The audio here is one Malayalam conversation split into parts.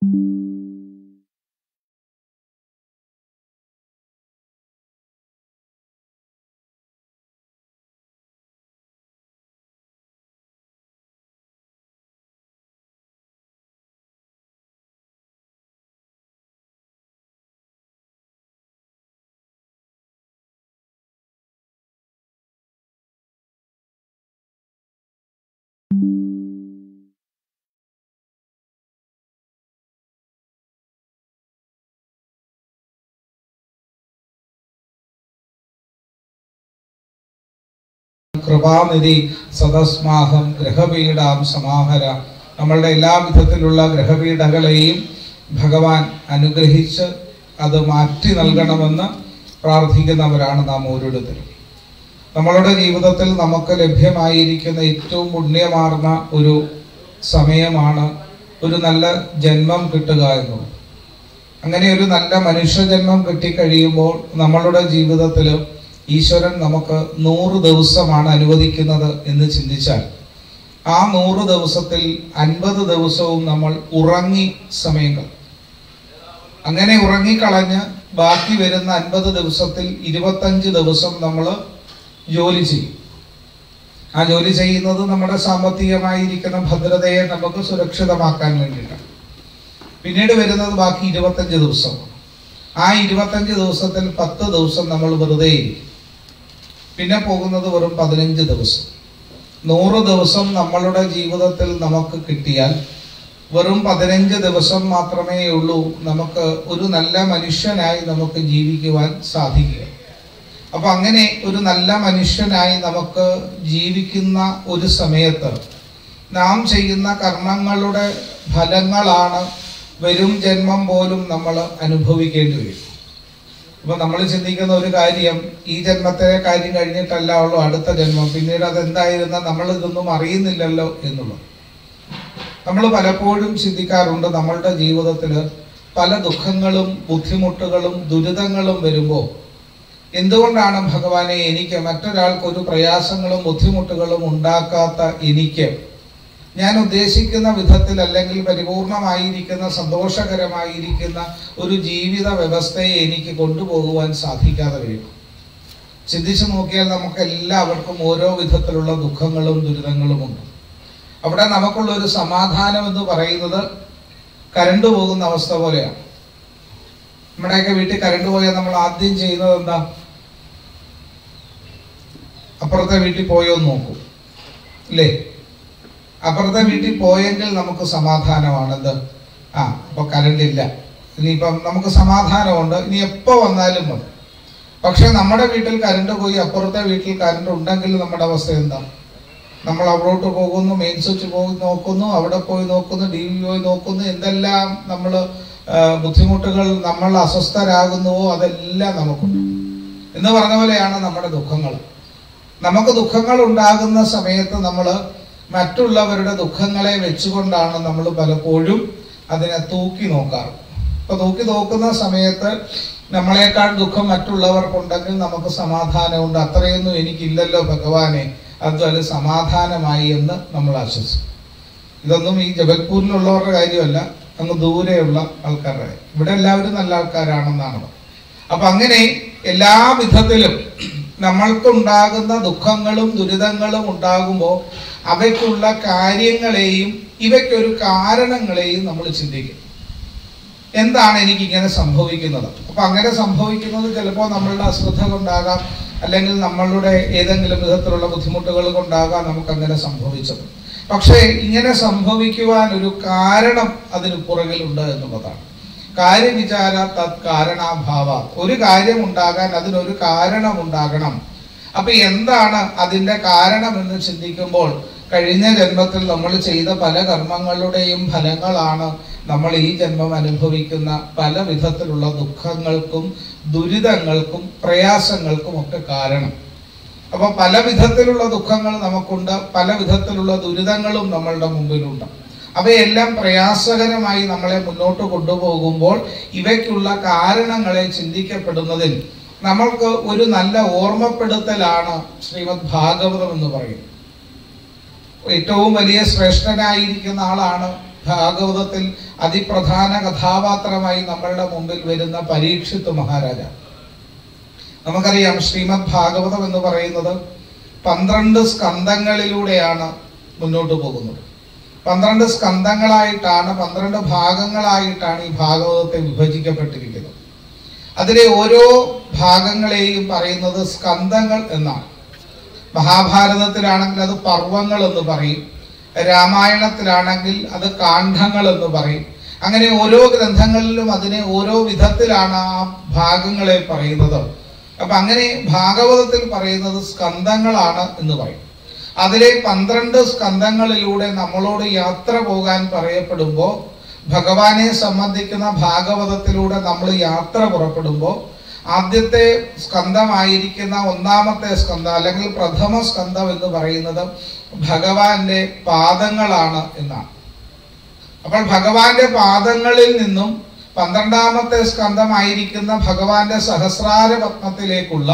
കൃപാനിധി സദസ്മാഹം ഗ്രഹപീഠാം സമാഹര നമ്മളുടെ എല്ലാ വിധത്തിലുള്ള ഗ്രഹപീഠകളെയും ഭഗവാൻ അനുഗ്രഹിച്ച് അത് മാറ്റി നൽകണമെന്ന് പ്രാർത്ഥിക്കുന്നവരാണ് നാം ഓരോരുത്തരും നമ്മളുടെ ജീവിതത്തിൽ നമുക്ക് ലഭ്യമായിരിക്കുന്ന ഏറ്റവും പുണ്യമാർന്ന ഒരു സമയമാണ് ഒരു നല്ല ജന്മം കിട്ടുക എന്നുള്ളത് അങ്ങനെ ഒരു നല്ല മനുഷ്യജന്മം കിട്ടിക്കഴിയുമ്പോൾ നമ്മളുടെ ജീവിതത്തിൽ ഈശ്വരൻ നമുക്ക് നൂറ് ദിവസമാണ് അനുവദിക്കുന്നത് എന്ന് ചിന്തിച്ചാൽ ആ നൂറ് ദിവസത്തിൽ അൻപത് ദിവസവും നമ്മൾ ഉറങ്ങി സമയങ്ങൾ അങ്ങനെ ഉറങ്ങിക്കളഞ്ഞ് ബാക്കി വരുന്ന അൻപത് ദിവസത്തിൽ ഇരുപത്തഞ്ച് ദിവസം നമ്മൾ ജോലി ചെയ്യും ആ ജോലി ചെയ്യുന്നത് നമ്മുടെ സാമ്പത്തികമായിരിക്കുന്ന ഭദ്രതയെ നമുക്ക് സുരക്ഷിതമാക്കാൻ വേണ്ടിയിട്ടാണ് പിന്നീട് വരുന്നത് ബാക്കി ഇരുപത്തഞ്ച് ദിവസമാണ് ആ ഇരുപത്തഞ്ച് ദിവസത്തിൽ പത്ത് ദിവസം നമ്മൾ വെറുതെ ഇരിക്കും പിന്നെ പോകുന്നത് വെറും പതിനഞ്ച് ദിവസം നൂറ് ദിവസം നമ്മളുടെ ജീവിതത്തിൽ നമുക്ക് കിട്ടിയാൽ വെറും പതിനഞ്ച് ദിവസം മാത്രമേ ഉള്ളൂ നമുക്ക് ഒരു നല്ല മനുഷ്യനായി നമുക്ക് ജീവിക്കുവാൻ സാധിക്കുക അപ്പൊ അങ്ങനെ ഒരു നല്ല മനുഷ്യനായി നമുക്ക് ജീവിക്കുന്ന ഒരു സമയത്ത് നാം ചെയ്യുന്ന കർമ്മങ്ങളുടെ ഫലങ്ങളാണ് വരും ജന്മം പോലും നമ്മൾ അനുഭവിക്കേണ്ടി വരും അപ്പൊ നമ്മൾ ചിന്തിക്കുന്ന ഒരു കാര്യം ഈ ജന്മത്തെ കാര്യം കഴിഞ്ഞിട്ടല്ല ഉള്ളൂ അടുത്ത ജന്മം പിന്നീട് അതെന്തായിരുന്ന നമ്മൾ ഇതൊന്നും അറിയുന്നില്ലല്ലോ എന്നുള്ളത് നമ്മൾ പലപ്പോഴും ചിന്തിക്കാറുണ്ട് നമ്മളുടെ ജീവിതത്തിൽ പല ദുഃഖങ്ങളും ബുദ്ധിമുട്ടുകളും ദുരിതങ്ങളും വരുമ്പോൾ എന്തുകൊണ്ടാണ് ഭഗവാനെ എനിക്ക് മറ്റൊരാൾക്ക് ഒരു പ്രയാസങ്ങളും ബുദ്ധിമുട്ടുകളും ഉണ്ടാക്കാത്ത എനിക്ക് ഞാൻ ഉദ്ദേശിക്കുന്ന വിധത്തിൽ അല്ലെങ്കിൽ പരിപൂർണമായിരിക്കുന്ന സന്തോഷകരമായിരിക്കുന്ന ഒരു ജീവിത വ്യവസ്ഥയെ എനിക്ക് കൊണ്ടുപോകുവാൻ സാധിക്കാതെ വരും ചിന്തിച്ചു നോക്കിയാൽ നമുക്ക് എല്ലാവർക്കും ഓരോ വിധത്തിലുള്ള ദുഃഖങ്ങളും ദുരിതങ്ങളുമുണ്ട് അവിടെ നമുക്കുള്ള ഒരു സമാധാനം എന്ന് പറയുന്നത് കരണ്ട് പോകുന്ന അവസ്ഥ പോലെയാണ് നമ്മുടെയൊക്കെ വീട്ടിൽ കരണ്ട് പോയാൽ നമ്മൾ ആദ്യം ചെയ്യുന്നത് എന്താ അപ്പുറത്തെ വീട്ടിൽ പോയോ എന്ന് നോക്കും ഇല്ലേ അപ്പുറത്തെ വീട്ടിൽ പോയെങ്കിൽ നമുക്ക് സമാധാനമാണ് എന്ത് ആ ഇപ്പൊ കറണ്ട് ഇല്ല ഇനിയിപ്പം നമുക്ക് സമാധാനമുണ്ട് ഇനി എപ്പോ വന്നാലും മതി പക്ഷെ നമ്മുടെ വീട്ടിൽ കറണ്ട് പോയി അപ്പുറത്തെ വീട്ടിൽ കറണ്ട് ഉണ്ടെങ്കിൽ നമ്മുടെ അവസ്ഥ എന്താ നമ്മൾ അവിടോട്ട് പോകുന്നു മെയിൻ സ്വിച്ച് പോയി നോക്കുന്നു അവിടെ പോയി നോക്കുന്നു ടി വി പോയി നോക്കുന്നു എന്തെല്ലാം നമ്മൾ ബുദ്ധിമുട്ടുകൾ നമ്മൾ അസ്വസ്ഥരാകുന്നുവോ അതെല്ലാം നമുക്കുണ്ട് എന്ന് പറഞ്ഞ പോലെയാണ് നമ്മുടെ ദുഃഖങ്ങൾ നമുക്ക് ദുഃഖങ്ങൾ ഉണ്ടാകുന്ന സമയത്ത് നമ്മൾ മറ്റുള്ളവരുടെ ദുഃഖങ്ങളെ വെച്ചുകൊണ്ടാണ് നമ്മൾ പലപ്പോഴും അതിനെ തൂക്കി നോക്കാറ് അപ്പൊ തൂക്കി നോക്കുന്ന സമയത്ത് നമ്മളെക്കാൾ ദുഃഖം മറ്റുള്ളവർക്കുണ്ടെങ്കിൽ നമുക്ക് സമാധാനമുണ്ട് അത്രയൊന്നും എനിക്കില്ലല്ലോ ഭഗവാനെ അതുപോലെ സമാധാനമായി എന്ന് നമ്മൾ ആശ്വസിക്കും ഇതൊന്നും ഈ ജബൽപൂരിലുള്ളവരുടെ കാര്യമല്ല അങ്ങ് ദൂരെയുള്ള ആൾക്കാരുടെ കാര്യം. ഇവിടെ എല്ലാവരും നല്ല ആൾക്കാരാണെന്നാണ് അപ്പൊ അങ്ങനെ എല്ലാ വിധത്തിലും നമ്മൾക്കുണ്ടാകുന്ന ദുഃഖങ്ങളും ദുരിതങ്ങളും ഉണ്ടാകുമ്പോൾ അവയ്ക്കുള്ള കാര്യങ്ങളെയും ഇവയ്ക്കൊരു കാരണങ്ങളെയും നമ്മൾ ചിന്തിക്കും എന്താണ് എനിക്ക് ഇങ്ങനെ സംഭവിക്കുന്നത് അപ്പൊ അങ്ങനെ സംഭവിക്കുന്നത് ചിലപ്പോൾ നമ്മളുടെ അശ്രദ്ധ കൊണ്ടാകാം അല്ലെങ്കിൽ നമ്മളുടെ ഏതെങ്കിലും വിധത്തിലുള്ള ബുദ്ധിമുട്ടുകൾ കൊണ്ടാകാം നമുക്ക് അങ്ങനെ സംഭവിച്ചത് പക്ഷേ ഇങ്ങനെ സംഭവിക്കുവാൻ ഒരു കാരണം അതിന് പുറകിലുണ്ട് എന്നുള്ളതാണ് കാര്യവിചാര തത് കാരണാഭാവ ഒരു കാര്യം ഉണ്ടാകാൻ അതിനൊരു കാരണം ഉണ്ടാകണം അപ്പൊ എന്താണ് അതിന്റെ കാരണം എന്ന് ചിന്തിക്കുമ്പോൾ കഴിഞ്ഞ ജന്മത്തിൽ നമ്മൾ ചെയ്ത പല കർമ്മങ്ങളുടെയും ഫലങ്ങളാണ് നമ്മൾ ഈ ജന്മം അനുഭവിക്കുന്ന പല വിധത്തിലുള്ള ദുഃഖങ്ങൾക്കും ദുരിതങ്ങൾക്കും പ്രയാസങ്ങൾക്കും ഒക്കെ കാരണം അപ്പൊ പല വിധത്തിലുള്ള ദുഃഖങ്ങൾ നമുക്കുണ്ട് പല വിധത്തിലുള്ള ദുരിതങ്ങളും നമ്മളുടെ മുമ്പിലുണ്ട് അവയെല്ലാം പ്രയാസകരമായി നമ്മളെ മുന്നോട്ട് കൊണ്ടുപോകുമ്പോൾ ഇവയ്ക്കുള്ള കാരണങ്ങളെ ചിന്തിക്കപ്പെടുന്നതിൽ നമ്മൾക്ക് ഒരു നല്ല ഓർമ്മപ്പെടുത്തലാണ് ശ്രീമദ് ഭാഗവതം എന്ന് പറയുന്നത് ഏറ്റവും വലിയ ശ്രേഷ്ഠനായിരിക്കുന്ന ആളാണ് ഭാഗവതത്തിൽ അതിപ്രധാന കഥാപാത്രമായി നമ്മളുടെ മുമ്പിൽ വരുന്ന പരീക്ഷിത്ത് മഹാരാജാവ് നമുക്കറിയാം ശ്രീമദ് ഭാഗവതം എന്ന് പറയുന്നത് പന്ത്രണ്ട് സ്കന്ധങ്ങളിലൂടെയാണ് മുന്നോട്ട് പോകുന്നത് പന്ത്രണ്ട് സ്കന്ധങ്ങളായിട്ടാണ് പന്ത്രണ്ട് ഭാഗങ്ങളായിട്ടാണ് ഈ ഭാഗവതത്തെ വിഭജിക്കപ്പെട്ടിരിക്കുന്നത് അതിലെ ഓരോ ഭാഗങ്ങളെയും പറയുന്നത് സ്കന്ധങ്ങൾ എന്നാണ് മഹാഭാരതത്തിലാണെങ്കിൽ അത് പർവങ്ങൾ എന്ന് പറയും രാമായണത്തിലാണെങ്കിൽ അത് കാണ്ഡങ്ങൾ എന്ന് പറയും അങ്ങനെ ഓരോ ഗ്രന്ഥങ്ങളിലും അതിനെ ഓരോ വിധത്തിലാണ് ആ ഭാഗങ്ങളെ പറയുന്നത് അപ്പൊ അങ്ങനെ ഭാഗവതത്തിൽ പറയുന്നത് സ്കന്ധങ്ങളാണ് എന്ന് പറയും അതിലെ പന്ത്രണ്ട് സ്കന്ധങ്ങളിലൂടെ നമ്മളോട് യാത്ര പോകാൻ പറയപ്പെടുമ്പോൾ ഭഗവാനെ സംബന്ധിക്കുന്ന ഭാഗവതത്തിലൂടെ നമ്മൾ യാത്ര പുറപ്പെടുമ്പോൾ ആദ്യത്തെ സ്കന്ധമായിരിക്കുന്ന ഒന്നാമത്തെ സ്കന്ധം അല്ലെങ്കിൽ പ്രഥമ സ്കന്ധം എന്ന് പറയുന്നത് ഭഗവാന്റെ പാദങ്ങളാണ് എന്നാണ് അപ്പോൾ ഭഗവാന്റെ പാദങ്ങളിൽ നിന്നും പന്ത്രണ്ടാമത്തെ സ്കന്ധമായിരിക്കുന്ന ഭഗവാന്റെ സഹസ്രാര പത്മത്തിലേക്കുള്ള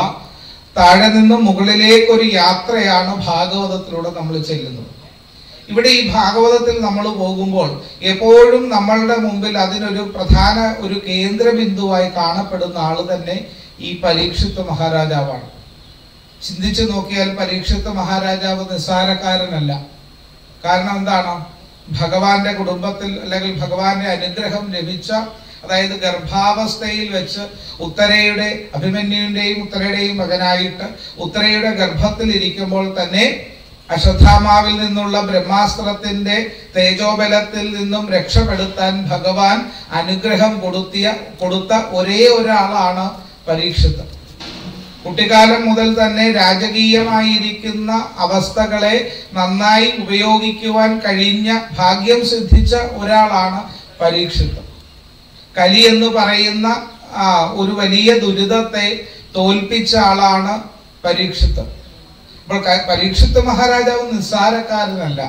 താഴെ നിന്നും മുകളിലേക്ക് ഒരു യാത്രയാണ് ഭാഗവതത്തിലൂടെ നമ്മൾ ചെല്ലുന്നത് ഇവിടെ ഈ ഭാഗവതത്തിൽ നമ്മൾ പോകുമ്പോൾ എപ്പോഴും നമ്മളുടെ മുമ്പിൽ അതിനൊരു പ്രധാന ഒരു കേന്ദ്ര ബിന്ദുവായി കാണപ്പെടുന്ന ആള് തന്നെ ഈ പരീക്ഷിത്ത് മഹാരാജാവാണ് ചിന്തിച്ചു നോക്കിയാൽ പരീക്ഷിത്ത് മഹാരാജാവ് നിസ്സാരക്കാരനല്ല കാരണം എന്താണ് ഭഗവാന്റെ കുടുംബത്തിൽ അല്ലെങ്കിൽ ഭഗവാന്റെ അനുഗ്രഹം ലഭിച്ച അതായത് ഗർഭാവസ്ഥയിൽ വെച്ച് ഉത്തരയുടെ അഭിമന്യുവിന്റെയും ഉത്തരയുടെയും മകനായിട്ട് ഉത്തരയുടെ ഗർഭത്തിൽ ഇരിക്കുമ്പോൾ തന്നെ അശ്വത്ഥാമാവിൽ നിന്നുള്ള ബ്രഹ്മാസ്ത്രത്തിന്റെ തേജോബലത്തിൽ നിന്നും രക്ഷപ്പെടുത്താൻ ഭഗവാൻ അനുഗ്രഹം കൊടുത്തിയ കൊടുത്ത ഒരേ ഒരാളാണ് പരീക്ഷിത് കുട്ടിക്കാലം മുതൽ തന്നെ രാജകീയമായിരിക്കുന്ന അവസ്ഥകളെ നന്നായി ഉപയോഗിക്കുവാൻ കഴിഞ്ഞ ഭാഗ്യം സിദ്ധിച്ച ഒരാളാണ് പരീക്ഷിത് കലി എന്ന് പറയുന്ന ആ, ഒരു വലിയ ദുരിതത്തെ തോൽപ്പിച്ച ആളാണ് പരീക്ഷിത്ത് അപ്പോൾ ക- പരീക്ഷിത്ത് മഹാരാജാവ് നിസ്സാരക്കാരനല്ല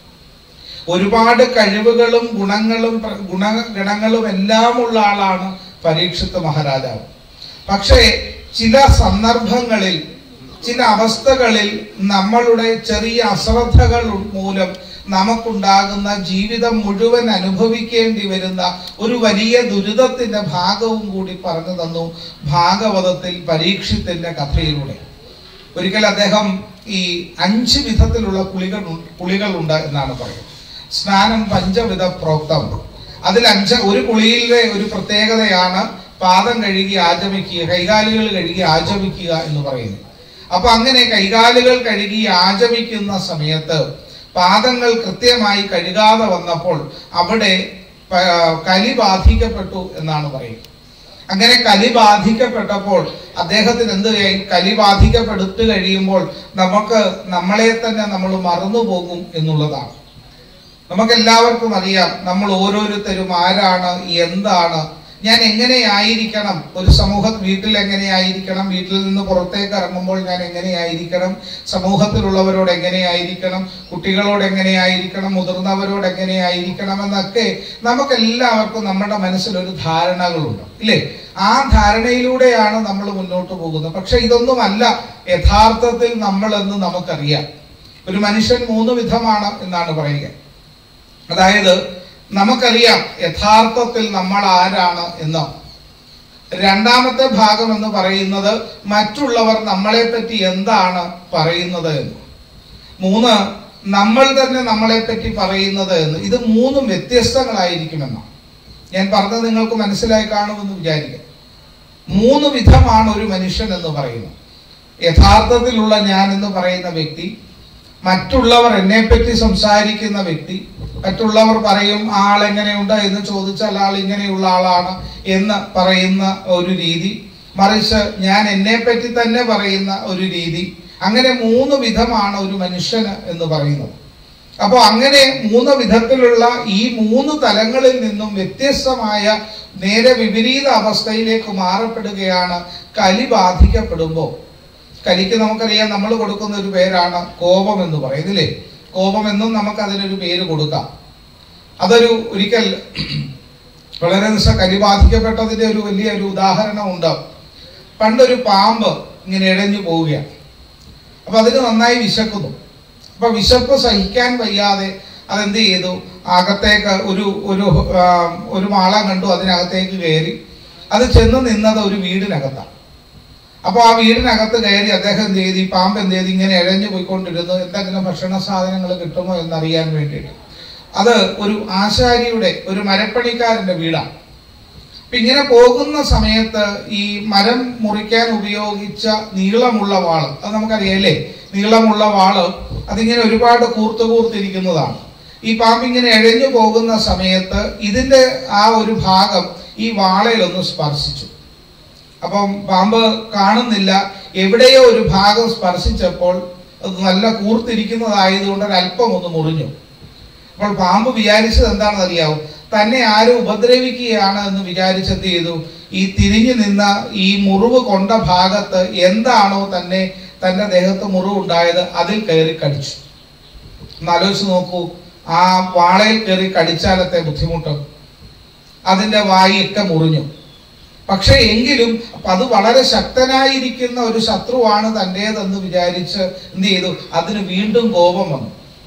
ഒരുപാട് കഴിവുകളും ഗുണങ്ങളും പ്ര- ഗുണ ഗണങ്ങളും എല്ലാം ഉള്ള ആളാണ് പരീക്ഷിത്ത് മഹാരാജാവ് പക്ഷേ ചില സന്ദർഭങ്ങളിൽ ചില അവസ്ഥകളിൽ നമ്മളുടെ ചെറിയ അശ്രദ്ധകൾ മൂലം നമുക്കുണ്ടാകുന്ന ജീവിതം മുഴുവൻ അനുഭവിക്കേണ്ടി വരുന്ന ഒരു വലിയ ദുരിതത്തിന്റെ ഭാഗവും കൂടി പറഞ്ഞു തന്നു ഭാഗവതത്തിൽ പരീക്ഷത്തിന്റെ കഥയിലൂടെ ഒരിക്കൽ അദ്ദേഹം ഈ അഞ്ച് വിധത്തിലുള്ള കുളികൾ കുളികളുണ്ട് എന്നാണ് പറയുന്നത് സ്നാനം പഞ്ചവിധ പ്രോക്തം അതിൽ അഞ്ച് ഒരു കുളിയിലെ ഒരു പ്രത്യേകതയാണ് പാദം കഴുകി ആചമിക്കുക കൈകാലുകൾ കഴുകി ആചമിക്കുക എന്ന് പറയുന്നത് അപ്പൊ അങ്ങനെ കൈകാലുകൾ കഴുകി ആചമിക്കുന്ന സമയത്ത് പാദങ്ങൾ കൃത്യമായി കഴുകാതെ വന്നപ്പോൾ അവിടെ പ- കലി ബാധിക്കപ്പെട്ടു എന്നാണ് പറയുന്നത് അങ്ങനെ കലി ബാധിക്കപ്പെട്ടപ്പോൾ അദ്ദേഹത്തിന് എന്ത് കഴി- കലി ബാധിക്കപ്പെടുത്തു കഴിയുമ്പോൾ നമുക്ക് നമ്മളെ തന്നെ നമ്മൾ മറന്നുപോകും എന്നുള്ളതാണ് നമുക്ക് എല്ലാവർക്കും അറിയാം നമ്മൾ ഓരോരുത്തരും ആരാണ് എന്താണ് ഞാൻ എങ്ങനെയായിരിക്കണം ഒരു സമൂഹ വീട്ടിൽ എങ്ങനെയായിരിക്കണം വീട്ടിൽ നിന്ന് പുറത്തേക്ക് ഇറങ്ങുമ്പോൾ ഞാൻ എങ്ങനെയായിരിക്കണം സമൂഹത്തിലുള്ളവരോട് എങ്ങനെയായിരിക്കണം കുട്ടികളോട് എങ്ങനെയായിരിക്കണം മുതിർന്നവരോട് എങ്ങനെയായിരിക്കണം എന്നൊക്കെ നമുക്ക് എല്ലാവർക്കും നമ്മുടെ മനസ്സിൽ ഒരു ധാരണകളുണ്ട് ഇല്ലേ ആ ധാരണയിലൂടെയാണ് നമ്മൾ മുന്നോട്ട് പോകുന്നത് പക്ഷെ ഇതൊന്നുമല്ല യഥാർത്ഥത്തിൽ നമ്മൾ എന്ന് നമുക്കറിയാം ഒരു മനുഷ്യൻ മൂന്ന് വിധമാണ് എന്നാണ് പറയുക അതായത് നമുക്കറിയാം യഥാർത്ഥത്തിൽ നമ്മൾ ആരാണ് എന്ന് രണ്ടാമത്തെ ഭാഗം എന്ന് പറയുന്നത് മറ്റുള്ളവർ നമ്മളെ പറ്റി എന്താണ് പറയുന്നത് എന്ന് മൂന്ന് നമ്മൾ തന്നെ നമ്മളെ പറ്റി പറയുന്നത് എന്ന് ഇത് മൂന്നും വ്യത്യസ്തങ്ങളായിരിക്കുമെന്നാണ് ഞാൻ പറഞ്ഞത് നിങ്ങൾക്ക് മനസ്സിലായി കാണുമെന്ന് വിചാരിക്കാം മൂന്ന് വിധമാണ് ഒരു മനുഷ്യൻ എന്ന് പറയുന്നത് യഥാർത്ഥത്തിലുള്ള ഞാൻ എന്ന് പറയുന്ന വ്യക്തി മറ്റുള്ളവർ എന്നെ പറ്റി സംസാരിക്കുന്ന വ്യക്തി മറ്റുള്ളവർ പറയും ആൾ എങ്ങനെയുണ്ട് എന്ന് ചോദിച്ചാൽ ആൾ ഇങ്ങനെയുള്ള ആളാണ് എന്ന് പറയുന്ന ഒരു രീതി മറിച്ച് ഞാൻ എന്നെ പറ്റി തന്നെ പറയുന്ന ഒരു രീതി അങ്ങനെ മൂന്ന് വിധമാണ് ഒരു മനുഷ്യന് എന്ന് പറയുന്നത് അപ്പോൾ അങ്ങനെ മൂന്ന് വിധത്തിലുള്ള ഈ മൂന്ന് തലങ്ങളിൽ നിന്നും വ്യത്യസ്തമായ നേരെ വിപരീത അവസ്ഥയിലേക്ക് മാറപ്പെടുകയാണ് കലി ബാധിക്കപ്പെടുമ്പോൾ കലിക്ക് നമുക്കറിയാം നമ്മൾ കൊടുക്കുന്ന ഒരു പേരാണ് കോപം എന്ന് പറയുന്നില്ലേ കോപം എന്നും നമുക്ക് അതിനൊരു പേര് കൊടുക്കാം അതൊരു ഒരിക്കൽ വളരെ നിശ കലി ബാധിക്കപ്പെട്ടതിന്റെ ഒരു വലിയ ഒരു ഉദാഹരണം ഉണ്ട് പണ്ടൊരു പാമ്പ് ഇങ്ങനെ ഇഴഞ്ഞു പോവുകയാണ് അപ്പൊ അതിന് നന്നായി വിശക്കുന്നു അപ്പൊ വിശപ്പ് സഹിക്കാൻ വയ്യാതെ അതെന്ത് ചെയ്തു അകത്തേക്ക് ഒരു ഒരു ആ, ഒരു മാള കണ്ടു അതിനകത്തേക്ക് കയറി അത് ചെന്ന് നിന്നത് ഒരു വീടിനകത്താണ് അപ്പോൾ ആ വീടിനകത്ത് കയറി അദ്ദേഹം എന്ത് ചെയ്തു ഈ പാമ്പ് എന്ത് ചെയ്തു ഇങ്ങനെ ഇഴഞ്ഞു പോയിക്കൊണ്ടിരുന്നു എന്തെങ്കിലും ഭക്ഷണ സാധനങ്ങൾ കിട്ടുമോ എന്നറിയാൻ വേണ്ടിയിട്ട് അത് ഒരു ആശാരിയുടെ ഒരു മരപ്പണിക്കാരന്റെ വീടാണ് അപ്പൊ ഇങ്ങനെ പോകുന്ന സമയത്ത് ഈ മരം മുറിക്കാൻ ഉപയോഗിച്ച നീളമുള്ള വാള് അത് നമുക്കറിയാലേ നീളമുള്ള വാള് അതിങ്ങനെ ഒരുപാട് കൂർത്ത് കൂർത്തിരിക്കുന്നതാണ് ഈ പാമ്പ് ഇങ്ങനെ എഴഞ്ഞു പോകുന്ന സമയത്ത് ഇതിന്റെ ആ ഒരു ഭാഗം ഈ വാളയിലൊന്ന് സ്പർശിച്ചു അപ്പം പാമ്പ് കാണുന്നില്ല എവിടെയോ ഒരു ഭാഗം സ്പർശിച്ചപ്പോൾ അത് നല്ല കൂർത്തിരിക്കുന്നതായതുകൊണ്ട് ഒരല്പം ഒന്ന് മുറിഞ്ഞു അപ്പോൾ പാമ്പ് വിചാരിച്ചത് എന്താണെന്ന് അറിയാവോ തന്നെ ആരും ഉപദ്രവിക്കുകയാണ് എന്ന് വിചാരിച്ച് എന്ത് ചെയ്തു ഈ തിരിഞ്ഞു നിന്ന ഈ മുറിവ് കൊണ്ട ഭാഗത്ത് എന്താണോ തന്നെ തന്റെ ദേഹത്ത് മുറിവ് ഉണ്ടായത് അതിൽ കയറി കടിച്ചു ഒന്ന് ആലോചിച്ച് നോക്കൂ ആ വാളയിൽ കയറി കടിച്ചാലത്തെ ബുദ്ധിമുട്ട് അതിന്റെ വായൊക്കെ മുറിഞ്ഞു പക്ഷെ എങ്കിലും അപ്പൊ അത് വളരെ ശക്തനായിരിക്കുന്ന ഒരു ശത്രുവാണ് തൻ്റേതെന്ന് വിചാരിച്ച് എന്ത് ചെയ്തു അതിന് വീണ്ടും കോപം വന്നു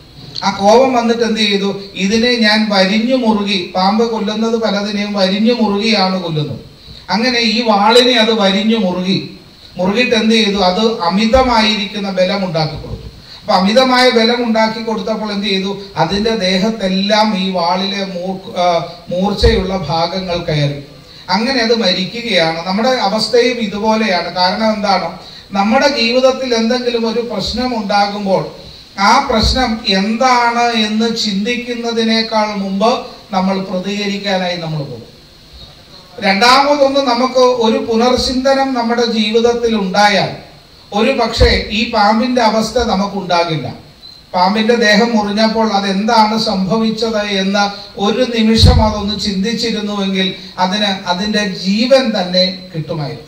ആ കോപം വന്നിട്ട് എന്ത് ചെയ്തു ഇതിനെ ഞാൻ വരിഞ്ഞു മുറുകി പാമ്പ് കൊല്ലുന്നത് പലതിനെയും വരിഞ്ഞു മുറുകിയാണ് കൊല്ലുന്നത് അങ്ങനെ ഈ വാളിനെ അത് വരിഞ്ഞു മുറുകി മുറുകിയിട്ട് എന്ത് ചെയ്തു അത് അമിതമായിരിക്കുന്ന ബലം ഉണ്ടാക്കി കൊടുത്തു അപ്പൊ അമിതമായ ബലം ഉണ്ടാക്കി കൊടുത്തപ്പോൾ എന്ത് ചെയ്തു അതിന്റെ ദേഹത്തെല്ലാം ഈ വാളിലെ മൂർ ആ, മൂർച്ചയുള്ള ഭാഗങ്ങൾ കയറി അങ്ങനെ അത് മരിക്കുകയാണ് നമ്മുടെ അവസ്ഥയും ഇതുപോലെയാണ് കാരണം എന്താണ് നമ്മുടെ ജീവിതത്തിൽ എന്തെങ്കിലും ഒരു പ്രശ്നം ഉണ്ടാകുമ്പോൾ ആ പ്രശ്നം എന്താണ് എന്ന് ചിന്തിക്കുന്നതിനേക്കാൾ മുമ്പ് നമ്മൾ പ്രതികരിക്കാനായി നമ്മൾ പോകും രണ്ടാമതൊന്ന് നമുക്ക് ഒരു പുനർചിന്തനം നമ്മുടെ ജീവിതത്തിൽ ഉണ്ടായാൽ ഒരു പക്ഷേ ഈ പാമ്പിന്റെ അവസ്ഥ നമുക്കുണ്ടാകില്ല പാമ്പിന്റെ ദേഹം മുറിഞ്ഞപ്പോൾ അതെന്താണ് സംഭവിച്ചത് എന്ന് ഒരു നിമിഷം അതൊന്ന് ചിന്തിച്ചിരുന്നുവെങ്കിൽ അതിന് അതിന്റെ ജീവൻ തന്നെ കിട്ടുമായിരുന്നു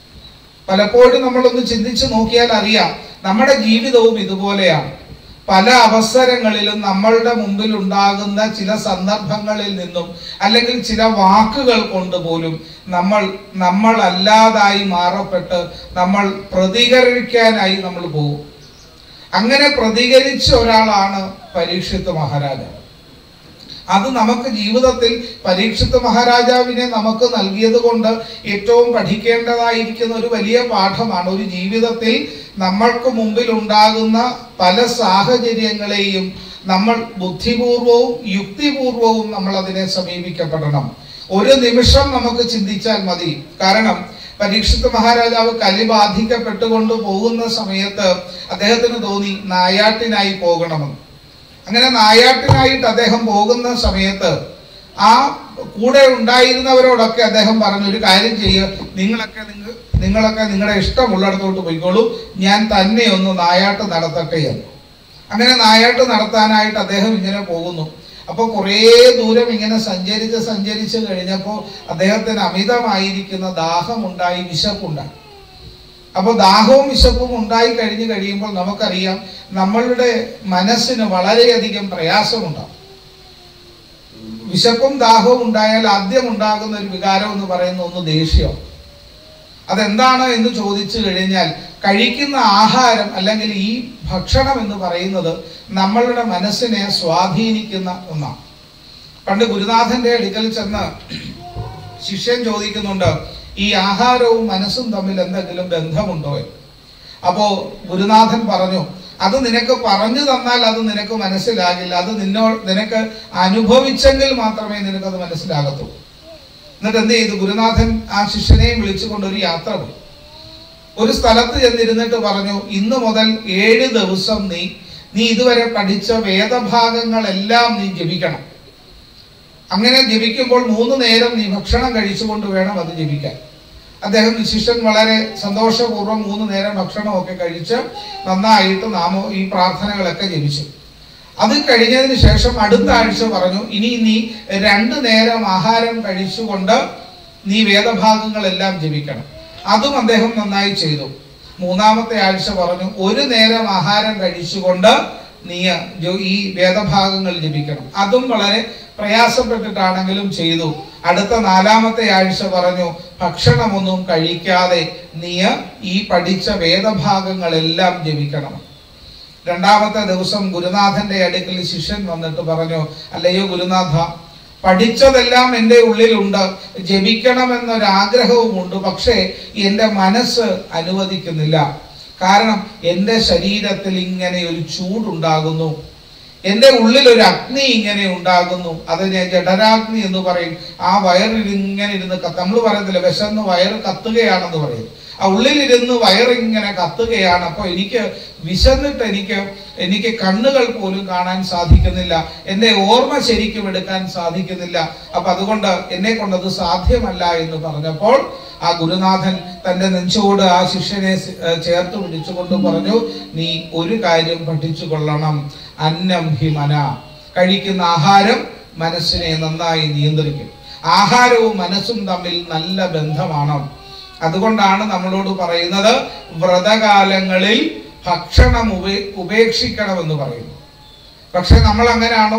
പലപ്പോഴും നമ്മളൊന്ന് ചിന്തിച്ചു നോക്കിയാൽ അറിയാം നമ്മുടെ ജീവിതവും ഇതുപോലെയാണ് പല അവസരങ്ങളിലും നമ്മളുടെ മുമ്പിൽ ഉണ്ടാകുന്ന ചില സന്ദർഭങ്ങളിൽ നിന്നും അല്ലെങ്കിൽ ചില വാക്കുകൾ കൊണ്ട് പോലും നമ്മൾ നമ്മളല്ലാതായി മാറപ്പെട്ട് നമ്മൾ പ്രതികരിക്കാനായി നമ്മൾ പോകും അങ്ങനെ പ്രതികരിച്ച ഒരാളാണ് പരീക്ഷിത്ത് മഹാരാജാവ് അത് നമുക്ക് ജീവിതത്തിൽ പരീക്ഷിത്ത് മഹാരാജാവിനെ നമുക്ക് നൽകിയത് കൊണ്ട് ഏറ്റവും പഠിക്കേണ്ടതായിരിക്കുന്ന ഒരു വലിയ പാഠമാണ് ഒരു ജീവിതത്തിൽ നമ്മൾക്ക് മുമ്പിൽ ഉണ്ടാകുന്ന പല സാഹചര്യങ്ങളെയും നമ്മൾ ബുദ്ധിപൂർവവും യുക്തിപൂർവവും നമ്മൾ അതിനെ സമീപിക്കപ്പെടണം ഒരു നിമിഷം നമുക്ക് ചിന്തിച്ചാൽ മതി കാരണം പരീക്ഷിത്ത് മഹാരാജാവ് കലി ബാധിക്കപ്പെട്ടുകൊണ്ട് പോകുന്ന സമയത്ത് അദ്ദേഹത്തിന് തോന്നി നായാട്ടിനായി പോകണമെന്ന് അങ്ങനെ നായാട്ടിനായിട്ട് അദ്ദേഹം പോകുന്ന സമയത്ത് ആ കൂടെ ഉണ്ടായിരുന്നവരോടൊക്കെ അദ്ദേഹം പറഞ്ഞു ഒരു കാര്യം ചെയ്യുക നിങ്ങളൊക്കെ നിങ്ങൾ നിങ്ങളൊക്കെ നിങ്ങളുടെ ഇഷ്ടമുള്ളിടത്തോട്ട് പോയിക്കോളൂ ഞാൻ തന്നെ ഒന്ന് നായാട്ട് നടത്തട്ടെ എന്ന് അങ്ങനെ നായാട്ട് നടത്താനായിട്ട് അദ്ദേഹം ഇങ്ങനെ പോകുന്നു അപ്പോൾ കുറേ ദൂരം ഇങ്ങനെ സഞ്ചരിച്ച് സഞ്ചരിച്ച് കഴിഞ്ഞപ്പോൾ അദ്ദേഹത്തിന് അമിതമായിരിക്കുന്ന ദാഹമുണ്ടായി വിശപ്പുണ്ടായി അപ്പോൾ ദാഹവും വിശപ്പും ഉണ്ടായി കഴിഞ്ഞു കഴിയുമ്പോൾ നമുക്കറിയാം നമ്മളുടെ മനസ്സിന് വളരെയധികം പ്രയാസമുണ്ടാകും വിശപ്പും ദാഹവും ഉണ്ടായാൽ ആദ്യം ഉണ്ടാകുന്ന ഒരു വികാരം എന്ന് പറയുന്ന ഒന്ന് ദേഷ്യം അതെന്താണ് എന്ന് ചോദിച്ചു കഴിഞ്ഞാൽ കഴിക്കുന്ന ആഹാരം അല്ലെങ്കിൽ ഈ ഭക്ഷണം എന്ന് പറയുന്നത് നമ്മളുടെ മനസ്സിനെ സ്വാധീനിക്കുന്ന ഒന്നാണ് പണ്ട് ഗുരുനാഥന്റെ അടുക്കൽ ചെന്ന് ശിഷ്യൻ ചോദിക്കുന്നുണ്ട് ഈ ആഹാരവും മനസ്സും തമ്മിൽ എന്തെങ്കിലും ബന്ധമുണ്ടോ എന്ന്. അപ്പോ ഗുരുനാഥൻ പറഞ്ഞു അത് നിനക്ക് പറഞ്ഞു തന്നാൽ അത് നിനക്ക് മനസ്സിലാകില്ല അത് നിന്നോ നിനക്ക് അനുഭവിച്ചെങ്കിൽ മാത്രമേ നിനക്കത് മനസ്സിലാകത്തുള്ളൂ എന്നിട്ട് എന്ത് ചെയ്തു ഗുരുനാഥൻ ആ ശിഷ്യനെയും വിളിച്ചുകൊണ്ട് ഒരു യാത്ര പോയി ഒരു സ്ഥലത്ത് ചെന്നിരുന്നിട്ട് പറഞ്ഞു ഇന്ന് മുതൽ ഏഴ് ദിവസം നീ നീ ഇതുവരെ പഠിച്ച വേദഭാഗങ്ങളെല്ലാം നീ ജപിക്കണം അങ്ങനെ ജപിക്കുമ്പോൾ മൂന്ന് നേരം നീ ഭക്ഷണം കഴിച്ചുകൊണ്ട് വേണം അത് ജപിക്കാൻ അദ്ദേഹം ശിഷ്യൻ വളരെ സന്തോഷപൂർവ്വം മൂന്ന് നേരം ഭക്ഷണമൊക്കെ കഴിച്ച് നന്നായിട്ട് നാമോ ഈ പ്രാർത്ഥനകളൊക്കെ ജപിച്ചു അത് കഴിഞ്ഞതിന് ശേഷം അടുത്ത ആഴ്ച പറഞ്ഞു ഇനി നീ രണ്ടു നേരം ആഹാരം കഴിച്ചുകൊണ്ട് നീ വേദഭാഗങ്ങളെല്ലാം ജപിക്കണം അതും അദ്ദേഹം നന്നായി ചെയ്തു മൂന്നാമത്തെ ആഴ്ച പറഞ്ഞു ഒരു നേരം ആഹാരം കഴിച്ചുകൊണ്ട് നീ ജോ- ഈ വേദഭാഗങ്ങൾ ജപിക്കണം അതും വളരെ പ്രയാസപ്പെട്ടിട്ടാണെങ്കിലും ചെയ്തു അടുത്ത നാലാമത്തെ ആഴ്ച പറഞ്ഞു ഭക്ഷണമൊന്നും കഴിക്കാതെ നീ ഈ പഠിച്ച വേദഭാഗങ്ങളെല്ലാം ജപിക്കണം രണ്ടാമത്തെ ദിവസം ഗുരുനാഥന്റെ അടുക്കൽ ശിഷ്യൻ വന്നിട്ട് പറഞ്ഞു അല്ലയോ ഗുരുനാഥ പഠിച്ചതെല്ലാം എൻ്റെ ഉള്ളിലുണ്ട് ജപിക്കണമെന്നൊരാഗ്രഹവുമുണ്ട് പക്ഷേ എൻ്റെ മനസ്സ് അനുവദിക്കുന്നില്ല കാരണം എൻ്റെ ശരീരത്തിൽ ഇങ്ങനെ ഒരു ചൂടുണ്ടാകുന്നു എൻ്റെ ഉള്ളിൽ ഒരു അഗ്നി ഇങ്ങനെ ഉണ്ടാകുന്നു അതിനെ ജഠരാഗ്നി എന്ന് പറയും ആ വയറിൽ ഇങ്ങനെ ഇരുന്ന് കത്ത് നമ്മൾ പറയത്തില്ല വിശന്ന് വയറ് കത്തുകയാണെന്ന് പറയും ആ ഉള്ളിലിരുന്ന് വയറിങ്ങനെ കത്തുകയാണ് അപ്പോൾ എനിക്ക് വിശന്നിട്ട് എനിക്ക് എനിക്ക് കണ്ണുകൾ പോലും കാണാൻ സാധിക്കുന്നില്ല എൻ്റെ ഓർമ്മ ശരിക്കും എടുക്കാൻ സാധിക്കുന്നില്ല അപ്പൊ അതുകൊണ്ട് എന്നെ കൊണ്ടത് സാധ്യമല്ല എന്ന് പറഞ്ഞപ്പോൾ ആ ഗുരുനാഥൻ തന്റെ നെഞ്ചോട് ആ ശിഷ്യനെ സ- ഏർ ചേർത്ത് പിടിച്ചുകൊണ്ട് പറഞ്ഞു നീ ഒരു കാര്യം പഠിച്ചു കൊള്ളണം അന്നം ഹിമന കഴിക്കുന്ന ആഹാരം മനസ്സിനെ നന്നായി നിയന്ത്രിക്കും ആഹാരവും മനസ്സും തമ്മിൽ നല്ല ബന്ധമാണ് അതുകൊണ്ടാണ് നമ്മളോട് പറയുന്നത് വ്രതകാലങ്ങളിൽ ഭക്ഷണം ഉപേ ഉപേക്ഷിക്കണമെന്ന് പറയുന്നു പക്ഷെ നമ്മൾ അങ്ങനെയാണോ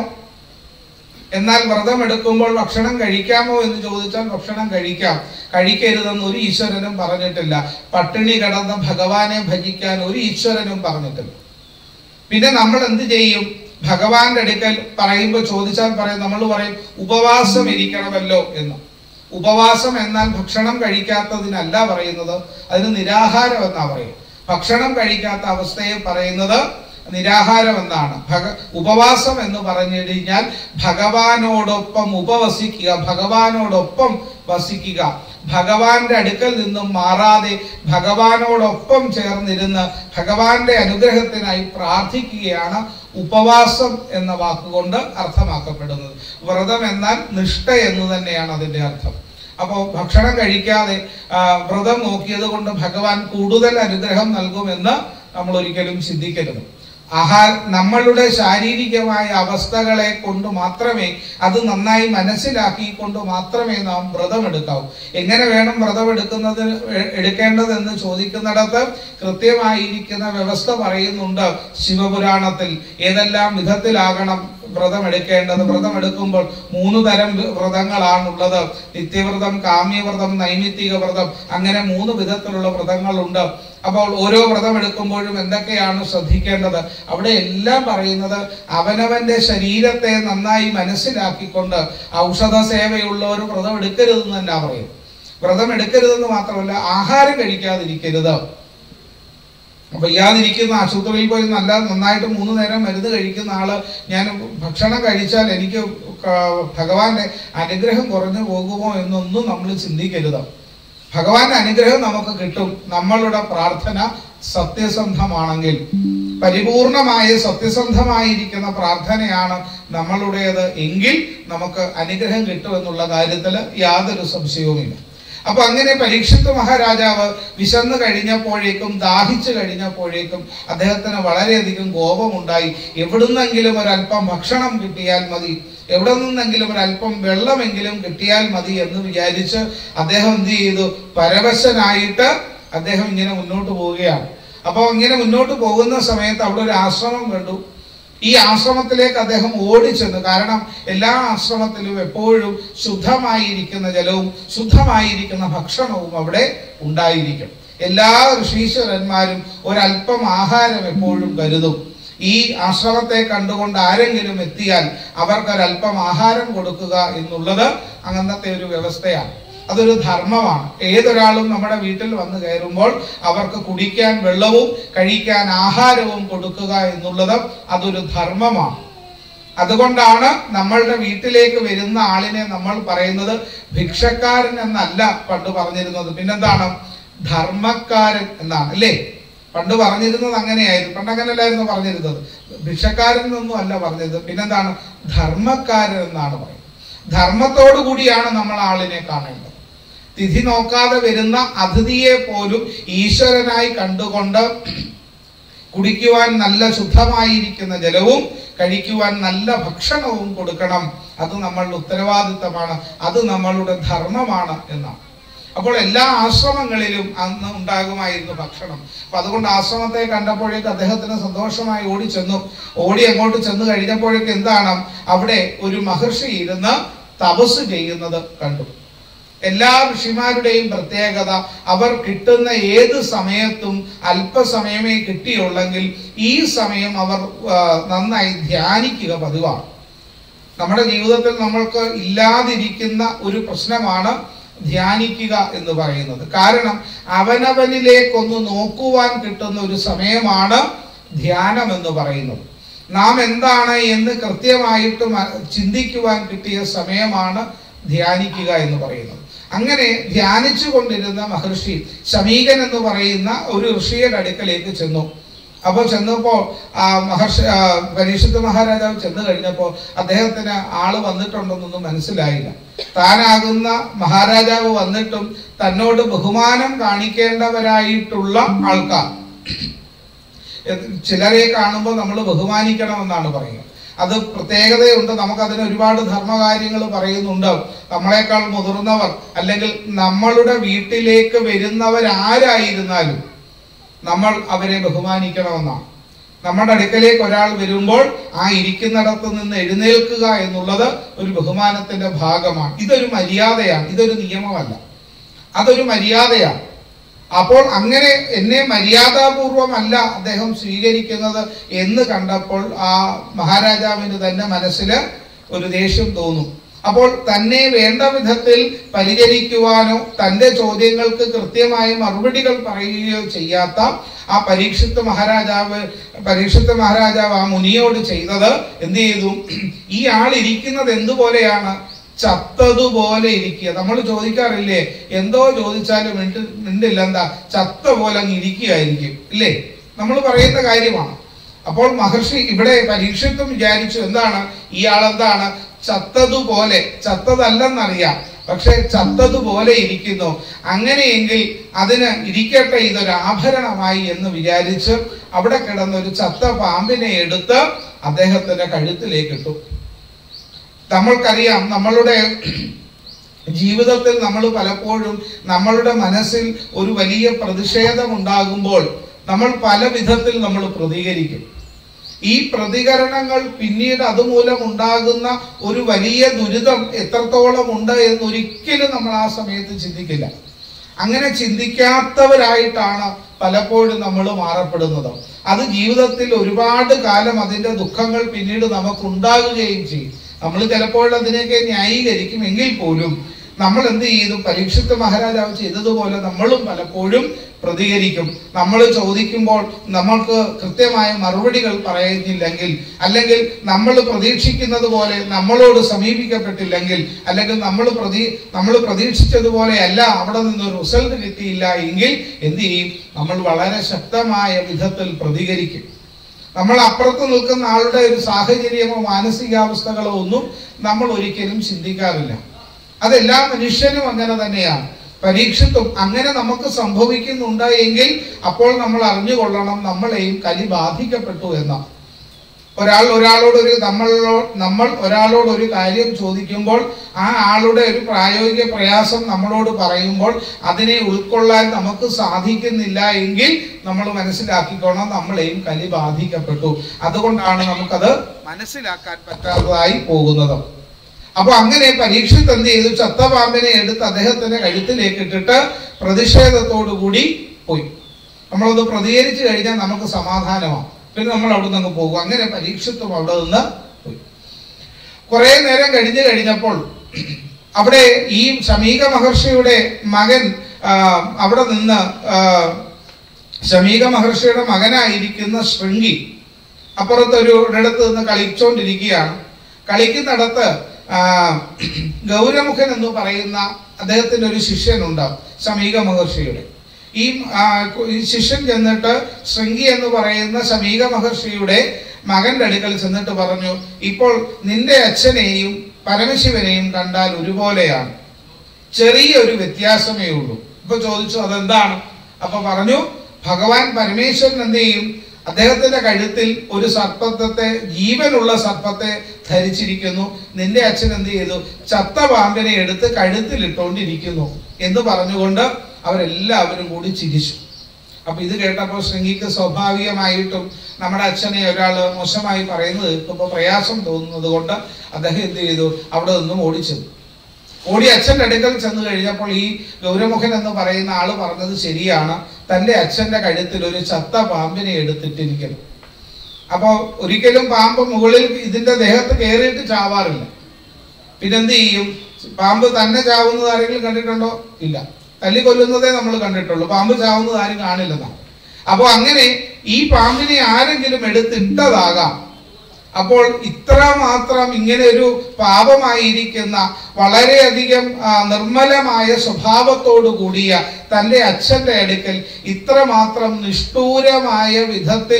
എന്നാൽ വ്രതം എടുക്കുമ്പോൾ ഭക്ഷണം കഴിക്കാമോ എന്ന് ചോദിച്ചാൽ ഭക്ഷണം കഴിക്കാം കഴിക്കരുതെന്ന് ഒരു ഈശ്വരനും പറഞ്ഞിട്ടില്ല പട്ടിണി കിടന്ന് ഭഗവാനെ ഭജിക്കാൻ ഒരു ഈശ്വരനും പറഞ്ഞിട്ടില്ല പിന്നെ നമ്മൾ എന്ത് ചെയ്യും ഭഗവാന്റെ അടുക്കൽ പറയുമ്പോൾ ചോദിച്ചാൽ പറയും നമ്മൾ പറയും ഉപവാസം ഇരിക്കണമല്ലോ എന്ന് ഉപവാസം എന്നാൽ ഭക്ഷണം കഴിക്കാത്തതിനല്ല പറയുന്നത് അതിന് നിരാഹാരം എന്നാ പറയും ഭക്ഷണം കഴിക്കാത്ത അവസ്ഥയെ പറയുന്നത് നിരാഹാരം എന്നാണ് ഭഗ ഉപവാസം എന്ന് പറഞ്ഞു കഴിഞ്ഞാൽ ഭഗവാനോടൊപ്പം ഉപവസിക്കുക ഭഗവാനോടൊപ്പം വസിക്കുക ഭഗവാന്റെ അടുക്കൽ നിന്നും മാറാതെ ഭഗവാനോടൊപ്പം ചേർന്നിരുന്ന് ഭഗവാന്റെ അനുഗ്രഹത്തിനായി പ്രാർത്ഥിക്കുകയാണ് ഉപവാസം എന്ന വാക്കുകൊണ്ട് അർത്ഥമാക്കപ്പെടുന്നത് വ്രതം എന്നാൽ നിഷ്ഠ എന്ന് തന്നെയാണ് അതിന്റെ അർത്ഥം അപ്പോൾ ഭക്ഷണം കഴിക്കാതെ ആ, വ്രതം നോക്കിയത് കൊണ്ട് ഭഗവാൻ കൂടുതൽ അനുഗ്രഹം നൽകുമെന്ന് നമ്മൾ ഒരിക്കലും ചിന്തിക്കരുത് ആഹാര നമ്മളുടെ ശാരീരികമായ അവസ്ഥകളെ കൊണ്ട് മാത്രമേ അത് നന്നായി മനസ്സിലാക്കിക്കൊണ്ട് മാത്രമേ നാം വ്രതം എടുക്കാവൂ എങ്ങനെ വേണം വ്രതം എടുക്കുന്നതിന് എ- എടുക്കേണ്ടതെന്ന് ചോദിക്കുന്നിടത്ത് കൃത്യമായിരിക്കുന്ന വ്യവസ്ഥ പറയുന്നുണ്ട് ശിവപുരാണത്തിൽ ഏതെല്ലാം വിധത്തിലാകണം വ്രതം എടുക്കേണ്ടത് വ്രതം എടുക്കുമ്പോൾ മൂന്ന് തരം വ്ര- വ്രതങ്ങളാണുള്ളത് നിത്യവ്രതം കാമ്യവ്രതം നൈമിത്തിക വ്രതം അങ്ങനെ മൂന്ന് വിധത്തിലുള്ള വ്രതങ്ങളുണ്ട് അപ്പോൾ ഓരോ വ്രതം എടുക്കുമ്പോഴും എന്തൊക്കെയാണ് ശ്രദ്ധിക്കേണ്ടത് അവിടെ എല്ലാം പറയുന്നത് അവനവന്റെ ശരീരത്തെ നന്നായി മനസ്സിലാക്കിക്കൊണ്ട് ഔഷധ സേവയുള്ള ഒരു വ്രതം എടുക്കരുതെന്ന് തന്നെ പറയും വ്രതം എടുക്കരുതെന്ന് മാത്രമല്ല ആഹാരം കഴിക്കാതിരിക്കരുത് വയ്യാതിരിക്കുന്ന ആശുപത്രിയിൽ പോയി നല്ല നന്നായിട്ട് മൂന്ന് നേരം മരുന്ന് കഴിക്കുന്ന ആള് ഞാൻ ഭക്ഷണം കഴിച്ചാൽ എനിക്ക് ക- ഭഗവാന്റെ അനുഗ്രഹം കുറഞ്ഞു പോകുമോ എന്നൊന്നും നമ്മൾ ചിന്തിക്കരുത് ഭഗവാന്റെ അനുഗ്രഹം നമുക്ക് കിട്ടും നമ്മളുടെ പ്രാർത്ഥന സത്യസന്ധമാണെങ്കിൽ പരിപൂർണമായ സത്യസന്ധമായിരിക്കുന്ന പ്രാർത്ഥനയാണ് നമ്മളുടേത് എങ്കിൽ നമുക്ക് അനുഗ്രഹം കിട്ടുമെന്നുള്ള കാര്യത്തിൽ യാതൊരു സംശയവുമില്ല അപ്പൊ അങ്ങനെ പരീക്ഷിത് മഹാരാജാവ് വിശന്ന് കഴിഞ്ഞപ്പോഴേക്കും ദാഹിച്ചു കഴിഞ്ഞപ്പോഴേക്കും അദ്ദേഹത്തിന് വളരെയധികം കോപമുണ്ടായി എവിടുന്നെങ്കിലും ഒരല്പം ഭക്ഷണം കിട്ടിയാൽ മതി എവിടെ നിന്നെങ്കിലും ഒരല്പം വെള്ളമെങ്കിലും കിട്ടിയാൽ മതി എന്ന് വിചാരിച്ച് അദ്ദേഹം എന്ത് ചെയ്തു പരവശനായിട്ട് അദ്ദേഹം ഇങ്ങനെ മുന്നോട്ട് പോവുകയാണ് അപ്പോൾ ഇങ്ങനെ മുന്നോട്ട് പോകുന്ന സമയത്ത് അവിടെ ഒരു ആശ്രമം കണ്ടു ഈ ആശ്രമത്തിലേക്ക് അദ്ദേഹം ഓടിച്ചെന്നു കാരണം എല്ലാ ആശ്രമത്തിലും എപ്പോഴും ശുദ്ധമായിരിക്കുന്ന ജലവും ശുദ്ധമായിരിക്കുന്ന ഭക്ഷണവും അവിടെ ഉണ്ടായിരിക്കും എല്ലാ ഋഷീശ്വരന്മാരും ഒരല്പം ആഹാരം എപ്പോഴും കരുതും ഈ ആശ്രമത്തെ കണ്ടുകൊണ്ട് ആരെങ്കിലും എത്തിയാൽ അവർക്കൊരല്പം ആഹാരം കൊടുക്കുക എന്നുള്ളത് അങ്ങനത്തെ ഒരു വ്യവസ്ഥയാണ് അതൊരു ധർമ്മമാണ് ഏതൊരാളും നമ്മുടെ വീട്ടിൽ വന്ന് കയറുമ്പോൾ അവർക്ക് കുടിക്കാൻ വെള്ളവും കഴിക്കാൻ ആഹാരവും കൊടുക്കുക എന്നുള്ളത് അതൊരു ധർമ്മമാണ് അതുകൊണ്ടാണ് നമ്മളുടെ വീട്ടിലേക്ക് വരുന്ന ആളിനെ നമ്മൾ പറയുന്നത് ഭിക്ഷക്കാരൻ എന്നല്ല പണ്ട് പറഞ്ഞിരുന്നത് പിന്നെന്താണ് ധർമ്മക്കാരൻ എന്നാണ് അല്ലേ പണ്ട് പറഞ്ഞിരുന്നത് അങ്ങനെയായിരുന്നു പണ്ട് അങ്ങനെയല്ലായിരുന്നു പറഞ്ഞിരുന്നത് ഭിക്ഷക്കാരൻ എന്നൊന്നും അല്ല പറഞ്ഞത് പിന്നെന്താണ് ധർമ്മക്കാരൻ എന്നാണ് പറയുന്നത് ധർമ്മത്തോടു കൂടിയാണ് നമ്മൾ ആളിനെ കാണേണ്ടത് തിഥി നോക്കാതെ വരുന്ന അതിഥിയെ പോലും ഈശ്വരനായി കണ്ടുകൊണ്ട് കുടിക്കുവാൻ നല്ല ശുദ്ധമായിരിക്കുന്ന ജലവും കഴിക്കുവാൻ നല്ല ഭക്ഷണവും കൊടുക്കണം അത് നമ്മളുടെ ഉത്തരവാദിത്തമാണ് അത് നമ്മളുടെ ധർമ്മമാണ് എന്നാണ് അപ്പോൾ എല്ലാ ആശ്രമങ്ങളിലും അന്ന് ഉണ്ടാകുമായിരുന്നു ഭക്ഷണം അപ്പൊ അതുകൊണ്ട് ആശ്രമത്തെ കണ്ടപ്പോഴേക്ക് അദ്ദേഹത്തിന് സന്തോഷമായി ഓടി ചെന്നു ഓടി അങ്ങോട്ട് ചെന്ന് കഴിഞ്ഞപ്പോഴേക്ക് എന്താണ് അവിടെ ഒരു മഹർഷി ഇരുന്ന് തപസ് ചെയ്യുന്നത് കണ്ടു എല്ലാ ഋഷിമാരുടെയും പ്രത്യേകത അവർ കിട്ടുന്ന ഏത് സമയത്തും അല്പസമയമേ കിട്ടിയുള്ളെങ്കിൽ ഈ സമയം അവർ ആ, നന്നായി ധ്യാനിക്കുക പതിവാണ് നമ്മുടെ ജീവിതത്തിൽ നമ്മൾക്ക് ഇല്ലാതിരിക്കുന്ന ഒരു പ്രശ്നമാണ് ധ്യാനിക്കുക എന്ന് പറയുന്നത് കാരണം അവനവനിലേക്കൊന്ന് നോക്കുവാൻ കിട്ടുന്ന ഒരു സമയമാണ് ധ്യാനം എന്ന് പറയുന്നത് നാം എന്താണ് എന്ന് കൃത്യമായിട്ട് മ- ചിന്തിക്കുവാൻ കിട്ടിയ സമയമാണ് ധ്യാനിക്കുക എന്ന് പറയുന്നത് അങ്ങനെ ധ്യാനിച്ചു കൊണ്ടിരുന്ന മഹർഷി ശമീകൻ എന്ന് പറയുന്ന ഒരു ഋഷിയുടെ അടുക്കലേക്ക് ചെന്നു അപ്പോൾ ചെന്നപ്പോൾ ആ മഹർഷി ആ, പരീക്ഷിത് മഹാരാജാവ് ചെന്ന് കഴിഞ്ഞപ്പോൾ അദ്ദേഹത്തിന് ആള് വന്നിട്ടുണ്ടെന്നൊന്നും മനസ്സിലായില്ല താനാകുന്ന മഹാരാജാവ് വന്നിട്ടും തന്നോട് ബഹുമാനം കാണിക്കേണ്ടവരായിട്ടുള്ള ആൾക്കാർ എ- ചിലരെ കാണുമ്പോൾ നമ്മൾ ബഹുമാനിക്കണമെന്നാണ് പറയുന്നത് അത് പ്രത്യേകതയുണ്ട് നമുക്കതിന് ഒരുപാട് ധർമ്മകാര്യങ്ങൾ പറയുന്നുണ്ട് നമ്മളെക്കാൾ മുതിർന്നവർ അല്ലെങ്കിൽ നമ്മളുടെ വീട്ടിലേക്ക് വരുന്നവരാരായിരുന്നാലും നമ്മൾ അവരെ ബഹുമാനിക്കണമെന്നാണ് നമ്മുടെ അടുക്കലേക്ക് ഒരാൾ വരുമ്പോൾ ആ ഇരിക്കുന്നിടത്ത് നിന്ന് എഴുന്നേൽക്കുക എന്നുള്ളത് ഒരു ബഹുമാനത്തിന്റെ ഭാഗമാണ് ഇതൊരു മര്യാദയാണ് ഇതൊരു നിയമമല്ല അതൊരു മര്യാദയാണ് അപ്പോൾ അങ്ങനെ എന്നെ മര്യാദാപൂർവമല്ല അദ്ദേഹം സ്വീകരിക്കുന്നത് എന്ന് കണ്ടപ്പോൾ ആ മഹാരാജാവിന് തന്നെ മനസ്സിൽ ഒരു ദേഷ്യം തോന്നും അപ്പോൾ തന്നെ വേണ്ട വിധത്തിൽ പരിചരിക്കുവാനോ തന്റെ ചോദ്യങ്ങൾക്ക് കൃത്യമായ മറുപടികൾ പറയുകയോ ചെയ്യാത്ത ആ പരീക്ഷിത്ത് മഹാരാജാവ് പരീക്ഷിത്ത് മഹാരാജാവ് ആ മുനിയോട് ചെയ്തത് എന്ത് ചെയ്തു ഈ ആൾ ഇരിക്കുന്നത് എന്തുപോലെയാണ് ചത്തതുപോലെ ഇരിക്കുക നമ്മൾ ചോദിക്കാറില്ലേ എന്തോ ചോദിച്ചാലും മിണ്ട മിണ്ടില്ല എന്താ ചത്ത പോലെ അങ്ങ് ഇരിക്കുകയായിരിക്കും ഇല്ലേ നമ്മൾ പറയുന്ന കാര്യമാണ് അപ്പോൾ മഹർഷി ഇവിടെ പരീക്ഷിത്തും വിചാരിച്ചു എന്താണ് ഇയാൾ എന്താണ് ചത്തതുപോലെ ചത്തതല്ലെന്നറിയാം പക്ഷെ ചത്തതുപോലെ ഇരിക്കുന്നു അങ്ങനെയെങ്കിൽ അതിന് ഇരിക്കട്ടെ ഇതൊരു ആഭരണമായി എന്ന് വിചാരിച്ച് അവിടെ കിടന്ന ഒരു ചത്ത പാമ്പിനെ എടുത്ത് അദ്ദേഹത്തിന്റെ കഴുത്തിലേക്ക് ഇട്ടു നമ്മൾക്കറിയാം നമ്മളുടെ ജീവിതത്തിൽ നമ്മൾ പലപ്പോഴും നമ്മളുടെ മനസ്സിൽ ഒരു വലിയ പ്രതിഷേധം ഉണ്ടാകുമ്പോൾ നമ്മൾ പല വിധത്തിൽ നമ്മൾ പ്രതികരിക്കും ഈ പ്രതികരണങ്ങൾ പിന്നീട് അതുമൂലം ഉണ്ടാകുന്ന ഒരു വലിയ ദുരിതം എത്രത്തോളം ഉണ്ട് എന്നൊരിക്കലും നമ്മൾ ആ സമയത്ത് ചിന്തിക്കില്ല അങ്ങനെ ചിന്തിക്കാത്തവരായിട്ടാണ് പലപ്പോഴും നമ്മൾ മാറപ്പെടുന്നത് അത് ജീവിതത്തിൽ ഒരുപാട് കാലം അതിന്റെ ദുഃഖങ്ങൾ പിന്നീട് നമുക്ക് ഉണ്ടാകുകയും ചെയ്യും നമ്മൾ ചിലപ്പോൾ അതിനെയൊക്കെ ന്യായീകരിക്കും എങ്കിൽ പോലും നമ്മൾ എന്ത് ചെയ്തു പരീക്ഷിത്ത് മഹാരാജാവ് ചെയ്തതുപോലെ നമ്മളും പലപ്പോഴും പ്രതികരിക്കും നമ്മൾ ചോദിക്കുമ്പോൾ നമ്മൾക്ക് കൃത്യമായ മറുപടികൾ പറയുന്നില്ലെങ്കിൽ അല്ലെങ്കിൽ നമ്മൾ പ്രതീക്ഷിക്കുന്നത് പോലെ നമ്മളോട് സമീപിക്കപ്പെട്ടില്ലെങ്കിൽ അല്ലെങ്കിൽ നമ്മൾ പ്രതീ നമ്മൾ പ്രതീക്ഷിച്ചതുപോലെ അല്ല അവിടെ നിന്ന് റിസൾട്ട് കിട്ടിയില്ല എങ്കിൽ എന്ത് ചെയ്യും നമ്മൾ വളരെ ശക്തമായ വിധത്തിൽ പ്രതികരിക്കും നമ്മൾ അപ്പുറത്ത് നിൽക്കുന്ന ആളുടെ ഒരു സാഹചര്യമോ മാനസികാവസ്ഥകളോ ഒന്നും നമ്മൾ ഒരിക്കലും ചിന്തിക്കാറില്ല അതെല്ലാ മനുഷ്യനും അങ്ങനെ തന്നെയാണ് പരീക്ഷത്തും അങ്ങനെ നമുക്ക് സംഭവിക്കുന്നുണ്ട് എങ്കിൽ അപ്പോൾ നമ്മൾ അറിഞ്ഞുകൊള്ളണം നമ്മളെയും കലി ബാധിക്കപ്പെട്ടു എന്ന് ഒരാൾ ഒരാളോട് ഒരു നമ്മളോ നമ്മൾ ഒരാളോട് ഒരു കാര്യം ചോദിക്കുമ്പോൾ ആ ആളുടെ ഒരു പ്രായോഗിക പ്രയാസം നമ്മളോട് പറയുമ്പോൾ അതിനെ ഉൾക്കൊള്ളാൻ നമുക്ക് സാധിക്കുന്നില്ല എങ്കിൽ നമ്മൾ മനസ്സിലാക്കിക്കോണം നമ്മളെയും കലി ബാധിക്കപ്പെട്ടു അതുകൊണ്ടാണ് നമുക്കത് മനസ്സിലാക്കാൻ പറ്റാത്തതായി പോകുന്നത് അപ്പൊ അങ്ങനെ പരീക്ഷിത്ത് എന്ത് ചെയ്തു ചത്ത പാമ്പിനെ എടുത്ത് അദ്ദേഹത്തിന്റെ കഴുത്തിലേക്ക് ഇട്ടിട്ട് പ്രതിഷേധത്തോടു കൂടി പോയി നമ്മളത് പ്രതികരിച്ചു കഴിഞ്ഞാൽ നമുക്ക് സമാധാനമാണ് പിന്നെ നമ്മൾ അവിടെ നിന്ന് പോകും അങ്ങനെ പരീക്ഷിത്തും അവിടെ നിന്ന് പോയി കുറെ നേരം കഴിഞ്ഞു കഴിഞ്ഞപ്പോൾ അവിടെ ഈ ശമീക മഹർഷിയുടെ മകൻ ആ, അവിടെ നിന്ന് ആ, ശമീക മഹർഷിയുടെ മകനായിരിക്കുന്ന ശൃംഗി അപ്പുറത്തൊരു ഒരിടത്ത് നിന്ന് കളിച്ചുകൊണ്ടിരിക്കുകയാണ് കളിക്കുന്നിടത്ത് ആ, ഗൗരമുഖൻ എന്ന് പറയുന്ന അദ്ദേഹത്തിന്റെ ഒരു ശിഷ്യനുണ്ട് ശമീക മഹർഷിയുടെ ഈ ആ, ഈ ശിഷ്യൻ ചെന്നിട്ട് ശൃംഗി എന്ന് പറയുന്ന ശമീക മഹർഷിയുടെ മകന്റെ അടുക്കൽ ചെന്നിട്ട് പറഞ്ഞു ഇപ്പോൾ നിന്റെ അച്ഛനെയും പരമശിവനെയും കണ്ടാൽ ഒരുപോലെയാണ് ചെറിയൊരു വ്യത്യാസമേ ഉള്ളൂ ഇപ്പൊ ചോദിച്ചു അതെന്താണ് അപ്പൊ പറഞ്ഞു ഭഗവാൻ പരമേശ്വരൻ എന്ത് ചെയ്യും അദ്ദേഹത്തിന്റെ കഴുത്തിൽ ഒരു സർപ്പത്തെ ജീവനുള്ള സർപ്പത്തെ ധരിച്ചിരിക്കുന്നു നിന്റെ അച്ഛൻ എന്ത് ചെയ്തു ചത്ത പാമ്പിനെ എടുത്ത് കഴുത്തിലിട്ടുകൊണ്ടിരിക്കുന്നു എന്ന് പറഞ്ഞുകൊണ്ട് അവരെല്ലാവരും കൂടി ചിരിച്ചു അപ്പൊ ഇത് കേട്ടപ്പോൾ ശൃംഗിക്ക് സ്വാഭാവികമായിട്ടും നമ്മുടെ അച്ഛനെ ഒരാൾ മോശമായി പറയുന്നത് കേൾക്കുമ്പോൾ പ്രയാസം തോന്നുന്നത് കൊണ്ട് അദ്ദേഹം എന്ത് ചെയ്തു അവിടെ നിന്നും ഓടിച്ചെന്നു ഓടി അച്ഛൻ്റെ അടുക്കൽ ചെന്ന് കഴിഞ്ഞപ്പോൾ ഈ ഗൗരമുഖൻ എന്ന് പറയുന്ന ആള് പറഞ്ഞത് ശരിയാണ് തൻ്റെ അച്ഛൻ്റെ കഴുത്തിൽ ഒരു ചത്ത പാമ്പിനെ എടുത്തിട്ടിരിക്കണം അപ്പോൾ ഒരിക്കലും പാമ്പ് മുകളിൽ ഇതിന്റെ ദേഹത്ത് കയറിയിട്ട് ചാവാറില്ല പിന്നെന്ത് ചെയ്യും പാമ്പ് തന്നെ ചാവുന്നത് ആരെങ്കിലും കണ്ടിട്ടുണ്ടോ ഇല്ല തല്ലി കൊല്ലുന്നതേ നമ്മൾ കണ്ടിട്ടുള്ളൂ പാമ്പ് ചാവുന്നത് ആരും കാണില്ലെന്നാണ് അപ്പോൾ അങ്ങനെ ഈ പാമ്പിനെ ആരെങ്കിലും എടുത്തിട്ടതാകാം അപ്പോൾ ഇത്ര മാത്രം ഇങ്ങനെ ഒരു പാപമായിരിക്കുന്ന വളരെയധികം ആ, നിർമ്മലമായ സ്വഭാവത്തോടു കൂടിയ തൻ്റെ അച്ഛൻ്റെ അടുക്കൽ ഇത്രമാത്രം നിഷ്ഠൂരമായ വിധത്തിൽ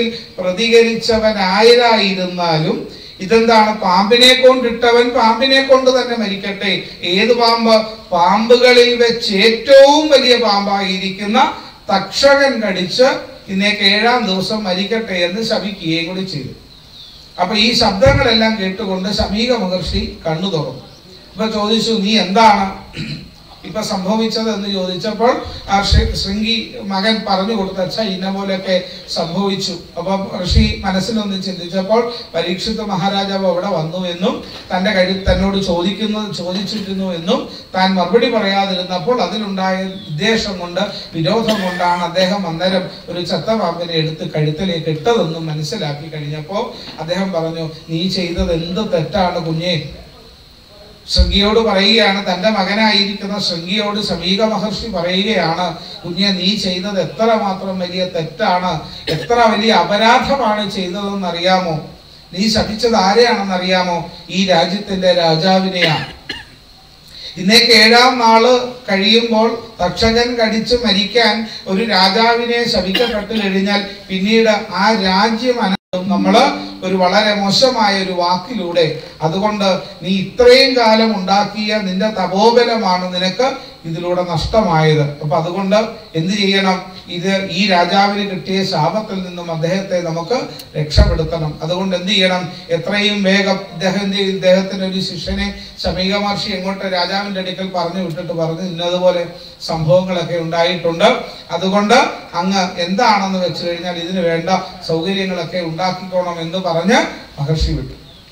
പ്രതികരിച്ചവനായതായിരുന്നാലും ഇതെന്താണ് പാമ്പിനെ കൊണ്ടിട്ടവൻ പാമ്പിനെ കൊണ്ട് തന്നെ മരിക്കട്ടെ ഏത് പാമ്പ് പാമ്പുകളിൽ വെച്ച് ഏറ്റവും വലിയ പാമ്പായിരിക്കുന്ന തക്ഷകൻ കടിച്ച് ഇന്നേക്ക് ഏഴാം ദിവസം മരിക്കട്ടെ എന്ന് ശപിക്കുകയും കൂടി ചെയ്തു അപ്പൊ ഈ ശബ്ദങ്ങളെല്ലാം കേട്ടുകൊണ്ട് ശമീക മഹർഷി കണ്ണു തുറന്നു അപ്പൊ ചോദിച്ചു നീ എന്താണ് ഇപ്പൊ സംഭവിച്ചത് എന്ന് ചോദിച്ചപ്പോൾ ആ ശൃ- ശൃംഗി മകൻ പറഞ്ഞു കൊടുത്ത അച്ഛ ഇന്ന പോലെയൊക്കെ സംഭവിച്ചു അപ്പൊ ഋഷി മനസ്സിലൊന്ന് ചിന്തിച്ചപ്പോൾ പരീക്ഷിത് മഹാരാജാവ് അവിടെ വന്നു എന്നും തന്റെ കഴി തന്നോട് ചോദിക്കുന്നത് ചോദിച്ചിരുന്നു എന്നും താൻ മറുപടി പറയാതിരുന്നപ്പോൾ അതിലുണ്ടായ ഉദ്ദേശം കൊണ്ട് വിരോധം കൊണ്ടാണ് അദ്ദേഹം അന്നേരം ഒരു ചത്തപാമ്പിനെ എടുത്ത് കഴുത്തിലേക്ക് ഇട്ടതെന്നും മനസ്സിലാക്കി കഴിഞ്ഞപ്പോൾ അദ്ദേഹം പറഞ്ഞു നീ ചെയ്തത് എന്ത് തെറ്റാണ് കുഞ്ഞേ ശൃംഗിയോട് പറയുകയാണ് തന്റെ മകനായിരിക്കുന്ന ശൃംഗിയോട് ശമീക മഹർഷി പറയുകയാണ് കുഞ്ഞെ നീ ചെയ്തത് എത്ര മാത്രം വലിയ തെറ്റാണ് എത്ര വലിയ അപരാധമാണ് ചെയ്തതെന്ന് അറിയാമോ നീ ശപിച്ചത് ആരെയാണെന്ന് അറിയാമോ ഈ രാജ്യത്തിന്റെ രാജാവിനെയാണ് ഇന്നേക്ക് ഏഴാം നാള് കഴിയുമ്പോൾ തക്ഷകൻ കടിച്ച് മരിക്കാൻ ഒരു രാജാവിനെ ശപിക്കപ്പെട്ടു കഴിഞ്ഞാൽ പിന്നീട് ആ രാജ്യം അനന്തം നമ്മള് ഒരു വളരെ മോശമായ ഒരു വാക്കിലൂടെ അതുകൊണ്ട് നീ ഇത്രയും കാലം ഉണ്ടാക്കിയ നിന്റെ തപോബലമാണ് നിനക്ക് ഇതിലൂടെ നഷ്ടമായത് അപ്പൊ അതുകൊണ്ട് എന്ത് ചെയ്യണം ഇത് ഈ രാജാവിന് കിട്ടിയ ശാപത്തിൽ നിന്നും അദ്ദേഹത്തെ നമുക്ക് രക്ഷപ്പെടുത്തണം അതുകൊണ്ട് എന്ത് ചെയ്യണം എത്രയും വേഗം ഇദ്ദേഹം എന്ത് ചെയ്യും? ഇദ്ദേഹത്തിന് ഒരു ശിഷ്യനെ ശമീക മഹർഷി എങ്ങോട്ട് രാജാവിന്റെ അടുക്കൽ പറഞ്ഞു വിട്ടിട്ട് പറഞ്ഞു ഇന്നതുപോലെ സംഭവങ്ങളൊക്കെ ഉണ്ടായിട്ടുണ്ട് അതുകൊണ്ട് അങ്ങ് എന്താണെന്ന് വെച്ച് കഴിഞ്ഞാൽ ഇതിന് വേണ്ട സൗകര്യങ്ങളൊക്കെ ഉണ്ടാക്കിക്കോണം എന്ന് പറഞ്ഞ് മഹർഷി വിട്ടു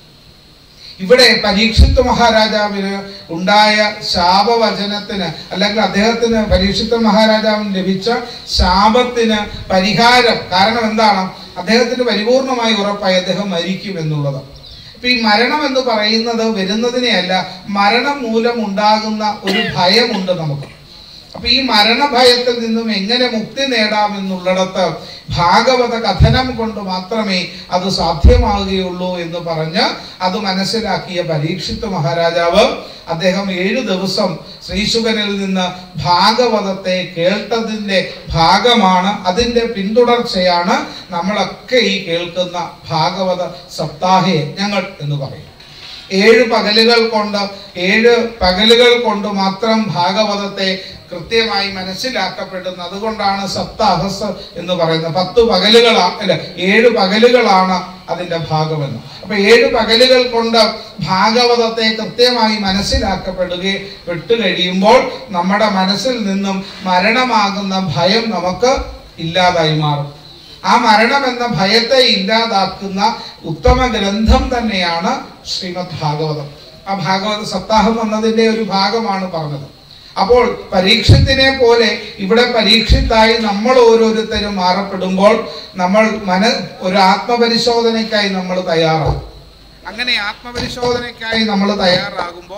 ഇവിടെ പരീക്ഷിത്ത് മഹാരാജാവിന് ഉണ്ടായ ശാപവചനത്തിന് അല്ലെങ്കിൽ അദ്ദേഹത്തിന് പരീക്ഷിത്ത് മഹാരാജാവിന് ലഭിച്ച ശാപത്തിന് പരിഹാരം കാരണം എന്താണ് അദ്ദേഹത്തിന് പരിപൂർണമായി ഉറപ്പായി അദ്ദേഹം മരിക്കും എന്നുള്ളത് അപ്പൊ ഈ മരണം എന്ന് പറയുന്നത് വരുന്നതിനെയല്ല മരണം മൂലം ഉണ്ടാകുന്ന ഒരു ഭയമുണ്ട് നമുക്ക് അപ്പൊ ഈ മരണഭയത്തിൽ നിന്നും എങ്ങനെ മുക്തി നേടാമെന്നുള്ളിടത്ത് ഭാഗവത കഥനം കൊണ്ട് മാത്രമേ അത് സാധ്യമാകുകയുള്ളൂ എന്ന് പറഞ്ഞ് അത് മനസ്സിലാക്കിയ പരീക്ഷിത്ത് മഹാരാജാവ് അദ്ദേഹം ഏഴു ദിവസം ശ്രീശുഖനിൽ നിന്ന് ഭാഗവതത്തെ കേട്ടതിൻ്റെ ഭാഗമാണ് അതിൻ്റെ പിന്തുടർച്ചയാണ് നമ്മളൊക്കെ ഈ കേൾക്കുന്ന ഭാഗവത സപ്താഹ യജ്ഞങ്ങൾ എന്ന് പറയും ഏഴ് പകലുകൾ കൊണ്ട് ഏഴ് പകലുകൾ കൊണ്ട് മാത്രം ഭാഗവതത്തെ കൃത്യമായി മനസ്സിലാക്കപ്പെടുന്നത് അതുകൊണ്ടാണ് സപ്താഹസ് എന്ന് പറയുന്നത് പത്ത് പകലുകളാണ് അല്ല ഏഴ് പകലുകളാണ് അതിന്റെ ഭാഗമെന്ന് അപ്പൊ ഏഴ് പകലുകൾ കൊണ്ട് ഭാഗവതത്തെ കൃത്യമായി മനസ്സിലാക്കപ്പെടുകയും പെട്ടു കഴിയുമ്പോൾ നമ്മുടെ മനസ്സിൽ നിന്നും മരണമാകുന്ന ഭയം നമുക്ക് ഇല്ലാതായി മാറും ആ മരണം എന്ന ഭയത്തെ ഇല്ലാതാക്കുന്ന ഉത്തമ ഗ്രന്ഥം തന്നെയാണ് ശ്രീമദ് ഭാഗവതം ആ ഭാഗവത സപ്താഹം എന്നതിന്റെ ഒരു ഭാഗമാണ് പറഞ്ഞത് അപ്പോൾ പരീക്ഷത്തിനെ പോലെ ഇവിടെ പരീക്ഷത്തായി നമ്മൾ ഓരോരുത്തരും മാറപ്പെടുമ്പോൾ നമ്മൾ മന ഒരു ആത്മപരിശോധനയ്ക്കായി നമ്മൾ തയ്യാറാകും അങ്ങനെ ആത്മപരിശോധനയ്ക്കായി നമ്മൾ തയ്യാറാകുമ്പോൾ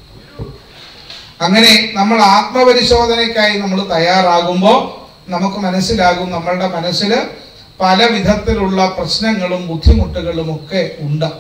അങ്ങനെ നമ്മൾ ആത്മപരിശോധനയ്ക്കായി നമ്മൾ തയ്യാറാകുമ്പോൾ നമുക്ക് മനസ്സിലാകും നമ്മളുടെ മനസ്സിൽ പല വിധത്തിലുള്ള പ്രശ്നങ്ങളും ബുദ്ധിമുട്ടുകളും ഒക്കെ ഉണ്ട്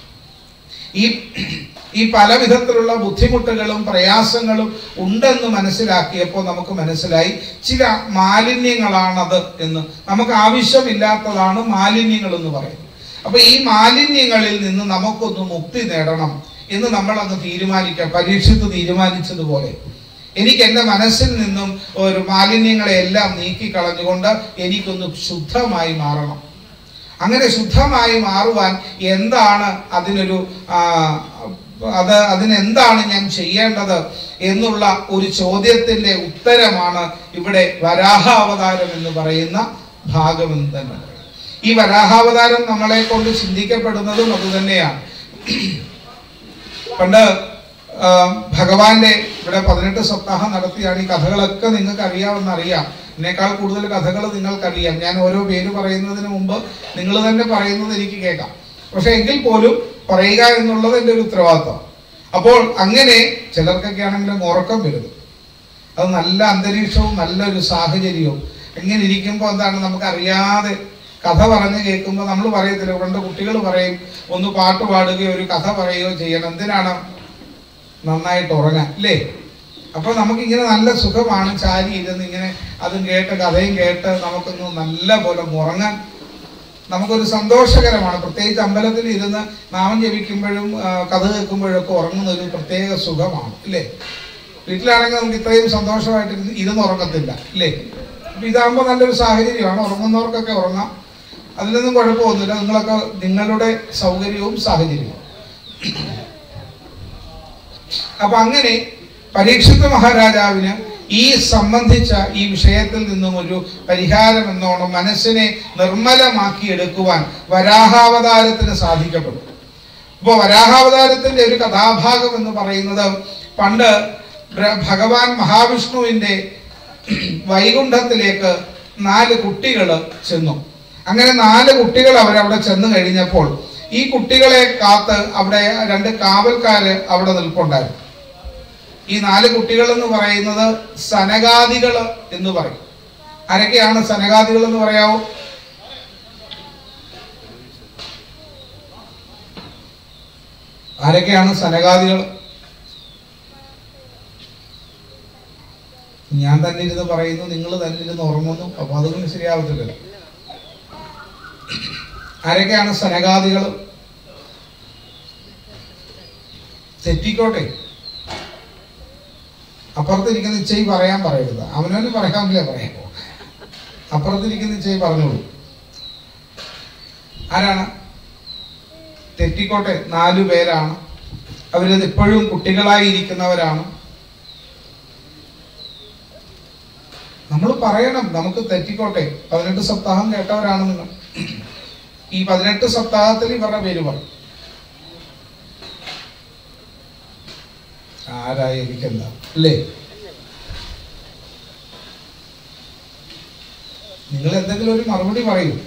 ഈ ഈ പല വിധത്തിലുള്ള ബുദ്ധിമുട്ടുകളും പ്രയാസങ്ങളും ഉണ്ടെന്ന് മനസ്സിലാക്കിയപ്പോൾ നമുക്ക് മനസ്സിലായി ചില മാലിന്യങ്ങളാണത് എന്ന് നമുക്ക് ആവശ്യമില്ലാത്തതാണ് മാലിന്യങ്ങൾ എന്ന് പറയുന്നത് അപ്പൊ ഈ മാലിന്യങ്ങളിൽ നിന്ന് നമുക്കൊന്ന് മുക്തി നേടണം എന്ന് നമ്മൾ അങ്ങ് തീരുമാനിക്കാം പരീക്ഷിച്ച് തീരുമാനിച്ചതുപോലെ എനിക്ക് എൻ്റെ മനസ്സിൽ നിന്നും ഒരു മാലിന്യങ്ങളെ എല്ലാം നീക്കിക്കളഞ്ഞുകൊണ്ട് എനിക്കൊന്ന് ശുദ്ധമായി മാറണം അങ്ങനെ ശുദ്ധമായി മാറുവാൻ എന്താണ് അതിനൊരു ആ, അത് അതിനെന്താണ് ഞാൻ ചെയ്യേണ്ടത് എന്നുള്ള ഒരു ചോദ്യത്തിന്റെ ഉത്തരമാണ് ഇവിടെ വരാഹാവതാരം എന്ന് പറയുന്ന ഭാഗം എന്ന് തന്നെ പറയും. ഈ വരാഹാവതാരം നമ്മളെ കൊണ്ട് ചിന്തിക്കപ്പെടുന്നതും അതുതന്നെയാണ് പണ്ട് ആ, ഭഗവാന്റെ ഇവിടെ പതിനെട്ട് സപ്താഹം നടത്തിയാണ് ഈ കഥകളൊക്കെ നിങ്ങൾക്ക് അറിയാമെന്ന് അറിയാം എന്നേക്കാൾ കൂടുതൽ കഥകൾ നിങ്ങൾക്കറിയാം ഞാൻ ഓരോ പേര് പറയുന്നതിന് മുമ്പ് നിങ്ങൾ തന്നെ പറയുന്നത് എനിക്ക് കേൾക്കാം പക്ഷെ എങ്കിൽ പോലും പറയുക എന്നുള്ളത് എൻ്റെ ഒരു ഉത്തരവാദിത്വം അപ്പോൾ അങ്ങനെ ചിലർക്കൊക്കെ ആണെങ്കിലും ഉറക്കം വരുന്നു അത് നല്ല അന്തരീക്ഷവും നല്ലൊരു സാഹചര്യവും ഇങ്ങനെ ഇരിക്കുമ്പോൾ എന്താണ് നമുക്കറിയാതെ കഥ പറഞ്ഞ് കേൾക്കുമ്പോൾ നമ്മൾ പറയത്തില്ല പണ്ട് കുട്ടികൾ പറയും ഒന്ന് പാട്ട് പാടുകയോ ഒരു കഥ പറയുകയോ ചെയ്യണം എന്തിനാണ് നന്നായിട്ട് ഉറങ്ങാൻ അല്ലേ അപ്പൊ നമുക്കിങ്ങനെ നല്ല സുഖമാണ് ചാരി ഇരുന്ന് ഇങ്ങനെ അതും കേട്ട് കഥയും കേട്ട് നമുക്കൊന്ന് നല്ല പോലെ ഉറങ്ങാൻ നമുക്കൊരു സന്തോഷകരമാണ് പ്രത്യേകിച്ച് അമ്പലത്തിൽ ഇരുന്ന് നാമം ജപിക്കുമ്പോഴും ആ, കഥ കേൾക്കുമ്പോഴും ഒക്കെ ഉറങ്ങുന്ന ഒരു പ്രത്യേക സുഖമാണ് ഇല്ലേ വീട്ടിലാണെങ്കിൽ നമുക്ക് ഇത്രയും സന്തോഷമായിട്ട് ഇരുന്ന് ഇരുന്ന് ഉറങ്ങത്തില്ല ഇല്ലേ അപ്പൊ ഇതാകുമ്പോൾ നല്ലൊരു സാഹചര്യമാണ് ഉറങ്ങുന്നവർക്കൊക്കെ ഉറങ്ങാം അതിലൊന്നും കുഴപ്പമൊന്നുമില്ല നിങ്ങളൊക്കെ നിങ്ങളുടെ സൗകര്യവും സാഹചര്യവും അപ്പൊ അങ്ങനെ പരീക്ഷിത മഹാരാജാവിന് ഈ സംബന്ധിച്ച ഈ വിഷയത്തിൽ നിന്നും ഒരു പരിഹാരം എന്നോണം മനസ്സിനെ നിർമ്മലമാക്കി എടുക്കുവാൻ വരാഹാവതാരത്തിന് സാധിക്കപ്പെടും അപ്പോൾ വരാഹാവതാരത്തിന്റെ ഒരു കഥാഭാഗം എന്ന് പറയുന്നത് പണ്ട് ബ്ര- ഭഗവാൻ മഹാവിഷ്ണുവിന്റെ വൈകുണ്ഠത്തിലേക്ക് നാല് കുട്ടികൾ ചെന്നു അങ്ങനെ നാല് കുട്ടികൾ അവരവിടെ ചെന്ന് കഴിഞ്ഞപ്പോൾ ഈ കുട്ടികളെ കാത്ത് അവിടെ രണ്ട് കാവൽക്കാര് അവിടെ നിൽപ്പുണ്ടായിരുന്നു ഈ നാല് കുട്ടികൾ എന്ന് പറയുന്നത് സനകാദികൾ എന്ന് പറയും ആരൊക്കെയാണ് സനകാദികൾ എന്ന് പറയാവോ ആരൊക്കെയാണ് സനകാദികൾ ഞാൻ തന്നെ ഇരുന്ന് പറയുന്നു നിങ്ങൾ തന്നെ ഇരുന്ന് ഉറങ്ങുന്നു അപ്പൊ അതൊന്നും ശരിയാവത്തില്ലല്ലോ ആരൊക്കെയാണ് സനകാദികൾ തെറ്റിക്കോട്ടെ അപ്പുറത്തിരിക്കുന്ന ഇച്ചയി പറയാൻ പറയരുത് അവനവന് പറയാമില്ലേ പറയാമോ അപ്പുറത്തിരിക്കുന്ന ഇച്ചയി പറഞ്ഞോളൂ ആരാണ് തെറ്റിക്കോട്ടെ നാലു പേരാണ് അവരത് ഇപ്പോഴും കുട്ടികളായി ഇരിക്കുന്നവരാണ് നമ്മൾ പറയണം നമുക്ക് തെറ്റിക്കോട്ടെ പതിനെട്ട് സപ്താഹം കേട്ടവരാണ് നിങ്ങൾ ഈ പതിനെട്ട് സപ്താഹത്തിൽ ഇവരുടെ പേര് പറയും ആരായിരിക്കണ്ട അല്ലേ നിങ്ങൾ എന്തെങ്കിലും ഒരു മറുപടി പറയൂ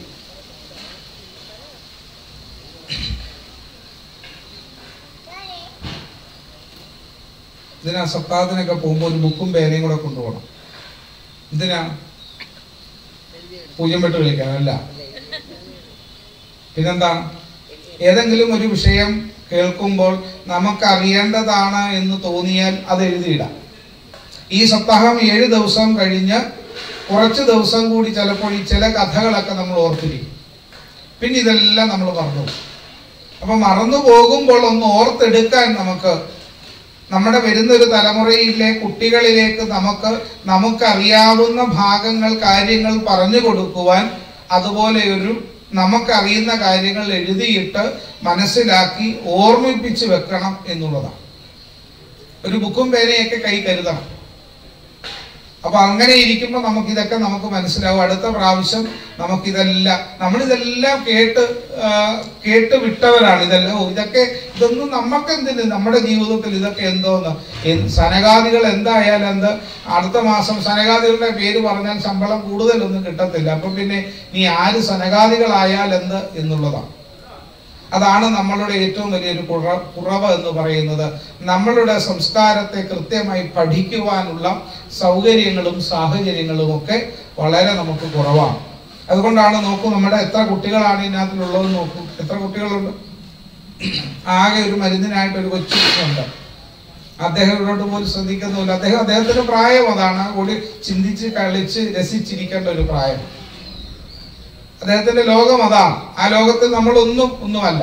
ഇതിനാ സപ്താഹത്തിനൊക്കെ പോകുമ്പോൾ ഒരു ബുക്കും പേനയും കൂടെ കൊണ്ടുപോകണം എന്തിനാ പൂജ്യം പെട്ട് കളിക്കാനല്ല പിന്നെന്താണ് ഏതെങ്കിലും ഒരു വിഷയം കേൾക്കുമ്പോൾ നമുക്കറിയേണ്ടതാണ് എന്ന് തോന്നിയാൽ അത് എഴുതിയിടാം ഈ സപ്താഹം ഏഴ് ദിവസം കഴിഞ്ഞ് കുറച്ച് ദിവസം കൂടി ചിലപ്പോൾ ഈ ചില കഥകളൊക്കെ നമ്മൾ ഓർത്തിരിക്കും പിന്നെ ഇതെല്ലാം നമ്മൾ മറന്നു പോകും. അപ്പൊ മറന്നു പോകുമ്പോൾ ഒന്ന് ഓർത്തെടുക്കാൻ നമുക്ക് നമ്മുടെ വരുന്ന ഒരു തലമുറയിലെ കുട്ടികളിലേക്ക് നമുക്ക് നമുക്കറിയാവുന്ന ഭാഗങ്ങൾ കാര്യങ്ങൾ പറഞ്ഞു കൊടുക്കുവാൻ അതുപോലെ ഒരു നമുക്കറിയുന്ന കാര്യങ്ങൾ എഴുതിയിട്ട് മനസ്സിലാക്കി ഓർമ്മിപ്പിച്ച് വെക്കണം എന്നുള്ളതാണ് ഒരു ബുക്കും പേനയൊക്കെ കൈ കരുതണം അപ്പൊ അങ്ങനെ ഇരിക്കുമ്പോൾ നമുക്ക് ഇതൊക്കെ നമുക്ക് മനസ്സിലാവും അടുത്ത പ്രാവശ്യം നമുക്കിതെല്ലാം നമ്മളിതെല്ലാം കേട്ട് ആ, കേട്ട് വിട്ടവരാണ് ഇതെല്ലാം ഓ, ഇതൊക്കെ ഇതൊന്നും നമുക്ക് എന്തിന് നമ്മുടെ ജീവിതത്തിൽ ഇതൊക്കെ എന്തോന്ന് എന്ത് സനകാദികൾ എന്തായാലും എന്ത് അടുത്ത മാസം സനകാദികളുടെ പേര് പറഞ്ഞാൽ ശമ്പളം കൂടുതലൊന്നും കിട്ടത്തില്ല അപ്പൊ പിന്നെ നീ ആര് സനകാദികളായാൽ എന്ത് എന്നുള്ളതാണ് അതാണ് നമ്മളുടെ ഏറ്റവും വലിയൊരു കുറ കുറവ് എന്ന് പറയുന്നത് നമ്മളുടെ സംസ്കാരത്തെ കൃത്യമായി പഠിക്കുവാനുള്ള സൗകര്യങ്ങളും സാഹചര്യങ്ങളും ഒക്കെ വളരെ നമുക്ക് കുറവാണ് അതുകൊണ്ടാണ് നോക്കൂ നമ്മുടെ എത്ര കുട്ടികളാണ് ഇതിനകത്തിലുള്ളത് നോക്കൂ എത്ര കുട്ടികളുണ്ട് ആകെ ഒരു മരുന്നിനായിട്ട് ഒരു കൊച്ചു കുഞ്ഞുണ്ട് അദ്ദേഹം ഇവിടോട്ട് പോലും ശ്രദ്ധിക്കുന്നുമില്ല അദ്ദേഹം അദ്ദേഹത്തിന്റെ പ്രായം അതാണ് കൂടി ചിന്തിച്ച് കളിച്ച് രസിച്ചിരിക്കേണ്ട ഒരു പ്രായം അദ്ദേഹത്തിന്റെ ലോകം അതാണ് ആ ലോകത്തിൽ നമ്മളൊന്നും ഒന്നുമല്ല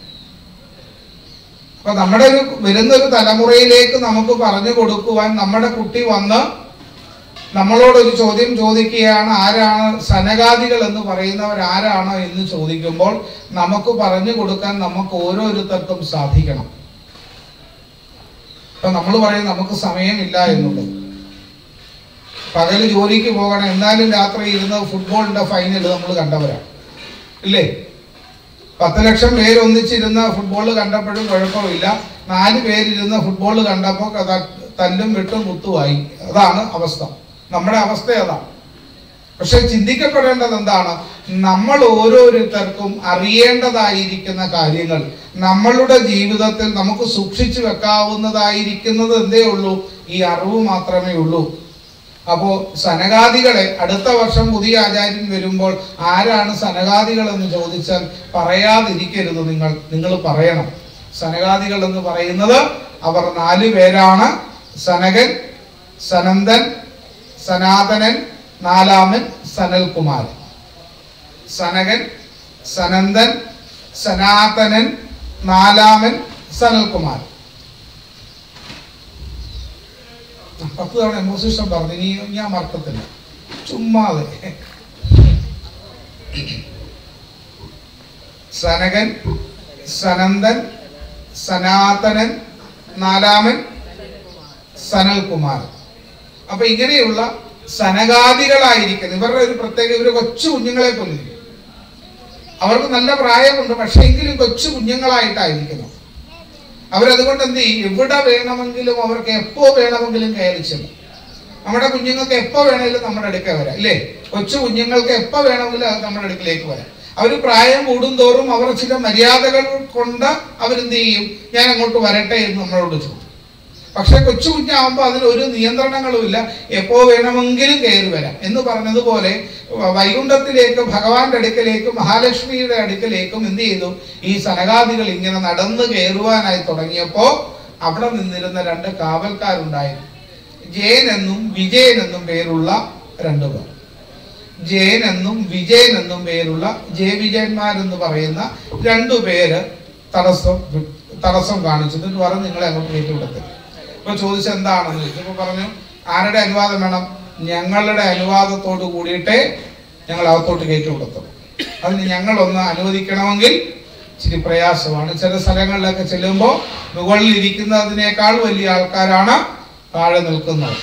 അപ്പൊ നമ്മുടെ ഒരു വരുന്ന ഒരു തലമുറയിലേക്ക് നമുക്ക് പറഞ്ഞു കൊടുക്കുവാൻ നമ്മുടെ കുട്ടി വന്ന് നമ്മളോടൊരു ചോദ്യം ചോദിക്കുകയാണ് ആരാണ് സനകാദികൾ എന്ന് പറയുന്നവർ ആരാണ് എന്ന് ചോദിക്കുമ്പോൾ നമുക്ക് പറഞ്ഞു കൊടുക്കാൻ നമുക്ക് ഓരോരുത്തർക്കും സാധിക്കണം ഇപ്പൊ നമ്മൾ പറയും നമുക്ക് സമയമില്ല എന്നുള്ളത് പകല് ജോലിക്ക് പോകണം എന്നാലും രാത്രി ഇരുന്ന് ഫുട്ബോളിന്റെ ഫൈനൽ നമ്മൾ കണ്ടവരാണ് ഇല്ലേ പത്ത് ലക്ഷം പേര് ഒന്നിച്ചിരുന്ന് ഫുട്ബോൾ കണ്ടപ്പോഴും കുഴപ്പമില്ല നാല് പേരിരുന്ന് ഫുട്ബോൾ കണ്ടപ്പോൾ ത- തല്ലും വെട്ടും കുത്തുമായി അതാണ് അവസ്ഥ നമ്മുടെ അവസ്ഥ അതാണ് പക്ഷെ ചിന്തിക്കപ്പെടേണ്ടത് എന്താണ് നമ്മൾ ഓരോരുത്തർക്കും അറിയേണ്ടതായിരിക്കുന്ന കാര്യങ്ങൾ നമ്മളുടെ ജീവിതത്തിൽ നമുക്ക് സൂക്ഷിച്ചു വെക്കാവുന്നതായിരിക്കുന്നത് എന്തേ ഉള്ളൂ ഈ അറിവ് മാത്രമേ ഉള്ളൂ അപ്പോ സനകാദികളെ അടുത്ത വർഷം പുതിയ ആചാര്യൻ വരുമ്പോൾ ആരാണ് സനകാദികൾ എന്ന് ചോദിച്ചാൽ പറയാതിരിക്കരുത് നിങ്ങൾ നിങ്ങൾ പറയണം സനകാദികൾ എന്ന് പറയുന്നത് അവർ നാല് പേരാണ് സനകൻ സനന്ദൻ സനാതനൻ നാലാമൻ സനൽകുമാരൻ സനകൻ സനന്ദൻ സനാതനൻ നാലാമൻ സനൽകുമാരൻ പത്ത് തവണ എമോസിഷൻ പറഞ്ഞു ഇനി ഞാൻ മറക്കത്തില്ല ചുമ്മാതെ സനകൻ സനന്ദൻ സനാതനൻ നാലാമൻ സനൽകുമാരൻ അപ്പൊ ഇങ്ങനെയുള്ള സനകാദികളായിരിക്കുന്നു ഇവരുടെ ഒരു പ്രത്യേക ഇവര് കൊച്ചു കുഞ്ഞുങ്ങളെ പോലെ ഇരിക്കും. അവർക്ക് നല്ല പ്രായമുണ്ട് പക്ഷെ എങ്കിലും കൊച്ചു കുഞ്ഞുങ്ങളായിട്ടായിരിക്കുന്നു അവരതുകൊണ്ട് എന്ത് ചെയ്യും എവിടെ വേണമെങ്കിലും അവർക്ക് എപ്പോ വേണമെങ്കിലും കയറി ചെല്ലും നമ്മുടെ കുഞ്ഞുങ്ങൾക്ക് എപ്പോ വേണമെങ്കിലും നമ്മുടെ അടുക്ക വരാം ഇല്ലേ കൊച്ചു കുഞ്ഞുങ്ങൾക്ക് എപ്പോ വേണമെങ്കിലും അത് നമ്മുടെ അടുക്കിലേക്ക് വരാം അവർ പ്രായം കൂടുന്തോറും അവർ ചില മര്യാദകൾ കൊണ്ട് അവരെന്ത് ചെയ്യും ഞാൻ അങ്ങോട്ട് വരട്ടെ എന്ന് നമ്മളോട് ചോദിക്കും പക്ഷെ കൊച്ചു കുഞ്ഞാവുമ്പോൾ അതിന് ഒരു നിയന്ത്രണങ്ങളുമില്ല എപ്പോ വേണമെങ്കിലും കയറി വരാം എന്ന് പറഞ്ഞതുപോലെ വ- വൈകുണ്ഠത്തിലേക്ക് ഭഗവാന്റെ അടുക്കലേക്ക് മഹാലക്ഷ്മിയുടെ അടുക്കലേക്കും എന്ത് ചെയ്തു ഈ സനകാദികൾ ഇങ്ങനെ നടന്നു കയറുവാനായി തുടങ്ങിയപ്പോ അവിടെ നിന്നിരുന്ന രണ്ട് കാവൽക്കാരുണ്ടായിരുന്നു ജയൻ എന്നും വിജയൻ എന്നും പേരുള്ള രണ്ടു പേർ ജയൻ എന്നും വിജയൻ എന്നും പേരുള്ള ജയവിജയന്മാരെന്ന് പറയുന്ന രണ്ടു പേര് തടസ്സം തടസ്സം കാണിച്ചു എന്നിട്ട് പറഞ്ഞു നിങ്ങളെ അങ്ങോട്ട് കയറ്റിവിടത്തില്ല ഇപ്പൊ ചോദിച്ച എന്താണെന്ന് ചോദിച്ചപ്പോ പറഞ്ഞു ആരുടെ അനുവാദം വേണം ഞങ്ങളുടെ അനുവാദത്തോട് കൂടിയിട്ടേ ഞങ്ങൾ അകത്തോട്ട് കയറ്റി കൊടുത്തുള്ളൂ അതിന് ഞങ്ങളൊന്ന് അനുവദിക്കണമെങ്കിൽ ഇച്ചിരി പ്രയാസമാണ് ചില സ്ഥലങ്ങളിലൊക്കെ ചെല്ലുമ്പോൾ മുകളിൽ ഇരിക്കുന്നതിനേക്കാൾ വലിയ ആൾക്കാരാണ് താഴെ നിൽക്കുന്നത്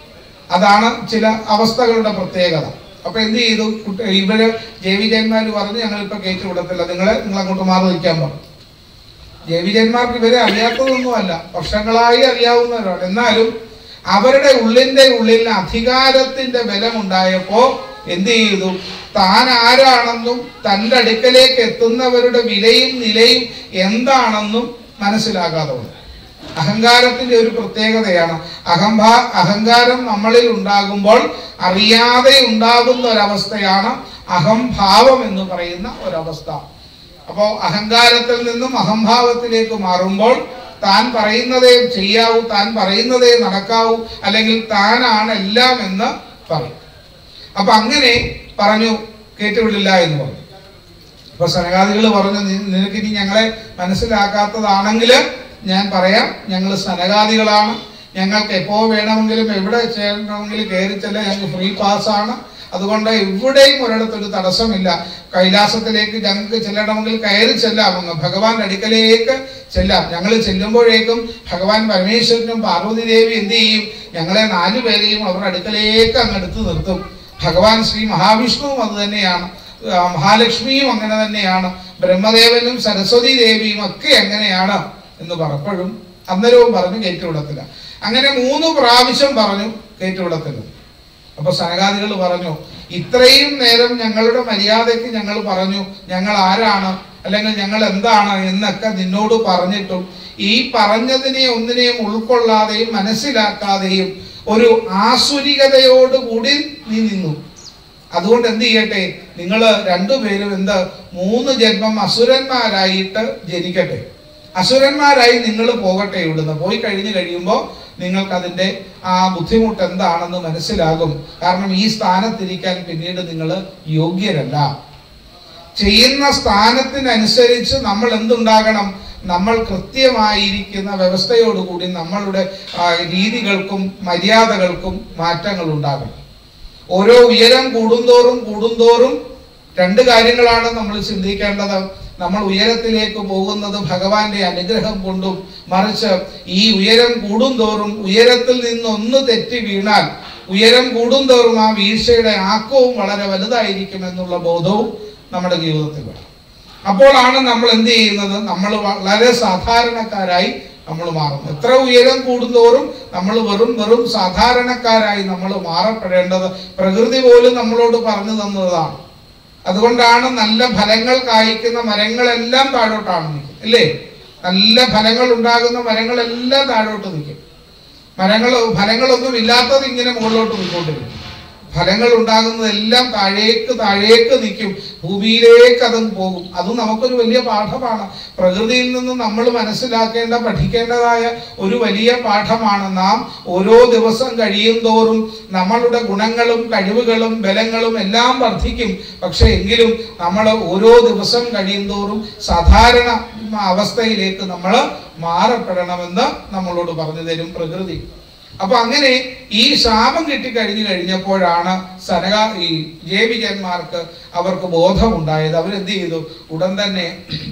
അതാണ് ചില അവസ്ഥകളുടെ പ്രത്യേകത അപ്പൊ എന്ത് ചെയ്തു കുട്ടി- ഇവര് ജൈവിജന്മാര് പറഞ്ഞ് ഞങ്ങൾ ഇപ്പൊ കയറ്റി വിടത്തില്ല നിങ്ങളെ നിങ്ങൾ അങ്ങോട്ട് മാറി നിൽക്കാൻ പറഞ്ഞു ജൈവിജന്മാർക്ക് ഇവരെ അറിയാത്തതൊന്നുമല്ല വർഷങ്ങളായി അറിയാവുന്നവരാണ് എന്നാലും അവരുടെ ഉള്ളിന്റെ ഉള്ളിൽ അധികാരത്തിന്റെ ബലമുണ്ടായപ്പോ എന്ത് ചെയ്തു താൻ ആരാണെന്നും തന്റെ അടുക്കലേക്ക് എത്തുന്നവരുടെ വിലയും നിലയും എന്താണെന്നും മനസ്സിലാകാതെ വന്നു അഹങ്കാരത്തിന്റെ ഒരു പ്രത്യേകതയാണ് അഹംഭാ അഹങ്കാരം നമ്മളിൽ ഉണ്ടാകുമ്പോൾ അറിയാതെ ഉണ്ടാകുന്ന ഒരവസ്ഥയാണ് അഹംഭാവം എന്ന് പറയുന്ന ഒരവസ്ഥ അപ്പോ അഹങ്കാരത്തിൽ നിന്നും അഹംഭാവത്തിലേക്ക് മാറുമ്പോൾ താൻ പറയുന്നതേ ചെയ്യാവൂ താൻ പറയുന്നതേ നടക്കാവൂ അല്ലെങ്കിൽ താനാണ് എല്ലാം എന്ന് പറയും അപ്പൊ അങ്ങനെ പറഞ്ഞു കേട്ടുവിടില്ല എന്ന് പറഞ്ഞു അപ്പൊ സനകാദികൾ പറഞ്ഞു "നി- നിനക്കിനി ഞങ്ങളെ മനസ്സിലാക്കാത്തതാണെങ്കിൽ ഞാൻ പറയാം ഞങ്ങൾ സനകാദികളാണ് ഞങ്ങൾക്ക് എപ്പോ വേണമെങ്കിലും എവിടെ ചേരണമെങ്കിലും കയറി ചെല്ലാൻ ഞങ്ങൾക്ക് ഫ്രീ പാസ് ആണ് അതുകൊണ്ട് എവിടെയും ഒരിടത്തൊരു തടസ്സമില്ല കൈലാസത്തിലേക്ക് ഞങ്ങൾക്ക് ചെല്ലണമെങ്കിൽ കയറി ചെല്ലാം അങ്ങ് ഭഗവാന്റെ അടുക്കലേക്ക് ചെല്ലാം ഞങ്ങൾ ചെല്ലുമ്പോഴേക്കും ഭഗവാൻ പരമേശ്വരനും പാർവതി ദേവി എന്ത് ചെയ്യും ഞങ്ങളെ നാലു പേരെയും അവരുടെ അടുക്കലേക്ക് അങ്ങ് എടുത്തു നിർത്തും ഭഗവാൻ ശ്രീ മഹാവിഷ്ണുവും അത് തന്നെയാണ് ആ, മഹാലക്ഷ്മിയും അങ്ങനെ തന്നെയാണ് ബ്രഹ്മദേവനും സരസ്വതി ദേവിയും ഒക്കെ എങ്ങനെയാണ് എന്ന് പറഞ്ഞപ്പോഴും അന്നേരവും പറഞ്ഞു കയറ്റുവിടത്തില്ല അങ്ങനെ മൂന്ന് പ്രാവശ്യം പറഞ്ഞു കയറ്റുവിടത്തില്ല അപ്പൊ സനകാദികൾ പറഞ്ഞു ഇത്രയും നേരം ഞങ്ങളുടെ മര്യാദയ്ക്ക് ഞങ്ങൾ പറഞ്ഞു ഞങ്ങൾ ആരാണ് അല്ലെങ്കിൽ ഞങ്ങൾ എന്താണ് എന്നൊക്കെ നിന്നോട് പറഞ്ഞിട്ടും ഈ പറഞ്ഞതിനെ ഒന്നിനെയും ഉൾക്കൊള്ളാതെയും മനസ്സിലാക്കാതെയും ഒരു ആസുരികതയോടുകൂടി നീ നിന്നു അതുകൊണ്ട് എന്ത് ചെയ്യട്ടെ നിങ്ങൾ രണ്ടുപേരും എന്ത് മൂന്ന് ജന്മം അസുരന്മാരായിട്ട് ജനിക്കട്ടെ അസുരന്മാരായി നിങ്ങൾ പോകട്ടെ ഇവിടുന്ന് പോയി കഴിഞ്ഞു കഴിയുമ്പോൾ നിങ്ങൾക്ക് അതിന്റെ ആ ബുദ്ധിമുട്ട് എന്താണെന്ന് മനസ്സിലാകും കാരണം ഈ സ്ഥാനത്തിരിക്കാൻ പിന്നീട് നിങ്ങൾ യോഗ്യരല്ല ചെയ്യുന്ന സ്ഥാനത്തിനനുസരിച്ച് നമ്മൾ എന്തുണ്ടാകണം നമ്മൾ കൃത്യമായിരിക്കുന്ന വ്യവസ്ഥയോടുകൂടി നമ്മളുടെ ആ, രീതികൾക്കും മര്യാദകൾക്കും മാറ്റങ്ങൾ ഉണ്ടാകണം ഓരോ ഉയരം കൂടുന്തോറും കൂടുന്തോറും രണ്ട് കാര്യങ്ങളാണ് നമ്മൾ ചിന്തിക്കേണ്ടത് നമ്മൾ ഉയരത്തിലേക്ക് പോകുന്നത് ഭഗവാന്റെ അനുഗ്രഹം കൊണ്ടും മറിച്ച് ഈ ഉയരം കൂടുന്തോറും ഉയരത്തിൽ നിന്ന് ഒന്ന് തെറ്റി വീണാൽ ഉയരം കൂടുന്തോറും ആ വീഴ്ചയുടെ ആക്കവും വളരെ വലുതായിരിക്കും എന്നുള്ള ബോധവും നമ്മുടെ ജീവിതത്തിൽ വേണം അപ്പോഴാണ് നമ്മൾ എന്ത് ചെയ്യുന്നത് നമ്മൾ വളരെ സാധാരണക്കാരായി നമ്മൾ മാറും എത്ര ഉയരം കൂടുന്തോറും നമ്മൾ വെറും വെറും സാധാരണക്കാരായി നമ്മൾ മാറപ്പെടേണ്ടത് പ്രകൃതി പോലും നമ്മളോട് പറഞ്ഞു തന്നതാണ് അതുകൊണ്ടാണ് നല്ല ഫലങ്ങൾ കായ്ക്കുന്ന മരങ്ങളെല്ലാം താഴോട്ടാണ് നിൽക്കുന്നത് അല്ലേ നല്ല ഫലങ്ങൾ ഉണ്ടാകുന്ന മരങ്ങളെല്ലാം താഴോട്ട് നിൽക്കും മരങ്ങൾ ഫലങ്ങളൊന്നും ഇല്ലാത്തത് ഇങ്ങനെ മുകളിലോട്ട് പോയിക്കൊണ്ടിരിക്കും ഫലങ്ങൾ ഉണ്ടാകുന്നതെല്ലാം താഴേക്ക് താഴേക്ക് നിൽക്കും ഭൂമിയിലേക്ക് അത് പോകും അത് നമുക്കൊരു വലിയ പാഠമാണ് പ്രകൃതിയിൽ നിന്ന് നമ്മൾ മനസ്സിലാക്കേണ്ട പഠിക്കേണ്ടതായ ഒരു വലിയ പാഠമാണ് നാം ഓരോ ദിവസം കഴിയും തോറും നമ്മളുടെ ഗുണങ്ങളും കഴിവുകളും ബലങ്ങളും എല്ലാം വർദ്ധിക്കും പക്ഷെ എങ്കിലും നമ്മൾ ഓരോ ദിവസം കഴിയും തോറും സാധാരണ അവസ്ഥയിലേക്ക് നമ്മൾ മാറപ്പെടണമെന്ന് നമ്മളോട് പറഞ്ഞു തരും പ്രകൃതി അപ്പൊ അങ്ങനെ ഈ ശാപം കിട്ടിക്കഴിഞ്ഞു കഴിഞ്ഞപ്പോഴാണ് സനക ഈ ജേവികന്മാർക്ക് അവർക്ക് ബോധമുണ്ടായത് അവരെന്ത് ചെയ്തു ഉടൻ തന്നെ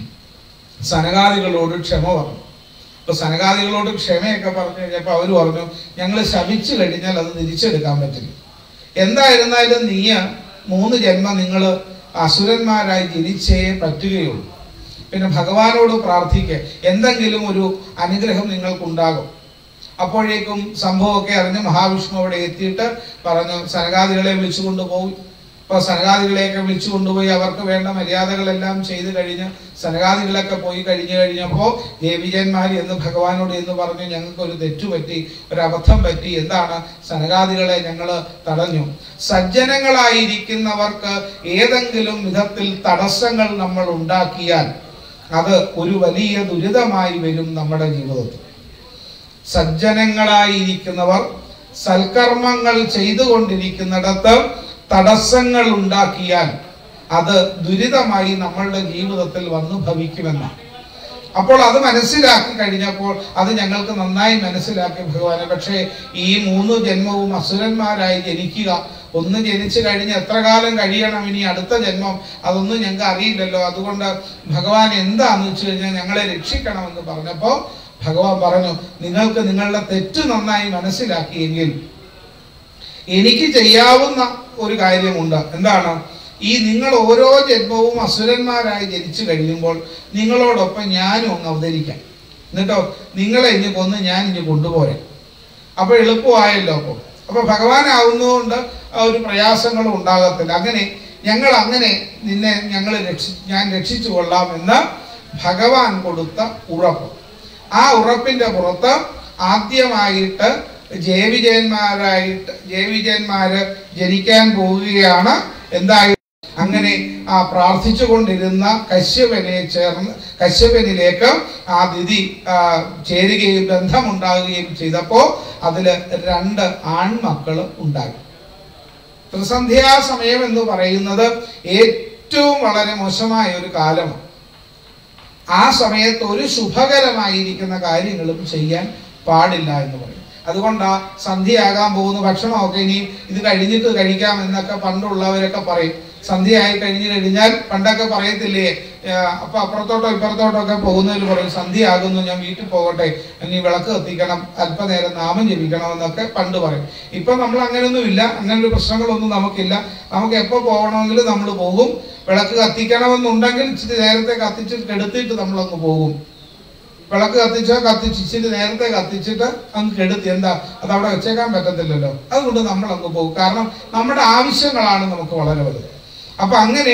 സനകാദികളോട് ക്ഷമ പറഞ്ഞു അപ്പൊ സനകാദികളോട് ക്ഷമയൊക്കെ പറഞ്ഞു കഴിഞ്ഞപ്പോൾ അവർ പറഞ്ഞു ഞങ്ങൾ ശമിച്ചു കഴിഞ്ഞാൽ അത് തിരിച്ചെടുക്കാൻ പറ്റില്ല എന്തായിരുന്നാലും നീ മൂന്ന് ജന്മം നിങ്ങൾ അസുരന്മാരായി ജനിച്ചേ പറ്റുകയുള്ളൂ പിന്നെ ഭഗവാനോട് പ്രാർത്ഥിക്കുക എന്തെങ്കിലും ഒരു അനുഗ്രഹം നിങ്ങൾക്കുണ്ടാകും അപ്പോഴേക്കും സംഭവമൊക്കെ അറിഞ്ഞ് മഹാവിഷ്ണു അവിടെ എത്തിയിട്ട് പറഞ്ഞു സനകാദികളെ വിളിച്ചു കൊണ്ടുപോയി അപ്പോൾ സനകാദികളെയൊക്കെ വിളിച്ചു കൊണ്ടുപോയി അവർക്ക് വേണ്ട മര്യാദകളെല്ലാം ചെയ്തു കഴിഞ്ഞ് സനകാദികളൊക്കെ പോയി കഴിഞ്ഞു കഴിഞ്ഞപ്പോൾ ദേവിജന്മാർ എന്ന് ഭഗവാനോട് എന്ന് പറഞ്ഞു ഞങ്ങൾക്ക് ഒരു തെറ്റു പറ്റി ഒരു അബദ്ധം പറ്റി എന്താണ് സനകാദികളെ ഞങ്ങൾ തടഞ്ഞു സജ്ജനങ്ങളായിരിക്കുന്നവർക്ക് ഏതെങ്കിലും വിധത്തിൽ തടസ്സങ്ങൾ നമ്മൾ ഉണ്ടാക്കിയാൽ അത് ഒരു വലിയ ദുരിതമായി വരും നമ്മുടെ ജീവിതത്തിൽ സജ്ജനങ്ങളായിരിക്കുന്നവർ സൽക്കർമ്മങ്ങൾ ചെയ്തുകൊണ്ടിരിക്കുന്നിടത്ത് തടസ്സങ്ങൾ ഉണ്ടാക്കിയാൽ അത് ദുരിതമായി നമ്മളുടെ ജീവിതത്തിൽ വന്നു ഭവിക്കുമെന്നാണ് അപ്പോൾ അത് മനസ്സിലാക്കി കഴിഞ്ഞപ്പോൾ അത് ഞങ്ങൾക്ക് നന്നായി മനസ്സിലാക്കി ഭഗവാനെ പക്ഷേ ഈ മൂന്ന് ജന്മവും അസുരന്മാരായി ജനിക്കുക ഒന്ന് ജനിച്ചു കഴിഞ്ഞ് എത്ര കാലം കഴിയണം ഇനി അടുത്ത ജന്മം അതൊന്നും ഞങ്ങൾക്ക് അറിയില്ലല്ലോ അതുകൊണ്ട് ഭഗവാൻ എന്താന്ന് വെച്ച് കഴിഞ്ഞാൽ ഞങ്ങളെ രക്ഷിക്കണമെന്ന് പറഞ്ഞപ്പോൾ ഭഗവാൻ പറഞ്ഞു നിങ്ങൾക്ക് നിങ്ങളുടെ തെറ്റ് നന്നായി മനസ്സിലാക്കിയെങ്കിൽ എനിക്ക് ചെയ്യാവുന്ന ഒരു കാര്യമുണ്ട് എന്താണ് ഈ നിങ്ങൾ ഓരോ ജന്മവും അസുരന്മാരായി ജനിച്ചു കഴിയുമ്പോൾ നിങ്ങളോടൊപ്പം ഞാനും അങ്ങ് അവതരിക്കാം എന്നിട്ടോ നിങ്ങളെ ഇനി കൊന്ന് ഞാൻ ഇനി കൊണ്ടുപോരെ അപ്പൊ എളുപ്പമായല്ലോ അപ്പോൾ അപ്പൊ ഭഗവാനാവുന്നതുകൊണ്ട് ആ ഒരു പ്രയാസങ്ങളും ഉണ്ടാകത്തില്ല അങ്ങനെ ഞങ്ങൾ അങ്ങനെ നിന്നെ ഞങ്ങൾ രക്ഷി ഞാൻ രക്ഷിച്ചു കൊള്ളാം എന്ന് ഭഗവാൻ കൊടുത്ത ഉറപ്പ് ആ ഉറപ്പിന്റെ പുറത്ത് ആദ്യമായിട്ട് ജയവിജയന്മാരായിട്ട് ജയവിജയന്മാര് ജനിക്കാൻ പോവുകയാണ് എന്തായി അങ്ങനെ ആ പ്രാർത്ഥിച്ചു കൊണ്ടിരുന്ന കശ്യപനെ ചേർന്ന് കശ്യപനിലേക്ക് ആ ദിതി ആ, ചേരുകയും ബന്ധമുണ്ടാകുകയും ചെയ്തപ്പോൾ അതില് രണ്ട് ആൺമക്കൾ ഉണ്ടായി ത്രിസന്ധ്യാ സമയം എന്ന് പറയുന്നത് ഏറ്റവും വളരെ മോശമായ ഒരു കാലമാണ് ആ സമയത്ത് ഒരു ശുഭകരമായിരിക്കുന്ന കാര്യങ്ങളും ചെയ്യാൻ പാടില്ല എന്ന് പറയും അതുകൊണ്ടാ സന്ധ്യയാകാൻ പോകുന്ന ഭക്ഷണമൊക്കെ ഇനി ഇത് കഴിഞ്ഞിട്ട് കഴിക്കാം എന്നൊക്കെ പണ്ടുള്ളവരൊക്കെ പറയും സന്ധ്യയായി കഴിഞ്ഞു കഴിഞ്ഞാൽ പണ്ടൊക്കെ പറയത്തില്ലേ ആ, അപ്പൊ അപ്പുറത്തോട്ടോ ഇപ്പുറത്തോട്ടോ ഒക്കെ പോകുന്നതിൽ പറയും സന്ധ്യയാകുന്നു ഞാൻ വീട്ടിൽ പോകട്ടെ ഇനി വിളക്ക് കത്തിക്കണം അല്പനേരം നാമം ജപിക്കണം എന്നൊക്കെ പണ്ട് പറയും ഇപ്പൊ നമ്മൾ അങ്ങനെയൊന്നും ഇല്ല അങ്ങനെ ഒരു പ്രശ്നങ്ങളൊന്നും നമുക്കില്ല നമുക്ക് എപ്പോൾ പോകണമെങ്കിലും നമ്മൾ പോകും വിളക്ക് കത്തിക്കണമെന്നുണ്ടെങ്കിൽ ഇച്ചിരി നേരത്തെ കത്തിച്ച് കെടുത്തിട്ട് നമ്മളങ്ങ് പോകും വിളക്ക് കത്തിച്ചോ കത്തിച്ച് ഇച്ചിരി നേരത്തെ കത്തിച്ചിട്ട് അങ്ങ് കെടുത്തി എന്താ അത് അവിടെ വെച്ചേക്കാൻ പറ്റത്തില്ലല്ലോ അതുകൊണ്ട് നമ്മൾ അങ്ങ് പോകും കാരണം നമ്മുടെ ആവശ്യങ്ങളാണ് നമുക്ക് വളരെ വലുത് അപ്പൊ അങ്ങനെ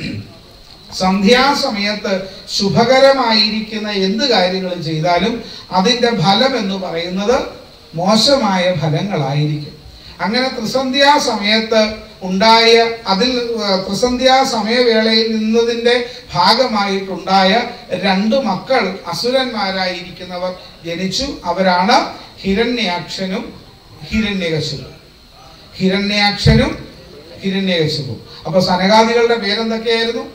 സന്ധ്യാസമയത്ത് ശുഭകരമായിരിക്കുന്ന എന്ത് കാര്യങ്ങൾ ചെയ്താലും അതിൻ്റെ ഫലം എന്ന് പറയുന്നത് മോശമായ ഫലങ്ങളായിരിക്കും അങ്ങനെ ത്രിസന്ധ്യാ സമയത്ത് ഉണ്ടായ അതിൽ ഏർ, ത്രിസന്ധ്യാ സമയവേളയിൽ നിന്നതിൻ്റെ ഭാഗമായിട്ടുണ്ടായ രണ്ട് മക്കൾ അസുരന്മാരായിരിക്കുന്നവർ ജനിച്ചു അവരാണ് ഹിരണ്യാക്ഷനും ഹിരണ്യകശിപും ഹിരണ്യാക്ഷനും ഹിരണ്യകശിപും അപ്പൊ സനകാദികളുടെ പേരെന്തൊക്കെയായിരുന്നു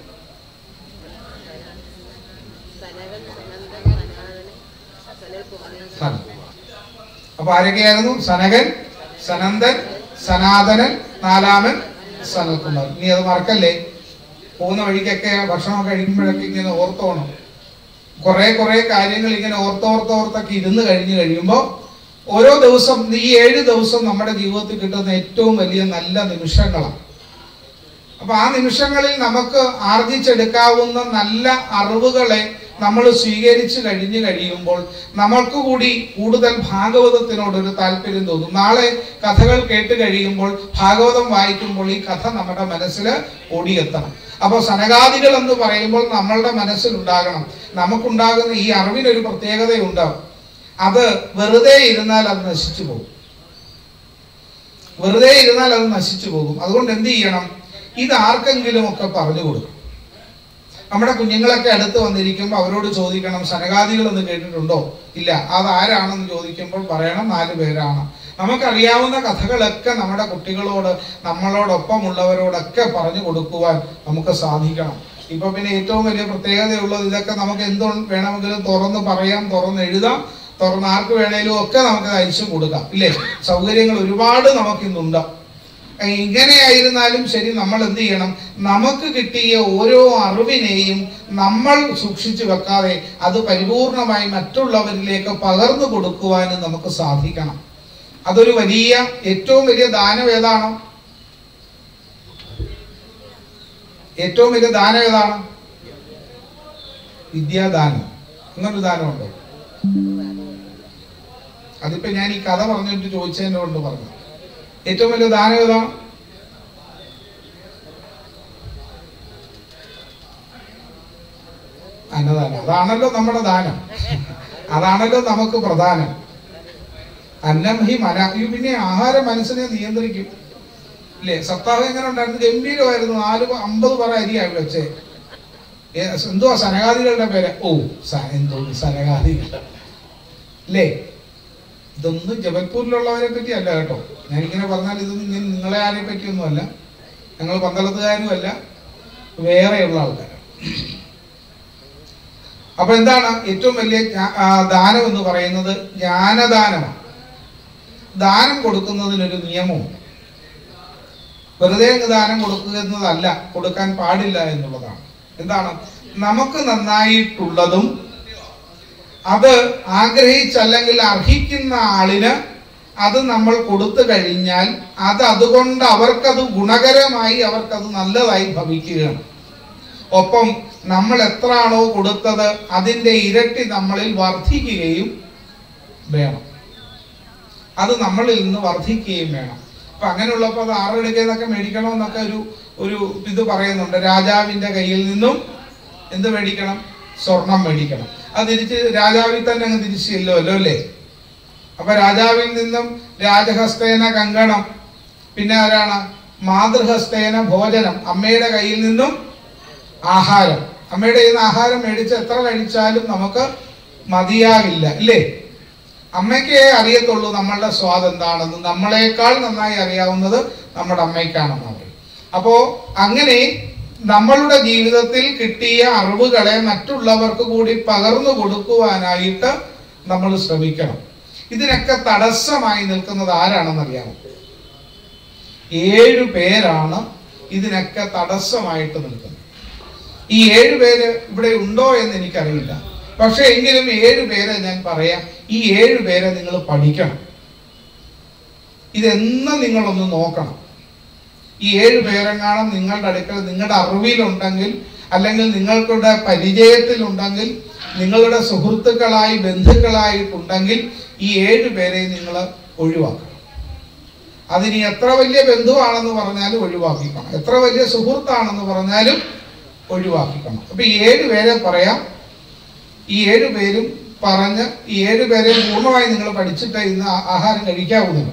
സനകൻ സനന്ദൻ സനാതനൻ സനൽകുമാരൻ സനൽ. അപ്പൊ ആരൊക്കെയായിരുന്നു സനകൻ സനന്ദൻ സനാതനൻ നാലാമൻ സനൽകുമാർ നീ അത് മറക്കല്ലേ പോകുന്ന വഴിക്കൊക്കെ ഭക്ഷണം കഴിക്കുമ്പോഴൊക്കെ ഇങ്ങനെ ഓർത്തോണം കുറെ കുറെ കാര്യങ്ങൾ ഇങ്ങനെ ഓർത്തോർത്തോർത്തൊക്കെ ഇരുന്ന് കഴിഞ്ഞ് കഴിയുമ്പോൾ ഓരോ ദിവസം ഈ ഏഴ് ദിവസം നമ്മുടെ ജീവിതത്തിൽ കിട്ടുന്ന ഏറ്റവും വലിയ നല്ല നിമിഷങ്ങളാണ് അപ്പൊ ആ നിമിഷങ്ങളിൽ നമുക്ക് ആർജിച്ചെടുക്കാവുന്ന നല്ല അറിവുകളെ നമ്മൾ സ്വീകരിച്ചു കഴിഞ്ഞു കഴിയുമ്പോൾ നമ്മൾക്ക് കൂടി കൂടുതൽ ഭാഗവതത്തിനോടൊരു താല്പര്യം തോന്നും നാളെ കഥകൾ കേട്ട് കഴിയുമ്പോൾ ഭാഗവതം വായിക്കുമ്പോൾ ഈ കഥ നമ്മുടെ മനസ്സിൽ ഓടിയെത്തണം അപ്പോൾ സനകാദികൾ എന്ന് പറയുമ്പോൾ നമ്മളുടെ മനസ്സിൽ ഉണ്ടാകണം നമുക്കുണ്ടാകുന്ന ഈ അറിവിനൊരു പ്രത്യേകതയുണ്ടാവും അത് വെറുതെ ഇരുന്നാൽ അത് നശിച്ചു പോകും വെറുതെ ഇരുന്നാൽ അത് നശിച്ചു പോകും അതുകൊണ്ട് എന്ത് ചെയ്യണം ഇത് ആർക്കെങ്കിലും ഒക്കെ പറഞ്ഞു കൊടുക്കണം നമ്മുടെ കുഞ്ഞുങ്ങളൊക്കെ അടുത്ത് വന്നിരിക്കുമ്പോൾ അവരോട് ചോദിക്കണം സനകാദികൾ എന്ന് കേട്ടിട്ടുണ്ടോ ഇല്ല അത് ആരാണെന്ന് ചോദിക്കുമ്പോൾ പറയണം നാല് പേരാണ് നമുക്കറിയാവുന്ന കഥകളൊക്കെ നമ്മുടെ കുട്ടികളോട് നമ്മളോടൊപ്പമുള്ളവരോടൊക്കെ പറഞ്ഞു കൊടുക്കുവാൻ നമുക്ക് സാധിക്കണം ഇപ്പൊ പിന്നെ ഏറ്റവും വലിയ പ്രത്യേകതയുള്ളത് ഇതൊക്കെ നമുക്ക് എന്ത് വേണമെങ്കിലും തുറന്ന് പറയാം തുറന്ന് എഴുതാം തുറന്ന് ആർക്ക് വേണേലും ഒക്കെ നമുക്ക് അയച്ചു കൊടുക്കാം ഇല്ലേ സൗകര്യങ്ങൾ ഒരുപാട് നമുക്കിന്നുണ്ട് ഇങ്ങനെയായിരുന്നാലും ശരി നമ്മൾ എന്ത് ചെയ്യണം നമുക്ക് കിട്ടിയ ഓരോ അറിവിനെയും നമ്മൾ സൂക്ഷിച്ചു വെക്കാതെ അത് പരിപൂർണമായി മറ്റുള്ളവരിലേക്ക് പകർന്നു കൊടുക്കുവാനും നമുക്ക് സാധിക്കണം അതൊരു വലിയ ഏറ്റവും വലിയ ദാനം ഏതാണ് ഏറ്റവും വലിയ ദാനം ഏതാണ് വിദ്യാദാനം അങ്ങനൊരു ദാനമുണ്ടോ അതിപ്പോ ഞാൻ ഈ കഥ പറഞ്ഞിട്ട് ചോദിച്ചതിനെ കൊണ്ട് പറഞ്ഞു ഏറ്റവും വലിയ ദാനം ഏതാണ് അന്നദാനം അതാണല്ലോ നമ്മുടെ ദാനം അതാണല്ലോ നമുക്ക് പ്രധാനം അന്നം ഹി മന ഈ പിന്നെ ആഹാരം മനസ്സിനെ നിയന്ത്രിക്കും ഇല്ലേ സപ്താഹം എങ്ങനെ ഉണ്ടായിരുന്നു ഗംഭീരമായിരുന്നു നാല് പ- അമ്പത് പറ അരിയായി വെച്ചേ ഏ, എന്തുവാ സനകാദികളുടെ പേര് ഓ സ- എന്തോ സനകാദികൾ അല്ലേ ഇതൊന്നും ജബൽപൂരിലുള്ളവരെ പറ്റി അല്ല കേട്ടോ ഞാനിങ്ങനെ പറഞ്ഞാൽ ഇതൊന്നും ഞാൻ നിങ്ങളെ ആരെ പറ്റിയൊന്നുമല്ല ഞങ്ങൾ പന്തളത്തുകാരും അല്ല വേറെയുള്ള ആൾക്കാരാണ് അപ്പൊ എന്താണ് ഏറ്റവും വലിയ ജ്ഞാ- ആ, ദാനം എന്ന് പറയുന്നത് ജ്ഞാനദാനമാണ് ദാനം കൊടുക്കുന്നതിനൊരു നിയമമുണ്ട് വെറുതെ അങ്ങ് ദാനം കൊടുക്കുക എന്നതല്ല കൊടുക്കാൻ പാടില്ല എന്നുള്ളതാണ് എന്താണ് നമുക്ക് നന്നായിട്ടുള്ളതും അത് ആഗ്രഹിച്ചല്ലെങ്കിൽ അർഹിക്കുന്ന ആളിന് അത് നമ്മൾ കൊടുത്തു കഴിഞ്ഞാൽ അത് അതുകൊണ്ട് അവർക്കത് ഗുണകരമായി അവർക്കത് നല്ലതായി ഭവിക്കുകയാണ് ഒപ്പം നമ്മൾ എത്രയാണോ കൊടുത്തത് അതിൻ്റെ ഇരട്ടി നമ്മളിൽ വർദ്ധിക്കുകയും വേണം അത് നമ്മളിൽ നിന്ന് വർദ്ധിക്കുകയും വേണം അപ്പൊ അങ്ങനെയുള്ളപ്പോൾ അത് ആറെടുക്കുന്നൊക്കെ മേടിക്കണമെന്നൊക്കെ ഒരു ഒരു ഇത് പറയുന്നുണ്ട് രാജാവിന്റെ കയ്യിൽ നിന്നും എന്ത് മേടിക്കണം സ്വർണം മേടിക്കണം അത് തിരിച്ച് രാജാവിൽ തന്നെ അങ്ങ് തിരിച്ച് ചെല്ലുമല്ലോ അല്ലേ അപ്പൊ രാജാവിൽ നിന്നും രാജഹസ്തേന കങ്കണം പിന്നെ ആരാണ് മാതൃഹസ്തേന ഭോജനം അമ്മയുടെ കയ്യിൽ നിന്നും ആഹാരം അമ്മയുടെ കയ്യിൽ നിന്ന് ആഹാരം മേടിച്ച് എത്ര കഴിച്ചാലും നമുക്ക് മതിയാകില്ല ഇല്ലേ അമ്മയ്ക്കേ അറിയത്തുള്ളൂ നമ്മളുടെ സ്വാദ് എന്താണെന്ന് നമ്മളെക്കാൾ നന്നായി അറിയാവുന്നത് നമ്മുടെ അമ്മയ്ക്കാണെന്ന് പറയും അപ്പോ അങ്ങനെ നമ്മളുടെ ജീവിതത്തിൽ കിട്ടിയ അറിവുകളെ മറ്റുള്ളവർക്ക് കൂടി പകർന്നു കൊടുക്കുവാനായിട്ട് നമ്മൾ ശ്രമിക്കണം ഇതിനൊക്കെ തടസ്സമായി നിൽക്കുന്നത് ആരാണെന്നറിയാമോ ഏഴു പേരാണ് ഇതിനൊക്കെ തടസ്സമായിട്ട് നിൽക്കുന്നത് ഈ ഏഴു പേര് ഇവിടെ ഉണ്ടോ എന്ന് എനിക്കറിയില്ല പക്ഷെ എങ്കിലും ഏഴു പേരെ ഞാൻ പറയാം ഈ ഏഴു പേരെ നിങ്ങൾ പഠിക്കണം ഇതെന്നും നിങ്ങളൊന്ന് നോക്കണം ഈ ഏഴു പേരെങ്ങാനും നിങ്ങളുടെ അടുക്കൽ നിങ്ങളുടെ അറിവിലുണ്ടെങ്കിൽ അല്ലെങ്കിൽ നിങ്ങൾക്കുടെ പരിചയത്തിലുണ്ടെങ്കിൽ നിങ്ങളുടെ സുഹൃത്തുക്കളായി ബന്ധുക്കളായിട്ടുണ്ടെങ്കിൽ ഈ ഏഴു പേരെ നിങ്ങൾ ഒഴിവാക്കണം അതിനി എത്ര വലിയ ബന്ധുവാണെന്ന് പറഞ്ഞാലും ഒഴിവാക്കിക്കണം എത്ര വലിയ സുഹൃത്താണെന്ന് പറഞ്ഞാലും ഒഴിവാക്കിക്കണം അപ്പൊ ഈ ഏഴു പേരെ പറയാം ഈ ഏഴു പേരും പറഞ്ഞ് ഈ ഏഴു പേരെ പൂർണ്ണമായി നിങ്ങൾ പഠിച്ചിട്ട് ഇന്ന് ആ- ആഹാരം കഴിക്കാവൂ നിങ്ങൾ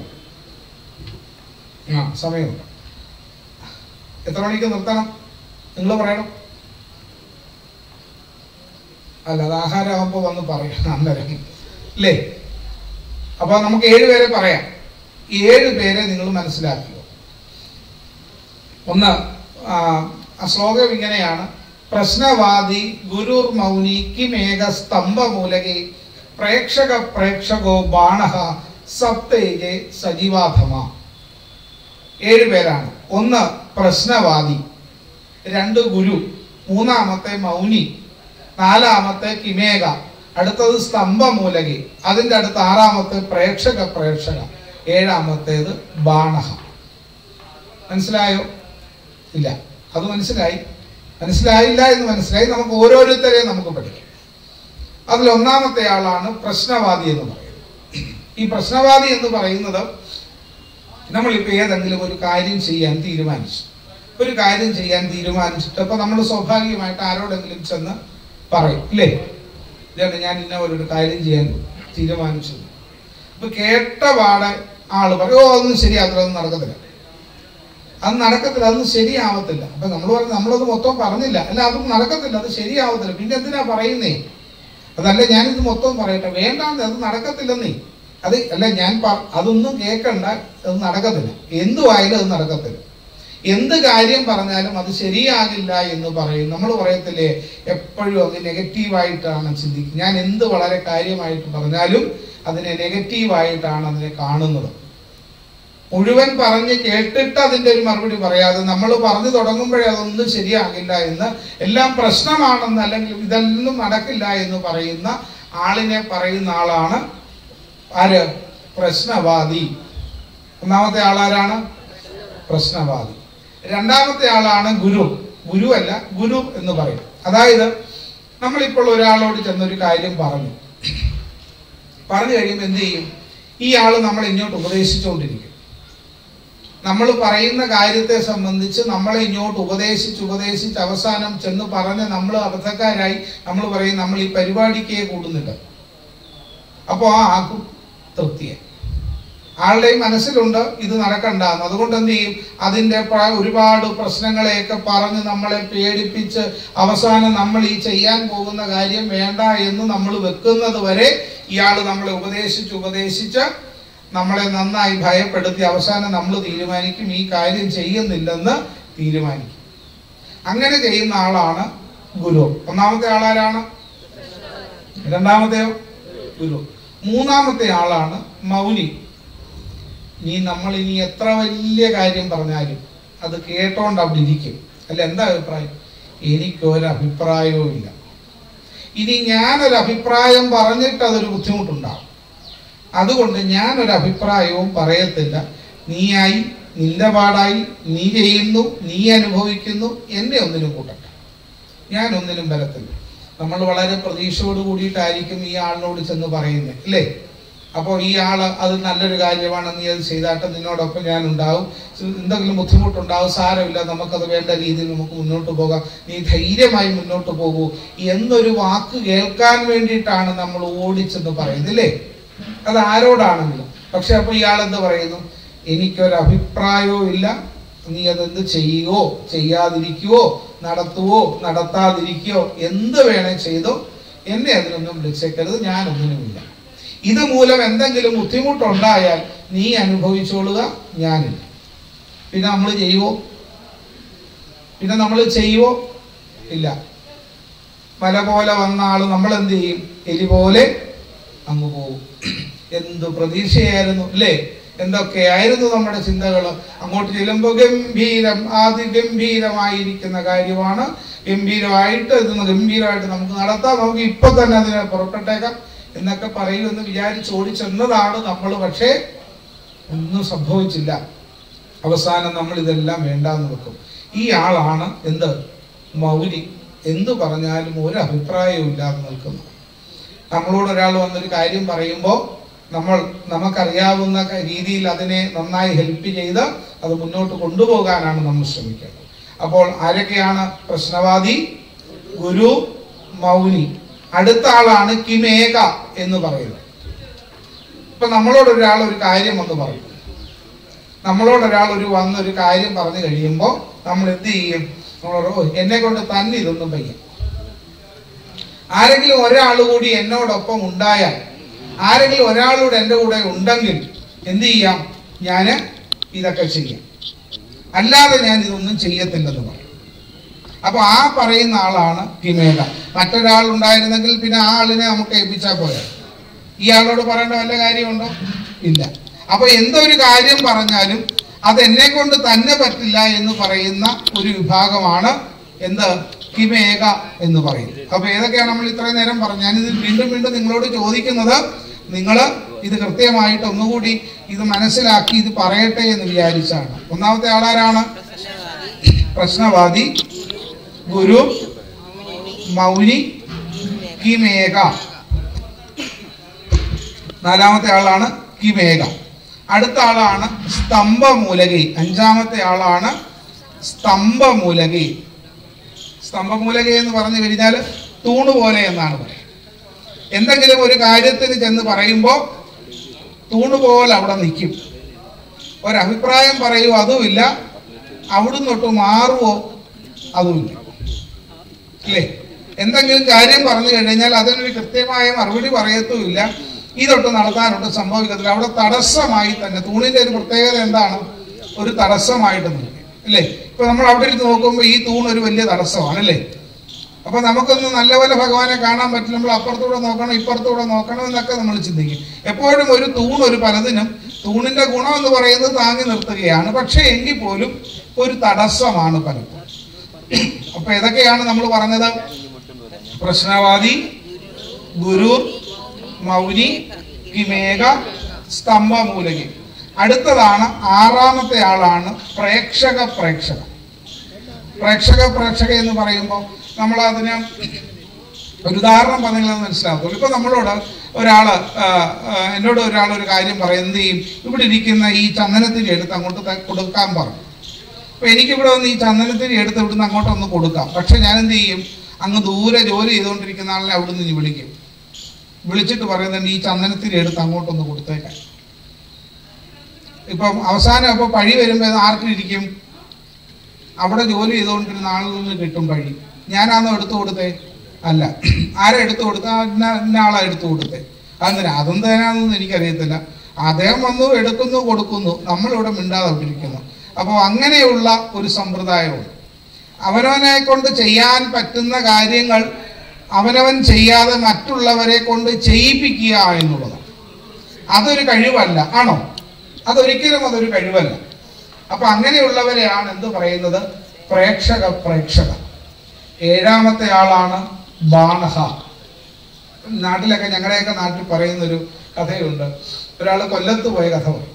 ആ സമയമുണ്ട് എത്ര മണിക്ക് നിർത്തണം നിങ്ങൾ പറയണം അല്ല അത് ആഹാരമാകുമ്പോൾ വന്ന് പറയണം അന്നേരം അല്ലേ അപ്പൊ നമുക്ക് ഏഴ് പേരെ പറയാം ഈ ഏഴ് പേരെ നിങ്ങൾ മനസ്സിലാക്കുക ഒന്ന് ആ, ആ ശ്ലോകം ഇങ്ങനെയാണ് പ്രശ്നവാദി ഗുരുർ മൗനി കിമേക സ്തംഭമൂലകെ പ്രേക്ഷക പ്രേക്ഷകോ ബാണഹ സപ്തേജെ സജീവാധമ ഏഴ് പേരാണ് ഒന്ന് പ്രശ്നവാദി രണ്ട് ഗുരു മൂന്നാമത്തെ മൗനി നാലാമത്തെ കിമേക അടുത്തത് സ്തംഭമൂലകി അതിൻ്റെ അടുത്ത് ആറാമത്തെ പ്രേക്ഷക പ്രേക്ഷക ഏഴാമത്തേത് ബാണഹ മനസ്സിലായോ ഇല്ല അത് മനസ്സിലായി മനസ്സിലായില്ല എന്ന് മനസ്സിലായി നമുക്ക് ഓരോരുത്തരെയും നമുക്ക് പഠിക്കാം അതിൽ ഒന്നാമത്തെ ആളാണ് പ്രശ്നവാദി എന്ന് പറയുന്നത് ഈ പ്രശ്നവാദി എന്ന് പറയുന്നത് നമ്മളിപ്പോൾ ഏതെങ്കിലും ഒരു കാര്യം ചെയ്യാൻ തീരുമാനിച്ചു ഒരു കാര്യം ചെയ്യാൻ തീരുമാനിച്ചിട്ട് അപ്പോൾ നമ്മൾ സ്വാഭാവികമായിട്ട് ആരോടെങ്കിലും ചെന്ന് പറയും ഇല്ലേ ഇതാണ് ഞാൻ ഇന്ന ഒരു കാര്യം ചെയ്യാൻ തീരുമാനിച്ചു അപ്പൊ കേട്ട പാടെ ആള് പറയും ഓ അതൊന്നും ശരിയാകത്തില്ല അതൊന്നും നടക്കത്തില്ല അത് നടക്കത്തില്ല അതൊന്നും ശരിയാവത്തില്ല അപ്പൊ നമ്മൾ പറഞ്ഞു നമ്മളത് മൊത്തം പറഞ്ഞില്ല അല്ല അതൊന്നും നടക്കത്തില്ല അത് ശരിയാവത്തില്ല പിന്നെ എന്തിനാ പറയുന്നേ അതല്ല ഞാനിത് മൊത്തം പറയട്ടെ വേണ്ടാന്ന് അത് നടക്കത്തില്ലെന്നേ അത് അല്ല ഞാൻ പ- അതൊന്നും കേൾക്കണ്ട അത് നടക്കത്തില്ല എന്തുവായാലും അത് നടക്കത്തില്ല എന്ത് കാര്യം പറഞ്ഞാലും അത് ശരിയാകില്ല എന്ന് പറയും നമ്മൾ പറയത്തില്ലേ എപ്പോഴും അത് നെഗറ്റീവായിട്ടാണ് ചിന്തിക്കുക ഞാൻ എന്ത് വളരെ കാര്യമായിട്ട് പറഞ്ഞാലും അതിനെ നെഗറ്റീവായിട്ടാണ് അതിനെ കാണുന്നത് മുഴുവൻ പറഞ്ഞ് കേട്ടിട്ട് അതിന്റെ ഒരു മറുപടി പറയാതെ നമ്മൾ പറഞ്ഞു തുടങ്ങുമ്പോഴേ അതൊന്നും ശരിയാകില്ല എന്ന് എല്ലാം പ്രശ്നമാണെന്ന് അല്ലെങ്കിൽ ഇതൊന്നും നടക്കില്ല എന്ന് പറയുന്ന ആളിനെ പറയുന്ന ആളാണ് ആര് പ്രശ്നവാദി ഒന്നാമത്തെ ആളാരാണ് പ്രശ്നവാദി രണ്ടാമത്തെ ആളാണ് ഗുരു ഗുരു അല്ല ഗുരു എന്ന് പറയും അതായത് നമ്മളിപ്പോൾ ഒരാളോട് ചെന്നൊരു കാര്യം പറഞ്ഞു പറഞ്ഞു കഴിയുമ്പോൾ എന്ത് ചെയ്യും ഈ ആള് നമ്മൾ ഇങ്ങോട്ട് ഉപദേശിച്ചുകൊണ്ടിരിക്കും നമ്മൾ പറയുന്ന കാര്യത്തെ സംബന്ധിച്ച് നമ്മളെ ഇങ്ങോട്ട് ഉപദേശിച്ച് ഉപദേശിച്ച് അവസാനം ചെന്ന് പറഞ്ഞ് നമ്മൾ അബദ്ധക്കാരായി നമ്മൾ പറയും നമ്മൾ ഈ പരിപാടിക്കേ കൂടുന്നില്ല അപ്പോൾ ആ ആക്കും തൃപ്തിയായി ആളുടെയും മനസ്സിലുണ്ട് ഇത് നടക്കണ്ടെന്ന് അതുകൊണ്ട് എന്ത് ചെയ്യും അതിൻ്റെ പ- ഒരുപാട് പ്രശ്നങ്ങളെയൊക്കെ പറഞ്ഞ് നമ്മളെ പേടിപ്പിച്ച് അവസാനം നമ്മൾ ഈ ചെയ്യാൻ പോകുന്ന കാര്യം വേണ്ട എന്ന് നമ്മൾ വെക്കുന്നത് വരെ ഇയാൾ നമ്മളെ ഉപദേശിച്ച് ഉപദേശിച്ച് നമ്മളെ നന്നായി ഭയപ്പെടുത്തി അവസാനം നമ്മൾ തീരുമാനിക്കും ഈ കാര്യം ചെയ്യുന്നില്ലെന്ന് തീരുമാനിക്കും അങ്ങനെ ചെയ്യുന്ന ആളാണ് ഗുരു ഒന്നാമത്തെ ആളാരാണ് രണ്ടാമത്തെയോ ഗുരു മൂന്നാമത്തെ ആളാണ് മൗനി നീ നമ്മൾ ഇനി എത്ര വലിയ കാര്യം പറഞ്ഞാലും അത് കേട്ടോണ്ട് അവിടെ ഇരിക്കും അല്ല എന്താ അഭിപ്രായം എനിക്കൊരു അഭിപ്രായവും ഇല്ല ഇനി ഞാനൊരു അഭിപ്രായം പറഞ്ഞിട്ട് അതൊരു ബുദ്ധിമുട്ടുണ്ടാവും അതുകൊണ്ട് ഞാനൊരു അഭിപ്രായവും പറയത്തില്ല നീയായി നിന്റെ പാടായി നീ ചെയ്യുന്നു നീ അനുഭവിക്കുന്നു എന്നെ ഒന്നിനും കൂട്ടട്ടെ ഞാൻ ഒന്നിനും വരത്തില്ല നമ്മൾ വളരെ പ്രതീക്ഷയോട് കൂടിയിട്ടായിരിക്കും ഈ ആളിനോട് ചെന്ന് പറയുന്നത് അല്ലേ അപ്പോൾ ഈ ആള് അത് നല്ലൊരു കാര്യമാണ് നീ അത് ചെയ്താട്ട് നിന്നോടൊപ്പം ഞാൻ ഉണ്ടാവും എന്തെങ്കിലും ബുദ്ധിമുട്ടുണ്ടാവും സാരമില്ല നമുക്കത് വേണ്ട രീതിയിൽ നമുക്ക് മുന്നോട്ട് പോകാം നീ ധൈര്യമായി മുന്നോട്ട് പോകൂ എന്നൊരു വാക്ക് കേൾക്കാൻ വേണ്ടിയിട്ടാണ് നമ്മൾ ഓടിച്ചെന്ന് പറയുന്നത് അല്ലേ അത് ആരോടാണെങ്കിലും പക്ഷെ അപ്പൊ ഇയാൾ എന്ത് പറയുന്നു എനിക്കൊരു അഭിപ്രായവും ഇല്ല നീ അതെന്ത് ചെയ്യുകയോ ചെയ്യാതിരിക്കുകയോ നടത്തുവോ നടത്താതിരിക്കുകയോ എന്ത് വേണേ ചെയ്തോ എന്നെ അതിനൊന്നും വിളിച്ചേക്കരുത് ഞാനൊന്നിനുമില്ല ഇത് മൂലം എന്തെങ്കിലും ബുദ്ധിമുട്ടുണ്ടായാൽ നീ അനുഭവിച്ചോളുക ഞാനില്ല പിന്നെ നമ്മൾ ചെയ്യുവോ പിന്നെ നമ്മൾ ചെയ്യുവോ ഇല്ല മല പോലെ വന്ന ആള് നമ്മൾ എന്ത് ചെയ്യും എലി പോലെ അങ്ങ് പോകും എന്ത് പ്രതീക്ഷയായിരുന്നു അല്ലേ എന്തൊക്കെയായിരുന്നു നമ്മുടെ ചിന്തകൾ അങ്ങോട്ട് ചെല്ലുമ്പോൾ ഗംഭീരം അതിഗംഭീരമായിരിക്കുന്ന കാര്യമാണ് ഗംഭീരമായിട്ട് ഇത് ഗംഭീരമായിട്ട് നമുക്ക് നടത്താം നമുക്ക് ഇപ്പൊ തന്നെ അതിനെ പുറപ്പെട്ടേക്കാം എന്നൊക്കെ പറയുമെന്ന് വിചാരിച്ച് ഓടിച്ചെന്നതാണ് നമ്മൾ പക്ഷേ ഒന്നും സംഭവിച്ചില്ല അവസാനം നമ്മൾ ഇതെല്ലാം വേണ്ടാന്ന് വെക്കും ഈ ആളാണ് എന്ത് മൗലി എന്തു പറഞ്ഞാലും ഒരു അഭിപ്രായവും ഇല്ലാതെ നിൽക്കുന്നു നമ്മളോട് ഒരാൾ വന്നൊരു കാര്യം പറയുമ്പോൾ നമ്മൾ നമുക്കറിയാവുന്ന ക- രീതിയിൽ അതിനെ നന്നായി ഹെൽപ്പ് ചെയ്ത് അത് മുന്നോട്ട് കൊണ്ടുപോകാനാണ് നമ്മൾ ശ്രമിക്കേണ്ടത് അപ്പോൾ ആരൊക്കെയാണ് പ്രശ്നവാദി ഗുരു മൗനി അടുത്ത ആളാണ് കിമേക എന്ന് പറയുന്നത് ഇപ്പൊ നമ്മളോട് ഒരാൾ ഒരു കാര്യം വന്ന് പറയും നമ്മളോട് ഒരാൾ ഒരു വന്ന് ഒരു കാര്യം പറഞ്ഞു കഴിയുമ്പോൾ നമ്മൾ എന്ത് ചെയ്യും നമ്മളോട് "ഓ, എന്നെ കൊണ്ട് തന്നെ ഇതൊന്നും വയ്യ ആരെങ്കിലും ഒരാൾ കൂടി എന്നോടൊപ്പം ഉണ്ടായാൽ ആരെങ്കിലും ഒരാളൂടെ എൻ്റെ കൂടെ ഉണ്ടെങ്കിൽ എന്ത് ചെയ്യാം ഞാൻ ഇതൊക്കെ ചെയ്യാം അല്ലാതെ ഞാൻ ഇതൊന്നും ചെയ്യത്തില്ലെന്ന് പറയും അപ്പൊ ആ പറയുന്ന ആളാണ് കിമേക മറ്റൊരാൾ ഉണ്ടായിരുന്നെങ്കിൽ പിന്നെ ആ ആളിനെ നമുക്ക് ഏൽപ്പിച്ചാൽ പോരാ ഈ ആളോട് പറയേണ്ട വല്ല കാര്യമുണ്ടോ ഇല്ല അപ്പൊ എന്തൊരു കാര്യം പറഞ്ഞാലും അത് എന്നെ കൊണ്ട് തന്നെ പറ്റില്ല എന്ന് പറയുന്ന ഒരു വിഭാഗമാണ് എന്ത് കിമേക എന്ന് പറയുന്നത് അപ്പൊ ഏതൊക്കെയാണ് നമ്മൾ ഇത്രയും നേരം പറഞ്ഞു ഞാനിത് വീണ്ടും വീണ്ടും നിങ്ങളോട് ചോദിക്കുന്നത് നിങ്ങൾ ഇത് കൃത്യമായിട്ട് ഒന്നുകൂടി ഇത് മനസ്സിലാക്കി ഇത് പറയട്ടെ എന്ന് വിചാരിച്ചാണ് ഒന്നാമത്തെ ആളാരാണ് പ്രശ്നവാദി പ്രശ്നവാദി ഗുരു മൗനി കിമേക നാലാമത്തെ ആളാണ് കിമേക അടുത്ത ആളാണ് സ്തംഭമൂലകി അഞ്ചാമത്തെ ആളാണ് സ്തംഭമൂലകി സ്തംഭമൂലകി എന്ന് പറഞ്ഞു കഴിഞ്ഞാൽ തൂണ് പോലെ എന്നാണ് പറയുന്നത് എന്തെങ്കിലും ഒരു കാര്യത്തിന് ചെന്ന് പറയുമ്പോൾ തൂണ് പോലെ അവിടെ നിൽക്കും ഒരഭിപ്രായം പറയുമോ അതുമില്ല അവിടുന്ന് തൊട്ട് മാറുമോ അതുമില്ല അല്ലേ എന്തെങ്കിലും കാര്യം പറഞ്ഞു കഴിഞ്ഞാൽ അതിനൊരു കൃത്യമായ മറുപടി പറയത്തുമില്ല ഇതൊട്ട് നടത്താനൊട്ട് സംഭവിക്കത്തില്ല അവിടെ തടസ്സമായി തന്നെ തൂണിന്റെ ഒരു പ്രത്യേകത എന്താണ് ഒരു തടസ്സമായിട്ട് നിൽക്കും അല്ലേ ഇപ്പൊ നമ്മൾ അവിടെ ഇരുന്ന് നോക്കുമ്പോൾ ഈ തൂൺ ഒരു വലിയ തടസ്സമാണ് അല്ലേ അപ്പൊ നമുക്കൊന്ന് നല്ലപോലെ ഭഗവാനെ കാണാൻ പറ്റില്ല നമ്മൾ അപ്പുറത്തൂടെ നോക്കണം ഇപ്പുറത്തൂടെ നോക്കണം എന്നൊക്കെ നമ്മൾ ചിന്തിക്കും എപ്പോഴും ഒരു തൂൺ ഒരു പലതിനും തൂണിന്റെ ഗുണം എന്ന് പറയുന്നത് താങ്ങി നിർത്തുകയാണ് പക്ഷേ എങ്കിൽ പോലും ഒരു തടസ്സമാണ് പലപ്പോഴും അപ്പൊ ഏതൊക്കെയാണ് നമ്മൾ പറഞ്ഞത് പ്രശ്നവാദി ഗുരു മൗനി കിമേക സ്തംഭമൂലകി അടുത്തതാണ് ആറാമത്തെ ആളാണ് പ്രേക്ഷക പ്രേക്ഷക പ്രേക്ഷക പ്രേക്ഷക എന്ന് പറയുമ്പോൾ നമ്മൾ അതിന് ഒരു ഉദാഹരണം പറഞ്ഞാൽ മനസ്സിലാകത്തുള്ളൂ ഇപ്പൊ നമ്മളോട് ഒരാള് ആ, ആ, എന്നോട് ഒരാൾ ഒരു കാര്യം പറയും എന്ത് ചെയ്യും ഇവിടെ ഇരിക്കുന്ന ഈ ചന്ദനത്തിരി എടുത്ത് അങ്ങോട്ട് ത- കൊടുക്കാൻ പറഞ്ഞു അപ്പൊ എനിക്കിവിടെ വന്ന് ഈ ചന്ദനത്തിരി എടുത്ത് ഇവിടുന്ന് അങ്ങോട്ട് ഒന്ന് കൊടുക്കാം പക്ഷെ ഞാൻ എന്ത് ചെയ്യും അങ്ങ് ദൂരെ ജോലി ചെയ്തുകൊണ്ടിരിക്കുന്ന ആളിനെ അവിടുന്ന് ഇനി വിളിക്കും വിളിച്ചിട്ട് പറയുന്നുണ്ട് ഈ ചന്ദനത്തിരി എടുത്ത് അങ്ങോട്ടൊന്ന് കൊടുത്തേക്കാൻ ഇപ്പം അവസാനം അപ്പൊ പഴി വരുമ്പോൾ ആർക്കിരിക്കും അവിടെ ജോലി ചെയ്തുകൊണ്ടിരുന്ന ആളിൽ നിന്ന് കിട്ടും പഴി ഞാനാണോ എടുത്തു കൊടുത്തേ അല്ല ആരാ എടുത്തു കൊടുത്ത ഇന്ന ആളാ എടുത്തു കൊടുത്തേ അതെന്തിനാ അതെന്തിനാണെന്ന് എനിക്കറിയത്തില്ല അദ്ദേഹം വന്നു എടുക്കുന്നു കൊടുക്കുന്നു നമ്മളിവിടെ മിണ്ടാതെ വിട്ടിരിക്കുന്നു അപ്പോൾ അങ്ങനെയുള്ള ഒരു സമ്പ്രദായമുണ്ട് അവനവനെ കൊണ്ട് ചെയ്യാൻ പറ്റുന്ന കാര്യങ്ങൾ അവനവൻ ചെയ്യാതെ മറ്റുള്ളവരെ കൊണ്ട് ചെയ്യിപ്പിക്കുക എന്നുള്ളതാണ് അതൊരു കഴിവല്ല ആണോ അതൊരിക്കലും അതൊരു കഴിവല്ല അപ്പൊ അങ്ങനെയുള്ളവരെയാണ് എന്ത് പറയുന്നത് പ്രേക്ഷക പ്രേക്ഷക ഏഴാമത്തെ ആളാണ് ബാണഹ നാട്ടിലൊക്കെ ഞങ്ങളുടെയൊക്കെ നാട്ടിൽ പറയുന്നൊരു കഥയുണ്ട് ഒരാൾ കൊല്ലത്ത് പോയ കഥ പറയും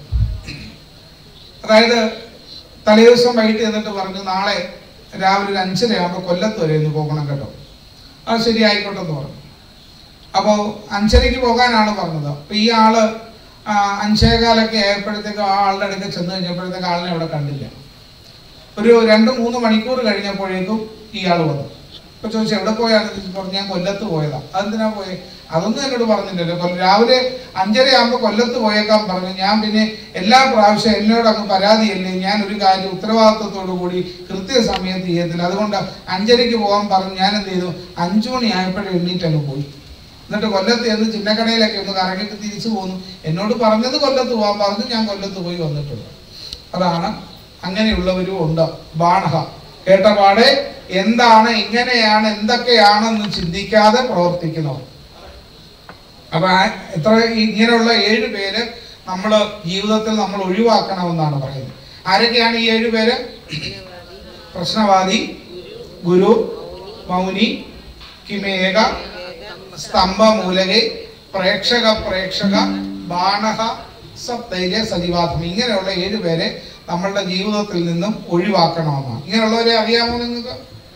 അതായത് തലേദിവസം വൈകിട്ട് എന്നിട്ട് പറഞ്ഞു നാളെ രാവിലെ ഒരു അഞ്ചരയാകുമ്പോൾ കൊല്ലത്ത് വരെ ഒന്ന് പോകണം കേട്ടോ അത് ശരി ആയിക്കോട്ടെ എന്ന് പറഞ്ഞു അപ്പോൾ അഞ്ചരയ്ക്ക് പോകാനാണ് പറഞ്ഞത് അപ്പോൾ ഈ ആള് ആ, അഞ്ചേകാലൊക്കെ ആയപ്പോഴത്തേക്ക് ആ ആളുടെ അടുത്ത് ചെന്ന് കഴിഞ്ഞപ്പോഴത്തേക്ക് ആളിനെ അവിടെ കണ്ടില്ല ഒരു രണ്ട് മൂന്ന് മണിക്കൂർ കഴിഞ്ഞപ്പോഴേക്കും ഇയാൾ വന്നു ഇപ്പൊ ചോദിച്ചു എവിടെ പോയാന്ന് ചോദിച്ചു പറഞ്ഞു ഞാൻ കൊല്ലത്ത് പോയതാ അതെന്തിനാ പോയെ അതൊന്നും എന്നോട് പറഞ്ഞില്ലല്ലോ കൊല്ല- രാവിലെ അഞ്ചര ആകുമ്പോൾ കൊല്ലത്ത് പോയേക്കാൻ പറഞ്ഞു ഞാൻ പിന്നെ എല്ലാ പ്രാവശ്യം എന്നോട് അങ്ങ് പരാതിയല്ലേ ഞാൻ ഒരു കാര്യം ഉത്തരവാദിത്വത്തോടു കൂടി കൃത്യസമയത്ത് ചെയ്യത്തില്ല അതുകൊണ്ട് അഞ്ചരയ്ക്ക് പോകാൻ പറഞ്ഞു ഞാൻ എന്ത് ചെയ്തു അഞ്ചു മണി ആയപ്പോഴേ എണ്ണീറ്റ് അങ്ങ് പോയി എന്നിട്ട് കൊല്ലത്ത് ചെന്ന് ചിന്നക്കടയിലൊക്കെ ഒന്ന് കറങ്ങിയിട്ട് തിരിച്ചു പോന്നു എന്നോട് പറഞ്ഞത് കൊല്ലത്ത് പോകാൻ പറഞ്ഞു ഞാൻ കൊല്ലത്ത് പോയി വന്നിട്ടുണ്ട് അതാണ് അങ്ങനെയുള്ളവരും ഉണ്ട് ബാണഹ കേട്ട പാടെ എന്താണ് ഇങ്ങനെയാണ് എന്തൊക്കെയാണെന്ന് ചിന്തിക്കാതെ പ്രവർത്തിക്കുന്നവർ അപ്പൊ ആ- എത്ര ഇങ്ങനെയുള്ള ഏഴ് പേര് നമ്മൾ ജീവിതത്തിൽ നമ്മൾ ഒഴിവാക്കണമെന്നാണ് പറയുന്നത് ആരൊക്കെയാണ് ഈ ഏഴ് പേര് പ്രശ്നവാദി ഗുരു മൗനി കിമേക സ്തംഭമൂലകെ പ്രേക്ഷക പ്രേക്ഷക ബാണഹ സപ്തൈര്യ സജീവാത്മ ഇങ്ങനെയുള്ള ഏഴ് പേരെ നമ്മളുടെ ജീവിതത്തിൽ നിന്നും ഒഴിവാക്കണമെന്നാണ് ഇങ്ങനെയുള്ളവരെ അറിയാമോ നിങ്ങൾക്ക്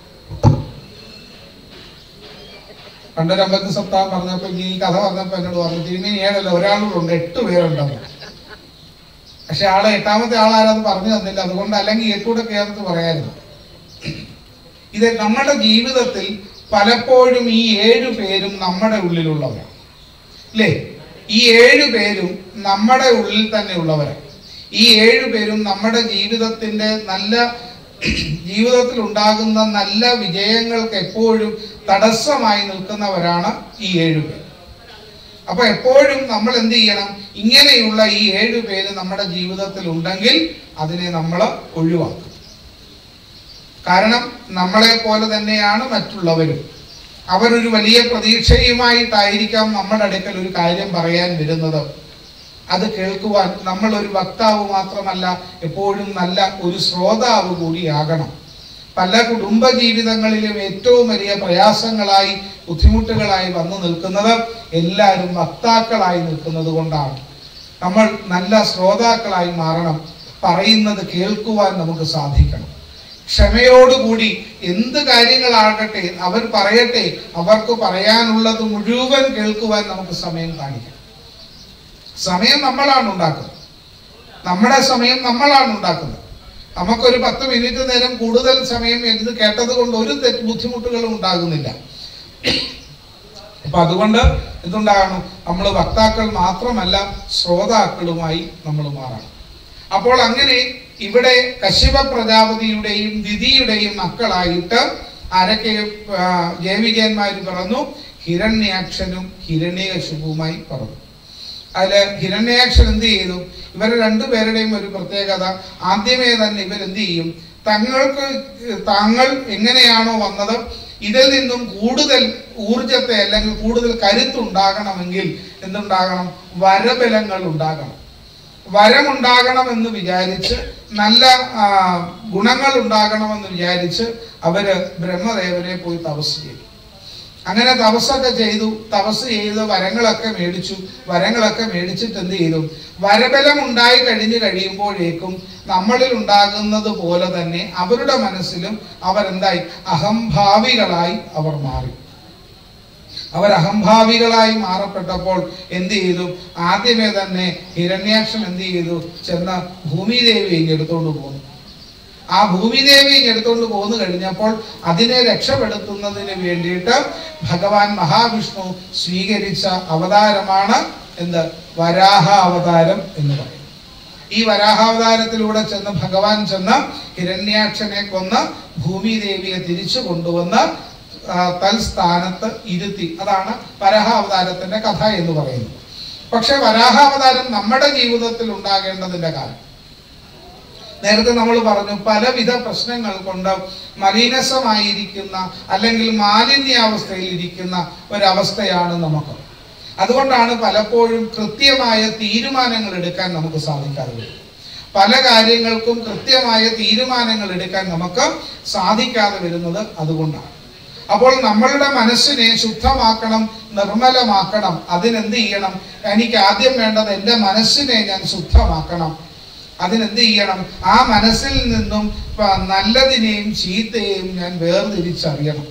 പണ്ടൊരു അമ്പത്തി സപ്താഹം പറഞ്ഞപ്പോ ഈ കഥ പറഞ്ഞപ്പോ എന്നോട് പറഞ്ഞു തിരുമേനി ഏഴല്ല ഒരാളുണ്ട് എട്ട് പേരുണ്ടെന്ന് പക്ഷെ ആളെ എട്ടാമത്തെ ആളാരത് പറഞ്ഞു തന്നില്ല അതുകൊണ്ട് അല്ലെങ്കിൽ എട്ടൂടെ കേരളത്തിൽ പറയായിരുന്നു ഇത് നമ്മുടെ ജീവിതത്തിൽ പലപ്പോഴും ഈ ഏഴു പേരും നമ്മുടെ ഉള്ളിലുള്ളവരാണ് അല്ലേ ഈ ഏഴു പേരും നമ്മുടെ ഉള്ളിൽ തന്നെ ഉള്ളവരാണ് ഈ ഏഴു പേരും നമ്മുടെ ജീവിതത്തിന്റെ നല്ല ജീവിതത്തിൽ ഉണ്ടാകുന്ന നല്ല വിജയങ്ങൾക്ക് എപ്പോഴും തടസ്സമായി നിൽക്കുന്നവരാണ് ഈ ഏഴു പേർ അപ്പൊ എപ്പോഴും നമ്മൾ എന്ത് ചെയ്യണം ഇങ്ങനെയുള്ള ഈ ഏഴു പേര് നമ്മുടെ ജീവിതത്തിൽ ഉണ്ടെങ്കിൽ അതിനെ നമ്മൾ ഒഴിവാക്കും കാരണം നമ്മളെ പോലെ തന്നെയാണ് മറ്റുള്ളവരും അവരൊരു വലിയ പ്രതീക്ഷയുമായിട്ടായിരിക്കാം നമ്മുടെ അടുക്കൽ ഒരു കാര്യം പറയാൻ വരുന്നത് അത് കേൾക്കുവാൻ നമ്മൾ ഒരു വക്താവ് മാത്രമല്ല എപ്പോഴും നല്ല ഒരു ശ്രോതാവ് കൂടിയാകണം പല കുടുംബ ജീവിതങ്ങളിലും ഏറ്റവും വലിയ പ്രയാസങ്ങളായി ബുദ്ധിമുട്ടുകളായി വന്നു നിൽക്കുന്നത് എല്ലാവരും വക്താക്കളായി നിൽക്കുന്നത് കൊണ്ടാണ് നമ്മൾ നല്ല ശ്രോതാക്കളായി മാറണം പറയുന്നത് കേൾക്കുവാൻ നമുക്ക് സാധിക്കണം ക്ഷമയോടുകൂടി എന്ത് കാര്യങ്ങളാകട്ടെ അവർ പറയട്ടെ അവർക്ക് പറയാനുള്ളത് മുഴുവൻ കേൾക്കുവാൻ നമുക്ക് സമയം കാണിക്കാം സമയം നമ്മളാണ് ഉണ്ടാക്കുന്നത് നമ്മുടെ സമയം നമ്മളാണ് ഉണ്ടാക്കുന്നത് നമുക്കൊരു പത്ത് മിനിറ്റ് നേരം കൂടുതൽ സമയം എന്ത് കേട്ടത് കൊണ്ട് ഒരു തെറ്റ് ബുദ്ധിമുട്ടുകളും ഉണ്ടാകുന്നില്ല അപ്പൊ അതുകൊണ്ട് എന്തുണ്ടാകണം നമ്മൾ വക്താക്കൾ മാത്രമല്ല ശ്രോതാക്കളുമായി നമ്മൾ മാറണം അപ്പോൾ അങ്ങനെ ഇവിടെ കശ്യപ പ്രജാപതിയുടെയും ദിതിയുടെയും മക്കളായിട്ട് ആരൊക്കെ ആ, ജൈവികന്മാർ പറഞ്ഞു ഹിരണ്യാക്ഷനും ഹിരണ്യകശുപുമായി പറഞ്ഞു അതില് ഹിരണ്യാക്ഷൻ എന്ത് ചെയ്തു ഇവർ രണ്ടുപേരുടെയും ഒരു പ്രത്യേകത ആദ്യമേ തന്നെ ഇവരെന്ത് ചെയ്യും തങ്ങൾക്ക് താങ്കൾ എങ്ങനെയാണോ വന്നത് ഇതിൽ നിന്നും കൂടുതൽ ഊർജത്തെ അല്ലെങ്കിൽ കൂടുതൽ കരുത്തുണ്ടാകണമെങ്കിൽ എന്തുണ്ടാകണം വരബലങ്ങൾ ഉണ്ടാകണം വരമുണ്ടാകണമെന്ന് വിചാരിച്ച് നല്ല ആ, ഗുണങ്ങൾ ഉണ്ടാകണമെന്ന് വിചാരിച്ച് അവര് ബ്രഹ്മദേവനെ പോയി തപസ് ചെയ്തു അങ്ങനെ തപസ്സൊക്കെ ചെയ്തു തപസ് ചെയ്ത് വരങ്ങളൊക്കെ മേടിച്ചു വരങ്ങളൊക്കെ മേടിച്ചിട്ട് എന്ത് ചെയ്തു വരബലം ഉണ്ടായി കഴിഞ്ഞു കഴിയുമ്പോഴേക്കും നമ്മളിൽ ഉണ്ടാകുന്നത് പോലെ തന്നെ അവരുടെ മനസ്സിലും അവരെന്തായി അഹംഭാവികളായി അവർ മാറി അവർ അഹംഭാവികളായി മാറപ്പെട്ടപ്പോൾ എന്ത് ചെയ്തു ആദ്യമേ തന്നെ ഹിരണ്യാക്ഷൻ എന്ത് ചെയ്തു ചെന്ന് ഭൂമിദേവിയെ എടുത്തുകൊണ്ട് പോന്നു ആ ഭൂമിദേവി എടുത്തുകൊണ്ട് പോന്നു കഴിഞ്ഞപ്പോൾ അതിനെ രക്ഷപ്പെടുത്തുന്നതിന് വേണ്ടിയിട്ട് ഭഗവാൻ മഹാവിഷ്ണു സ്വീകരിച്ച അവതാരമാണ് എന്ത് വരാഹ അവതാരം എന്ന് പറയും ഈ വരാഹാവതാരത്തിലൂടെ ചെന്ന് ഭഗവാൻ ചെന്ന് ഹിരണ്യാക്ഷനെ കൊന്ന് ഭൂമിദേവിയെ തിരിച്ചു കൊണ്ടുവന്ന് ആ, തൽസ്ഥാനത്ത് ഇരുത്തി അതാണ് വരാഹാവതാരത്തിന്റെ കഥ എന്ന് പറയുന്നത് പക്ഷെ വരാഹാവതാരം നമ്മുടെ ജീവിതത്തിൽ ഉണ്ടാകേണ്ടതിന്റെ കാലം നേരത്തെ നമ്മൾ പറഞ്ഞു പലവിധ പ്രശ്നങ്ങൾ കൊണ്ട് മലീനസമായിരിക്കുന്ന അല്ലെങ്കിൽ മാലിന്യാവസ്ഥയിൽ ഇരിക്കുന്ന ഒരവസ്ഥയാണ് നമുക്ക് അതുകൊണ്ടാണ് പലപ്പോഴും കൃത്യമായ തീരുമാനങ്ങൾ എടുക്കാൻ നമുക്ക് സാധിക്കാതെ വരുന്നത്. പല കാര്യങ്ങൾക്കും കൃത്യമായ തീരുമാനങ്ങൾ എടുക്കാൻ നമുക്ക് സാധിക്കാതെ വരുന്നത് അതുകൊണ്ടാണ് അപ്പോൾ നമ്മളുടെ മനസ്സിനെ ശുദ്ധമാക്കണം നിർമ്മലമാക്കണം അതിനെന്ത് ചെയ്യണം എനിക്ക് ആദ്യം വേണ്ടത് എൻ്റെ മനസ്സിനെ ഞാൻ ശുദ്ധമാക്കണം അതിനെന്ത് ചെയ്യണം ആ മനസ്സിൽ നിന്നും പ- നല്ലതിനെയും ചീത്തയെയും ഞാൻ വേർതിരിച്ചറിയണം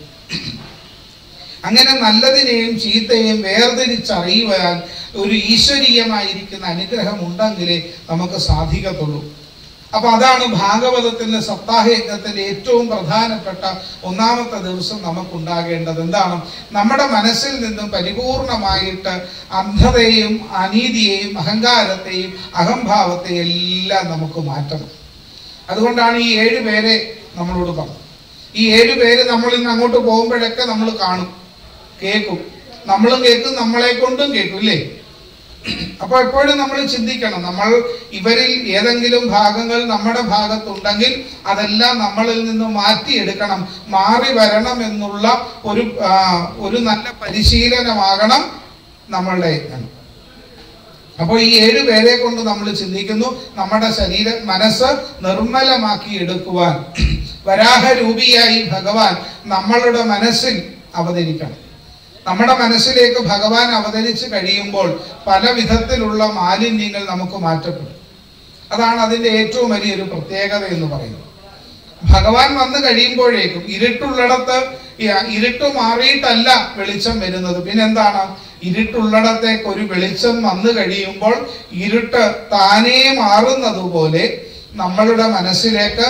അങ്ങനെ നല്ലതിനെയും ചീത്തയെയും വേർതിരിച്ചറിയുവാൻ ഒരു ഈശ്വരീയമായിരിക്കുന്ന അനുഗ്രഹം ഉണ്ടെങ്കിലേ നമുക്ക് സാധിക്കത്തുള്ളൂ അപ്പൊ അതാണ് ഭാഗവതത്തിന്റെ സപ്താഹയജ്ഞത്തിന്റെ ഏറ്റവും പ്രധാനപ്പെട്ട ഒന്നാമത്തെ ദിവസം നമുക്കുണ്ടാകേണ്ടത് എന്താണ് നമ്മുടെ മനസ്സിൽ നിന്നും പരിപൂർണമായിട്ട് അന്ധതയെയും അനീതിയെയും അഹങ്കാരത്തെയും അഹംഭാവത്തെയും എല്ലാം നമുക്ക് മാറ്റണം അതുകൊണ്ടാണ് ഈ ഏഴ് പേരെ നമ്മളോട് പറഞ്ഞത് ഈ ഏഴ് പേര് നമ്മൾ ഇന്ന് അങ്ങോട്ട് പോകുമ്പോഴൊക്കെ നമ്മൾ കാണും കേൾക്കും നമ്മളും കേൾക്കും നമ്മളെ കൊണ്ടും കേൾക്കും ഇല്ലേ അപ്പോൾ എപ്പോഴും നമ്മൾ ചിന്തിക്കണം നമ്മൾ ഇവരിൽ ഏതെങ്കിലും ഭാഗങ്ങൾ നമ്മുടെ ഭാഗത്തുണ്ടെങ്കിൽ അതെല്ലാം നമ്മളിൽ നിന്ന് മാറ്റിയെടുക്കണം മാറി വരണം എന്നുള്ള ഒരു ആ, ഒരു നല്ല പരിശീലനമാകണം നമ്മളുടെ യജ്ഞം അപ്പോൾ ഈ ഏഴു പേരെ കൊണ്ട് നമ്മൾ ചിന്തിക്കുന്നു നമ്മുടെ ശരീര മനസ്സ് നിർമ്മലമാക്കി എടുക്കുവാൻ വരാഹരൂപിയായി ഭഗവാൻ നമ്മളുടെ മനസ്സിൽ അവതരിക്കണം നമ്മുടെ മനസ്സിലേക്ക് ഭഗവാൻ അവതരിച്ച് കഴിയുമ്പോൾ പല വിധത്തിലുള്ള മാലിന്യങ്ങൾ നമുക്ക് മാറ്റപ്പെടും അതാണ് അതിൻ്റെ ഏറ്റവും വലിയൊരു പ്രത്യേകത എന്ന് പറയുന്നത് ഭഗവാൻ വന്നു കഴിയുമ്പോഴേക്കും ഇരുട്ടുള്ളിടത്ത് ഈ ഇരുട്ട് മാറിയിട്ടല്ല വെളിച്ചം വരുന്നത് പിന്നെന്താണ് ഇരുട്ടുള്ളിടത്തേക്ക് ഒരു വെളിച്ചം വന്നു കഴിയുമ്പോൾ ഇരുട്ട് താനേ മാറുന്നത് പോലെ നമ്മളുടെ മനസ്സിലേക്ക്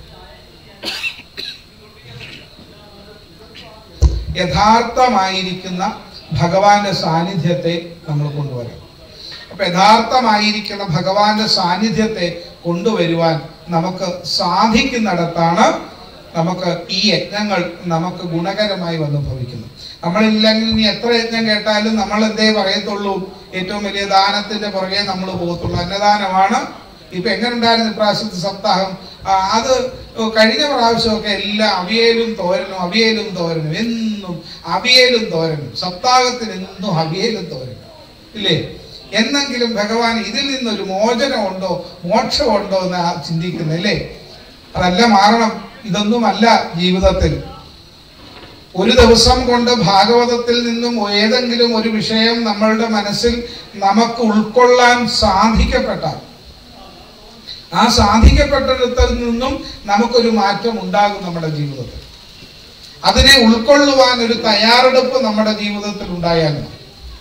യഥാർത്ഥമായിരിക്കുന്ന ഭഗവാന്റെ സാന്നിധ്യത്തെ നമ്മൾ കൊണ്ടുവരണം അപ്പൊ യഥാർത്ഥമായിരിക്കുന്ന ഭഗവാന്റെ സാന്നിധ്യത്തെ കൊണ്ടുവരുവാൻ നമുക്ക് സാധിക്കുന്നിടത്താണ് നമുക്ക് ഈ യജ്ഞങ്ങൾ നമുക്ക് ഗുണകരമായി വന്ന് ഭവിക്കുന്നത് നമ്മളില്ലെങ്കിൽ ഇനി എത്ര യജ്ഞം കേട്ടാലും നമ്മൾ എന്തേ പറയത്തുള്ളൂ ഏറ്റവും വലിയ ദാനത്തിന്റെ പുറകെ നമ്മൾ പോകത്തുള്ളൂ അന്നദാനമാണ് ഇപ്പൊ എങ്ങനെ ഉണ്ടായിരുന്നു ഇപ്രാവശ്യത്തെ സപ്താഹം ആ, അത് കഴിഞ്ഞ പ്രാവശ്യമൊക്കെ എല്ലാം അവിയലും തോരനും അവിയലും തോരനും എന്നും അവിയലും തോരനും സപ്താഹത്തിന് എന്നും അവിയലും തോരനും ഇല്ലേ എന്നെങ്കിലും ഭഗവാൻ ഇതിൽ നിന്നൊരു മോചനമുണ്ടോ മോക്ഷമുണ്ടോ എന്ന് ആ ചിന്തിക്കുന്നത് അല്ലേ അതല്ല മാറണം ഇതൊന്നുമല്ല ജീവിതത്തിൽ ഒരു ദിവസം കൊണ്ട് ഭാഗവതത്തിൽ നിന്നും ഏതെങ്കിലും ഒരു വിഷയം നമ്മളുടെ മനസ്സിൽ നമുക്ക് ഉൾക്കൊള്ളാൻ സാധിക്കപ്പെട്ടാൽ ആ സാധിക്കപ്പെട്ടിടത്തിൽ നിന്നും നമുക്കൊരു മാറ്റം ഉണ്ടാകും നമ്മുടെ ജീവിതത്തിൽ അതിനെ ഉൾക്കൊള്ളുവാൻ ഒരു തയ്യാറെടുപ്പ് നമ്മുടെ ജീവിതത്തിൽ ഉണ്ടായാൽ മതി.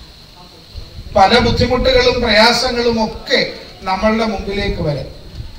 പല ബുദ്ധിമുട്ടുകളും പ്രയാസങ്ങളും ഒക്കെ നമ്മളുടെ മുമ്പിലേക്ക് വരാം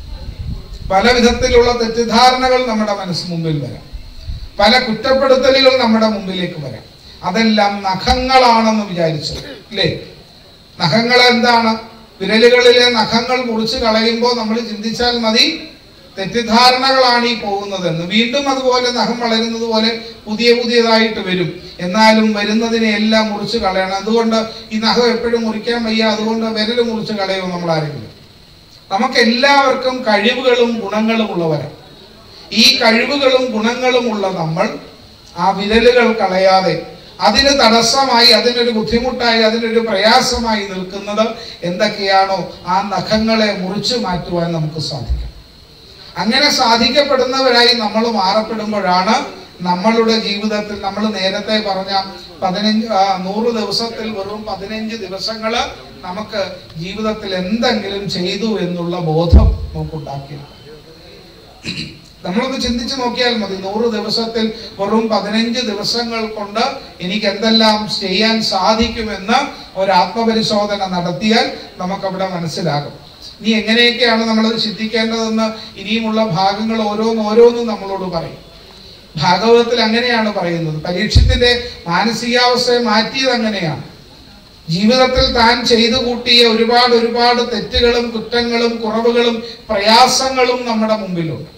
പല വിധത്തിലുള്ള തെറ്റിദ്ധാരണകൾ നമ്മുടെ മനസ്സ് മുമ്പിൽ വരാം പല കുറ്റപ്പെടുത്തലുകൾ നമ്മുടെ മുമ്പിലേക്ക് വരാം അതെല്ലാം നഖങ്ങളാണെന്ന് വിചാരിച്ചു അല്ലേ നഖങ്ങൾ എന്താണ് വിരലുകളിലെ നഖങ്ങൾ മുറിച്ച് കളയുമ്പോൾ നമ്മൾ ചിന്തിച്ചാൽ മതി തെറ്റിദ്ധാരണകളാണ് ഈ പോകുന്നതെന്ന് വീണ്ടും അതുപോലെ നഖം വളരുന്നത് പോലെ പുതിയ പുതിയതായിട്ട് വരും എന്നാലും വരുന്നതിനെ എല്ലാം മുറിച്ച് കളയണം അതുകൊണ്ട് ഈ നഖം എപ്പോഴും മുറിക്കാൻ വയ്യ അതുകൊണ്ട് വിരൽ മുറിച്ച് കളയുമോ നമ്മൾ ആരെങ്കിലും നമുക്ക് എല്ലാവർക്കും കഴിവുകളും ഗുണങ്ങളും ഉള്ളവരാണ് ഈ കഴിവുകളും ഗുണങ്ങളും ഉള്ള നമ്മൾ ആ വിരലുകൾ കളയാതെ അതിന് തടസ്സമായി അതിനൊരു ബുദ്ധിമുട്ടായി അതിനൊരു പ്രയാസമായി നിൽക്കുന്നത് എന്തൊക്കെയാണോ ആ നഖങ്ങളെ മുറിച്ചു മാറ്റുവാൻ നമുക്ക് സാധിക്കും അങ്ങനെ സാധിക്കപ്പെടുന്നവരായി നമ്മൾ മാറപ്പെടുമ്പോഴാണ് നമ്മളുടെ ജീവിതത്തിൽ നമ്മൾ നേരത്തെ പറഞ്ഞ പതിനഞ്ച് ആ, നൂറ് ദിവസത്തിൽ വെറും പതിനഞ്ച് ദിവസങ്ങള് നമുക്ക് ജീവിതത്തിൽ എന്തെങ്കിലും ചെയ്തു എന്നുള്ള ബോധം നമുക്കുണ്ടാക്കിയെടുക്കാം നമ്മളൊന്ന് ചിന്തിച്ചു നോക്കിയാൽ മതി നൂറ് ദിവസത്തിൽ വെറും പതിനഞ്ച് ദിവസങ്ങൾ കൊണ്ട് എനിക്ക് എന്തെല്ലാം ചെയ്യാൻ സാധിക്കുമെന്ന് ഒരു ആത്മപരിശോധന നടത്തിയാൽ നമുക്കവിടെ മനസ്സിലാകും ഇനി എങ്ങനെയൊക്കെയാണ് നമ്മളത് ചിന്തിക്കേണ്ടതെന്ന് ഇനിയുമുള്ള ഭാഗങ്ങൾ ഓരോന്ന് ഓരോന്നും നമ്മളോട് പറയും ഭാഗവതത്തിൽ അങ്ങനെയാണ് പറയുന്നത് പരീക്ഷത്തിന്റെ മാനസികാവസ്ഥയെ മാറ്റിയത് അങ്ങനെയാണ് ജീവിതത്തിൽ താൻ ചെയ്തു കൂട്ടിയ ഒരുപാട് ഒരുപാട് തെറ്റുകളും കുറ്റങ്ങളും കുറവുകളും പ്രയാസങ്ങളും നമ്മുടെ മുമ്പിലുണ്ട്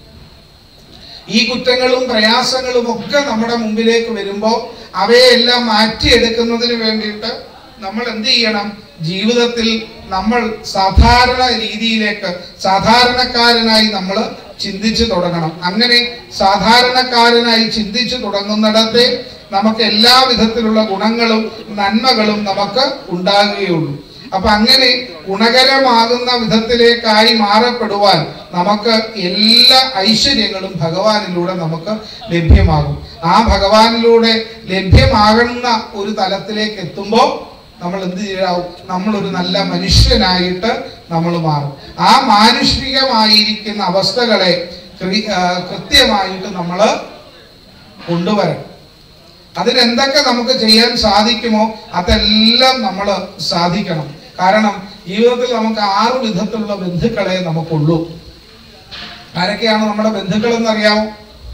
ഈ കുറ്റങ്ങളും പ്രയാസങ്ങളും ഒക്കെ നമ്മുടെ മുമ്പിലേക്ക് വരുമ്പോൾ അവയെല്ലാം മാറ്റിയെടുക്കുന്നതിന് വേണ്ടിയിട്ട് നമ്മൾ എന്ത് ചെയ്യണം ജീവിതത്തിൽ നമ്മൾ സാധാരണ രീതിയിലേക്ക് സാധാരണക്കാരനായി നമ്മൾ ചിന്തിച്ചു തുടങ്ങണം അങ്ങനെ സാധാരണക്കാരനായി ചിന്തിച്ചു തുടങ്ങുന്നിടത്തെ നമുക്ക് എല്ലാ വിധത്തിലുള്ള ഗുണങ്ങളും നന്മകളും നമുക്ക് ഉണ്ടാകുകയുള്ളൂ അപ്പൊ അങ്ങനെ ഗുണകരമാകുന്ന വിധത്തിലേക്കായി മാറപ്പെടുവാൻ നമുക്ക് എല്ലാ ഐശ്വര്യങ്ങളും ഭഗവാനിലൂടെ നമുക്ക് ലഭ്യമാകും ആ ഭഗവാനിലൂടെ ലഭ്യമാകുന്ന ഒരു തലത്തിലേക്ക് എത്തുമ്പോൾ നമ്മൾ എന്ത് ചെയ്യാവും നമ്മളൊരു നല്ല മനുഷ്യനായിട്ട് നമ്മൾ മാറും ആ മാനുഷികമായിരിക്കുന്ന അവസ്ഥകളെ ക്രി- ആ, കൃത്യമായിട്ട് നമ്മൾ കൊണ്ടുവരണം അതിനെന്തൊക്കെ നമുക്ക് ചെയ്യാൻ സാധിക്കുമോ അതെല്ലാം നമ്മൾ സാധിക്കണം കാരണം ജീവിതത്തിൽ നമുക്ക് ആറ് വിധത്തിലുള്ള ബന്ധുക്കളെ നമുക്കുള്ളൂ ആരൊക്കെയാണ് നമ്മുടെ ബന്ധുക്കൾ എന്നറിയാമോ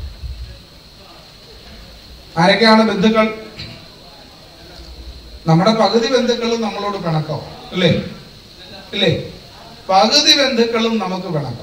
ആരൊക്കെയാണ് ബന്ധുക്കൾ നമ്മുടെ പകുതി ബന്ധുക്കളും നമ്മളോട് പിണക്കോ അല്ലേ ഇല്ലേ പകുതി ബന്ധുക്കളും നമുക്ക് പിണക്കം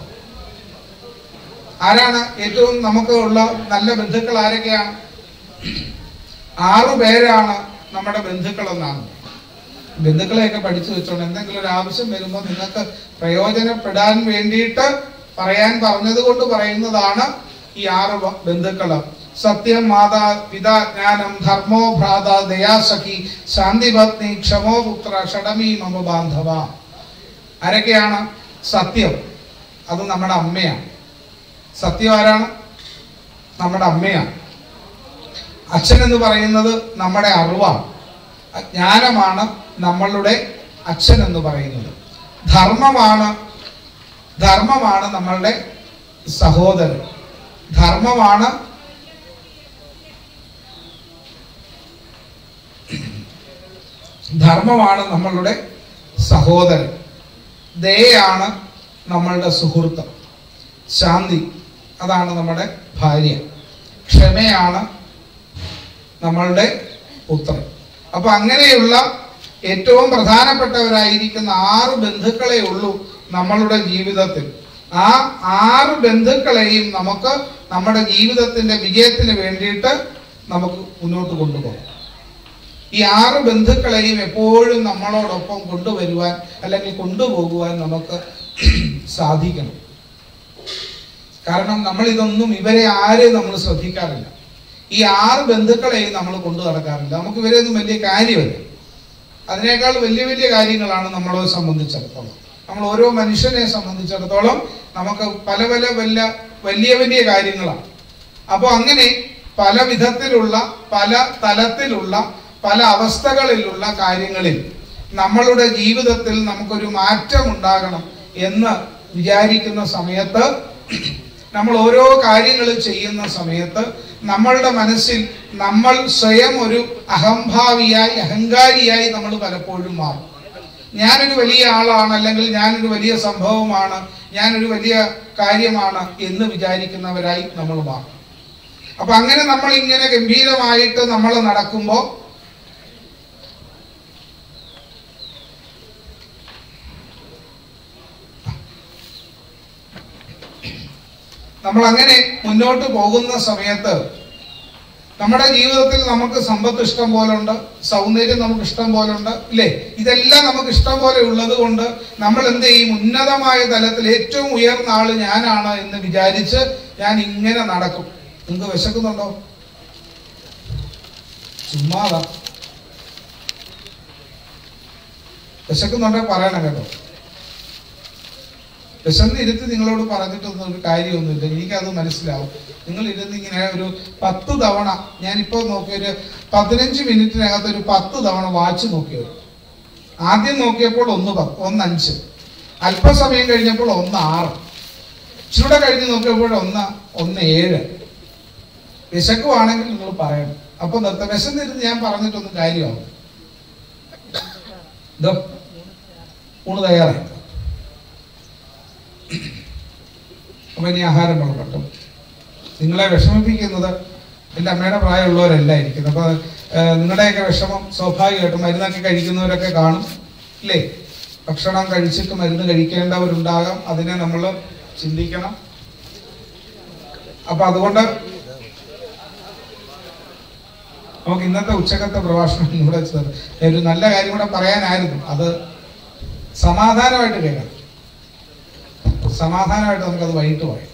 ആരാണ് ഏറ്റവും നമുക്ക് ഉള്ള നല്ല ബന്ധുക്കൾ ആരൊക്കെയാണ് ആറു പേരാണ് നമ്മുടെ ബന്ധുക്കളെന്നാണ് ബന്ധുക്കളെയൊക്കെ പഠിച്ചു വെച്ചോണ്ട് എന്തെങ്കിലും ഒരു ആവശ്യം വരുമ്പോൾ നിങ്ങൾക്ക് പ്രയോജനപ്പെടാൻ വേണ്ടിയിട്ട് പറയാൻ പറഞ്ഞത് കൊണ്ട് പറയുന്നതാണ് ഈ ആറ് ബ- ബന്ധുക്കള് സത്യം മാതാ പിതാ ജ്ഞാനം ധർമ്മോ ഭ്രാത ദയാസഖി ശാന്തിപത്നി ക്ഷമോ പുത്ര ഷടമി മമ ബാന്ധവ ആരൊക്കെയാണ് സത്യം അത് നമ്മുടെ അമ്മയാണ് സത്യം ആരാണ് നമ്മുടെ അമ്മയാണ് അച്ഛൻ എന്ന് പറയുന്നത് നമ്മുടെ അറിവാണ് ജ്ഞാനമാണ് നമ്മളുടെ അച്ഛൻ എന്ന് പറയുന്നത് ധർമ്മമാണ് ധർമ്മമാണ് നമ്മളുടെ സഹോദരൻ ധർമ്മമാണ് ധർമ്മമാണ് നമ്മളുടെ സഹോദരൻ ദയയാണ് നമ്മളുടെ സുഹൃത്ത് ശാന്തി അതാണ് നമ്മുടെ ഭാര്യ ക്ഷമയാണ് നമ്മളുടെ പുത്രൻ അപ്പൊ അങ്ങനെയുള്ള ഏറ്റവും പ്രധാനപ്പെട്ടവരായിരിക്കുന്ന ആറ് ബന്ധുക്കളെ ഉള്ളൂ നമ്മളുടെ ജീവിതത്തിൽ ആ ആറ് ബന്ധുക്കളെയും നമുക്ക് നമ്മുടെ ജീവിതത്തിന്റെ വിജയത്തിന് വേണ്ടിയിട്ട് നമുക്ക് മുന്നോട്ട് കൊണ്ടുപോകാം ഈ ആറ് ബന്ധുക്കളെയും എപ്പോഴും നമ്മളോടൊപ്പം കൊണ്ടുവരുവാൻ അല്ലെങ്കിൽ കൊണ്ടുപോകുവാൻ നമുക്ക് സാധിക്കണം കാരണം നമ്മൾ ഇതൊന്നും ഇവരെ ആരെയും നമ്മൾ ശ്രദ്ധിക്കാറില്ല ഈ ആറ് ബന്ധുക്കളെയും നമ്മൾ കൊണ്ടു നടക്കാറില്ല നമുക്ക് ഇവരെയൊന്നും വലിയ കാര്യമല്ല അതിനേക്കാൾ വലിയ വലിയ കാര്യങ്ങളാണ് നമ്മളെ സംബന്ധിച്ചിടത്തോളം നമ്മൾ ഓരോ മനുഷ്യനെ സംബന്ധിച്ചിടത്തോളം നമുക്ക് പല പല വല്ല വലിയ വലിയ കാര്യങ്ങളാണ് അപ്പോൾ അങ്ങനെ പല വിധത്തിലുള്ള പല തലത്തിലുള്ള പല അവസ്ഥകളിലുള്ള കാര്യങ്ങളിൽ നമ്മളുടെ ജീവിതത്തിൽ നമുക്കൊരു മാറ്റം ഉണ്ടാകണം എന്ന് വിചാരിക്കുന്ന സമയത്ത് നമ്മൾ ഓരോ കാര്യങ്ങൾ ചെയ്യുന്ന സമയത്ത് നമ്മളുടെ മനസ്സിൽ നമ്മൾ സ്വയം ഒരു അഹംഭാവിയായി അഹങ്കാരിയായി നമ്മൾ പലപ്പോഴും മാറും ഞാനൊരു വലിയ ആളാണ് അല്ലെങ്കിൽ ഞാനൊരു വലിയ സംഭവമാണ് ഞാനൊരു വലിയ കാര്യമാണ് എന്ന് വിചാരിക്കുന്നവരായി നമ്മൾ മാറും അപ്പൊ അങ്ങനെ നമ്മൾ ഇങ്ങനെ ഗംഭീരമായിട്ട് നമ്മൾ നടക്കുമ്പോൾ നമ്മൾ അങ്ങനെ മുന്നോട്ട് പോകുന്ന സമയത്ത് നമ്മുടെ ജീവിതത്തിൽ നമുക്ക് സമ്പത്ത് ഇഷ്ടം പോലെ ഉണ്ട് സൗന്ദര്യം നമുക്ക് ഇഷ്ടം പോലെ ഉണ്ട് ഇല്ലേ ഇതെല്ലാം നമുക്ക് ഇഷ്ടം പോലെ ഉള്ളത് കൊണ്ട് നമ്മൾ എന്ത് ചെയ്യും ഉന്നതമായ തലത്തിൽ ഏറ്റവും ഉയർന്ന ആള് ഞാനാണ് എന്ന് വിചാരിച്ച് ഞാൻ ഇങ്ങനെ നടക്കും നിങ്ങൾക്ക് വിശക്കുന്നുണ്ടോ ചുമ്മാതാ വിശക്കുന്നുണ്ടോ പറയണം കേട്ടോ വിശന്ന് ഇരുത്തി നിങ്ങളോട് പറഞ്ഞിട്ടൊന്നും ഒരു കാര്യമൊന്നുമില്ല എനിക്കത് മനസ്സിലാവും നിങ്ങൾ ഇരുന്ന് ഇങ്ങനെ ഒരു പത്ത് തവണ ഞാനിപ്പോൾ നോക്കിയൊരു പതിനഞ്ച് മിനിറ്റിനകത്ത് ഒരു പത്ത് തവണ വാച്ച് നോക്കിയത് ആദ്യം നോക്കിയപ്പോൾ ഒന്ന് പത്ത് ഒന്ന് അഞ്ച് അല്പസമയം കഴിഞ്ഞപ്പോൾ ഒന്ന് ആറ് ഇച്ചിരൂടെ കഴിഞ്ഞ് നോക്കിയപ്പോൾ ഒന്ന് ഒന്ന് ഏഴ് വിശക്കുവാണെങ്കിൽ നിങ്ങൾ പറയണം അപ്പൊ നിർത്ത വിശന്നിരുന്ന് ഞാൻ പറഞ്ഞിട്ടൊന്നും കാര്യമാവും ഇതോ ഊണ് തയ്യാറായി അപ്പൊ ഇനി ആഹാരം വിളമ്പട്ടും നിങ്ങളെ വിഷമിപ്പിക്കുന്നത് എൻ്റെ അമ്മയുടെ പ്രായമുള്ളവരല്ല ഇരിക്കുന്നത് അപ്പൊ ഏഹ്, നിങ്ങളുടെയൊക്കെ വിഷമം സ്വാഭാവികമായിട്ടും മരുന്നൊക്കെ കഴിക്കുന്നവരൊക്കെ കാണും ഇല്ലേ ഭക്ഷണം കഴിച്ചിട്ട് മരുന്ന് കഴിക്കേണ്ടവരുണ്ടാകാം അതിനെ നമ്മൾ ചിന്തിക്കണം അപ്പൊ അതുകൊണ്ട് നമുക്ക് ഇന്നത്തെ ഉച്ചക്കത്തെ പ്രഭാഷണം ഇവിടെ ചേർ- ഒരു നല്ല കാര്യം കൂടെ പറയാനായിരുന്നു അത് സമാധാനമായിട്ട് കേൾക്കാം സമാധാനമായിട്ട് നമുക്കത് വൈകിട്ട് പറയാം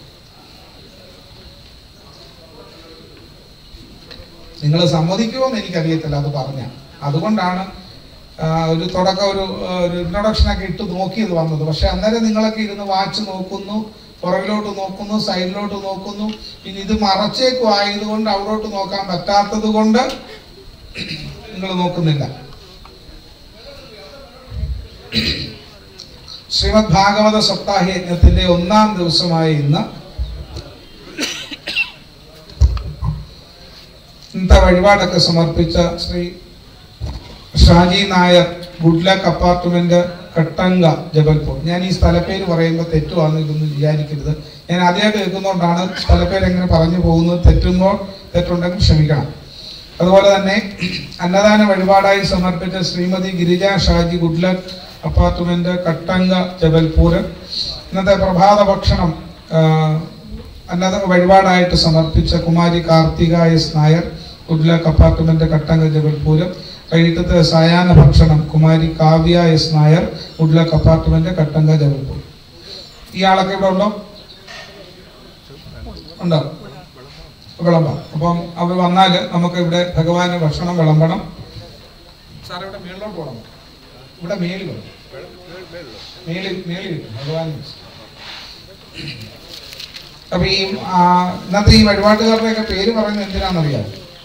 നിങ്ങൾ സമ്മതിക്കുമോ എന്ന് എനിക്കറിയത്തില്ല അത് പറഞ്ഞ അതുകൊണ്ടാണ് ആ, ഒരു തുടക്കം ഒരു ആ, ഒരു ഇൻട്രൊഡക്ഷനൊക്കെ ഇട്ട് നോക്കിയത് വന്നത് പക്ഷെ അന്നേരം നിങ്ങളൊക്കെ ഇരുന്ന് വാച്ച് നോക്കുന്നു പുറകിലോട്ട് നോക്കുന്നു സൈഡിലോട്ട് നോക്കുന്നു പിന്നെ ഇത് മറച്ചേക്കും ആയതുകൊണ്ട് അവിടോട്ട് നോക്കാൻ പറ്റാത്തത് കൊണ്ട് നിങ്ങൾ നോക്കുന്നില്ല ശ്രീമദ് ഭാഗവത സപ്താഹ യജ്ഞത്തിന്റെ ഒന്നാം ദിവസമായ ഇന്ന് ഇന്നത്തെ വഴിപാടൊക്കെ സമർപ്പിച്ച Shri Shaji Nair good luck apartment Katanga Jabalpur ഞാൻ ഈ സ്ഥലപ്പേര് പറയുമ്പോൾ തെറ്റുവാന്ന് ഇതൊന്നും വിചാരിക്കരുത് ഞാൻ ആദ്യമായിട്ട് കേൾക്കുന്നതുകൊണ്ടാണ് സ്ഥലപ്പേര് എങ്ങനെ പറഞ്ഞു പോകുന്നത് തെറ്റുമ്പോൾ തെറ്റുണ്ടെങ്കിൽ ക്ഷമിക്കണം അതുപോലെ തന്നെ അന്നദാന വഴിപാടായി സമർപ്പിച്ച Shrimati Girija Shaji good luck apartment Katanga Jabalpur ഇന്നത്തെ പ്രഭാത ഭക്ഷണം ആ, അന്നദ വഴിപാടായിട്ട് സമർപ്പിച്ച Kumari Karthika S Nair good luck apartment Katanga Jabalpur വൈകിട്ടത്തെ സായാഹ്ന ഭക്ഷണം Kumari Kavya S Nair good luck apartment Katanga Jabalpur ഇയാളൊക്കെ ഇവിടെ ഉണ്ടോ ഉണ്ടോ വിളമ്പാം അപ്പം അവർ വന്നാൽ നമുക്ക് ഇവിടെ ഭഗവാന് ഭക്ഷണം വിളമ്പണം സാർ ഇവിടെ മേളിലോട്ട് പോകണം ഇവിടെ മേളിൽ വേണം. മേളിൽ മേളിൽ കിട്ടും ഭഗവാൻ അപ്പൊ ഈ ആ, ഇന്നത്തെ ഈ വഴിപാട്ടുകാരുടെയൊക്കെ പേര് പറയുന്നത് എന്തിനാണെന്നറിയാം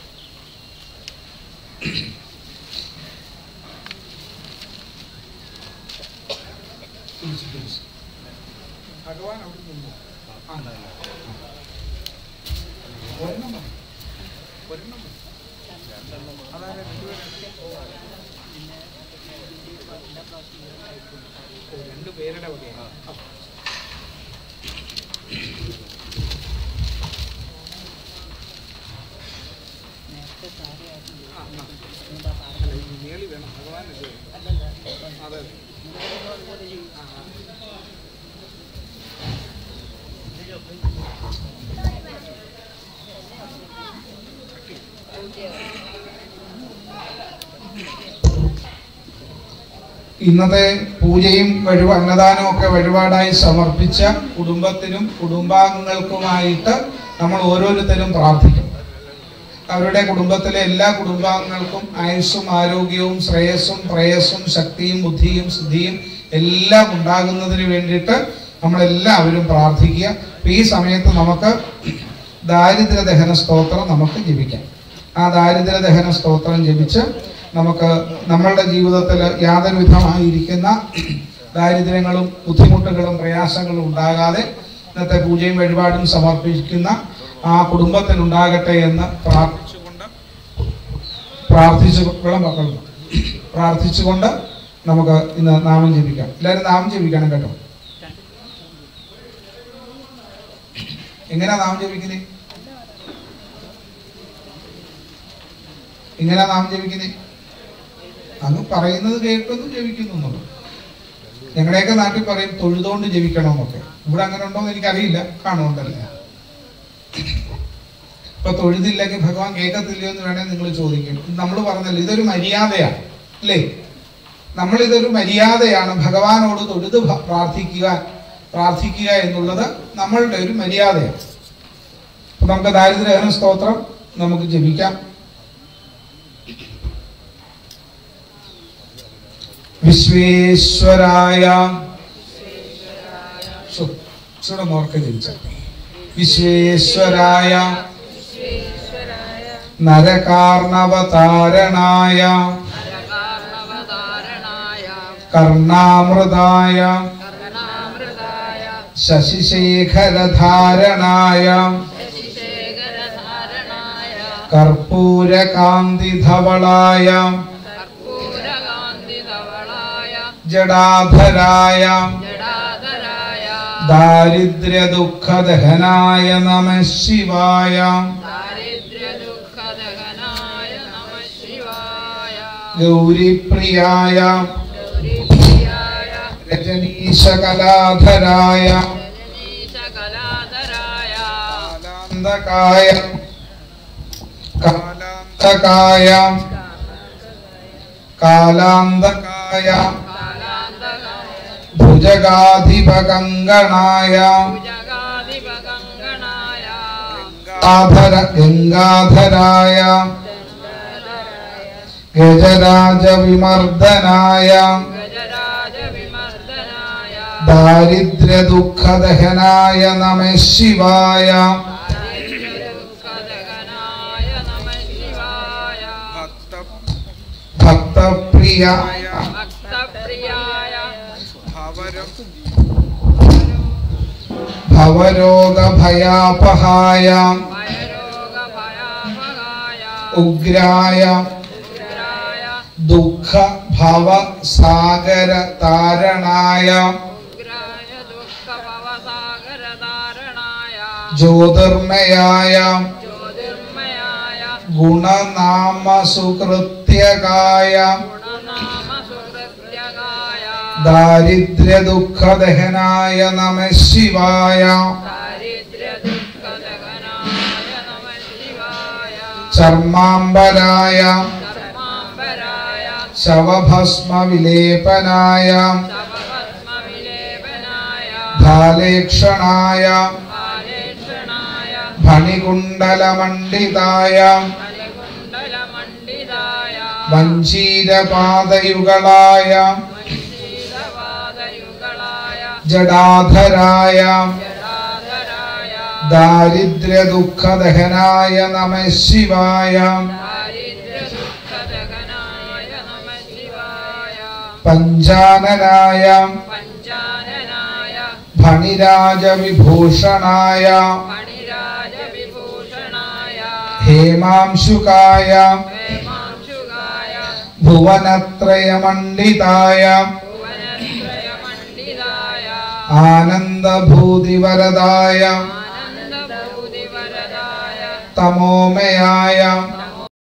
ഭഗവാൻ അവിടെ നിന്നു ആ, ഒരെണ്ണം മതി. ഒരെണ്ണം മതി. അതായത് രണ്ടുപേരും ഓ, രണ്ട് പേരുടെ വകയാണ് ആ, ആ. അല്ല, ഈ മേളി വേണം ഭഗവാൻ ഇത് വേണം. അതെ അതെ. ആ, ആ. ഇന്നത്തെ പൂജയും വഴിപാ അന്നദാനവും ഒക്കെ വഴിപാടായി സമർപ്പിച്ച കുടുംബത്തിനും കുടുംബാംഗങ്ങൾക്കുമായിട്ട് നമ്മൾ ഓരോരുത്തരും പ്രാർത്ഥിക്കും അവരുടെ കുടുംബത്തിലെ എല്ലാ കുടുംബാംഗങ്ങൾക്കും ആയുസ്സും ആരോഗ്യവും ശ്രേയസ്സും പ്രേയസ്സും ശക്തിയും ബുദ്ധിയും സിദ്ധിയും എല്ലാം ഉണ്ടാകുന്നതിന് വേണ്ടിയിട്ട് നമ്മളെല്ലാവരും പ്രാർത്ഥിക്കുക അപ്പൊ ഈ സമയത്ത് നമുക്ക് ദാരിദ്ര്യ ദഹന സ്തോത്രം നമുക്ക് ജപിക്കാം ആ ദാരിദ്ര്യ ദഹന സ്തോത്രം ജപിച്ച് നമുക്ക് നമ്മളുടെ ജീവിതത്തിൽ യാതൊരു വിധമായിരിക്കുന്ന ദാരിദ്ര്യങ്ങളും ബുദ്ധിമുട്ടുകളും പ്രയാസങ്ങളും ഉണ്ടാകാതെ ഇന്നത്തെ പൂജയും വഴിപാടും സമർപ്പിക്കുന്ന ആ കുടുംബത്തിനുണ്ടാകട്ടെ എന്ന് പ്രാർത്ഥിച്ചുകൊണ്ട് പ്രാർത്ഥിച്ചു വെള്ളം വെക്കണം. പ്രാർത്ഥിച്ചുകൊണ്ട് നമുക്ക് ഇന്ന് നാമം ജപിക്കാം എല്ലാവരും നാമം ജപിക്കണം കേട്ടോ എങ്ങനെയാ നാമം ജപിക്കുന്നത് എങ്ങനെയാ നാമം ജപിക്കുന്നത് അങ്ങ് പറയുന്നത് കേൾക്കുന്നു ജപിക്കുന്നു എന്നുള്ളു ഞങ്ങളുടെയൊക്കെ നാട്ടിൽ പറയും തൊഴുതുകൊണ്ട് ജപിക്കണമെന്നൊക്കെ ഇവിടെ അങ്ങനെ ഉണ്ടോ എന്ന് എനിക്കറിയില്ല കാണുന്നുണ്ടല്ലേ ഇപ്പൊ തൊഴുതില്ലെങ്കിൽ ഭഗവാൻ കേൾക്കത്തില്ലയോ എന്ന് വേണേൽ നിങ്ങൾ ചോദിക്കും നമ്മൾ പറഞ്ഞല്ലോ ഇതൊരു മര്യാദയാണ് അല്ലേ നമ്മൾ ഇതൊരു മര്യാദയാണ് ഭഗവാനോട് തൊഴുത് ഭ- പ്രാർത്ഥിക്കുക പ്രാർത്ഥിക്കുക എന്നുള്ളത് നമ്മളുടെ ഒരു മര്യാദയാണ് അപ്പൊ നമുക്ക് ദാരിദ്ര്യഹന സ്തോത്രം നമുക്ക് ജപിക്കാം വിശ്വേശ്വരായ ശ്ശോ, ഇച്ചിരി നോർക്കെ ജപിച്ച വിശ്വേശ്വരായ നരകാർണവതാരണായ നരകാർണവതാരണായ കർണാമൃതായ കർണാമൃതായ ശശിശേഖരധാരണായ ശശിശേഖരധാരണായ കർപ്പൂരകാന്തിധവളായ കർപ്പൂരകാന്തിധവളായ ജടാധരായ ജടാധരായ ദാരിദ്ര്യദുഃഖദഹനായ നമ ശിവായ ദാരിദ്ര്യദുഃഖദഹനായ നമഃ ശിവായ ഗൗരിപ്രിയായ ഗൗരിപ്രിയായ രജനീശകലാധരായ രജനീശകലാധരായ കാലാന്തകായ കാലാന്തകായ കാലാന്തകായ കാലാന്തകായ ഭുജഗാധിപകങ്കണായ ഭുജഗാധിപകങ്കണായ ഗംഗാധര ഗംഗാധരായ ഗജരാജവിമർദ്ദനായ ഗജരാജവിമർദ്ദനായ ദാരിദ്ര്യദുഃഖദഹനായ നമ ശിവായ ദാരിദ്ര്യദുഃഖദഹനായ നമഃ ശിവായ ഭക്തപ്രിയായ ഭക്തപ്രിയായ ഭവരോഗഭയാപഹായ ഭയരോഗഭയാപഹായ ഉഗ്രായ ഉഗ്രായ ദുഃഖ ഭവ സാഗര താരണായ ഉഗ്രായ ദുഃഖഭവസാഗരധാരണായ ജ്യോതിർമയായ ജ്യോതിർമയായ ഗുണനാമ സുകൃത്യകായ ഗുണനാമ സുഹൃത്യകായ ദാരിദ്ര്യദുഃഖദഹനായ നമ ശിവായ ദാരിദ്ര്യദുഃഖദഹനായ നമഃ ശിവായ ചർമാംബരായ കർമാംബരായ ശവഭസ്മ വിലേപനായ ശവപത്മവിലേപനായ ധാലേക്ഷണായ ബാലേക്ഷണായ ഫണികുണ്ടലമണ്ഡിതായ മണികുണ്ടലമണ്ഡിതായ വഞ്ചീരപാദയുകളായ മഞ്ജീരവാദയുകളായ ജടാധരായ ജടാധരായ ദാരിദ്ര്യദുഃഖദഹനായ നമ ശിവായ ദാരിദ്ര്യദുഃഖദഹനായ നമഃ ശിവായ പഞ്ചാനനായ പഞ്ചാനനായ ഫണിരാജവിഭൂഷണായ മണിരാജവിഭൂഷണായ ഹേമാംശുകായ ഹേമാംശുകായ ഭുവനത്രയമണ്ഡിതായ ഭുവനത്രയമണ്ഡിതായ ആനന്ദഭൂതിവരദായ ആനന്ദഭൂതിവരദായ തമോമയായ നമോമയായ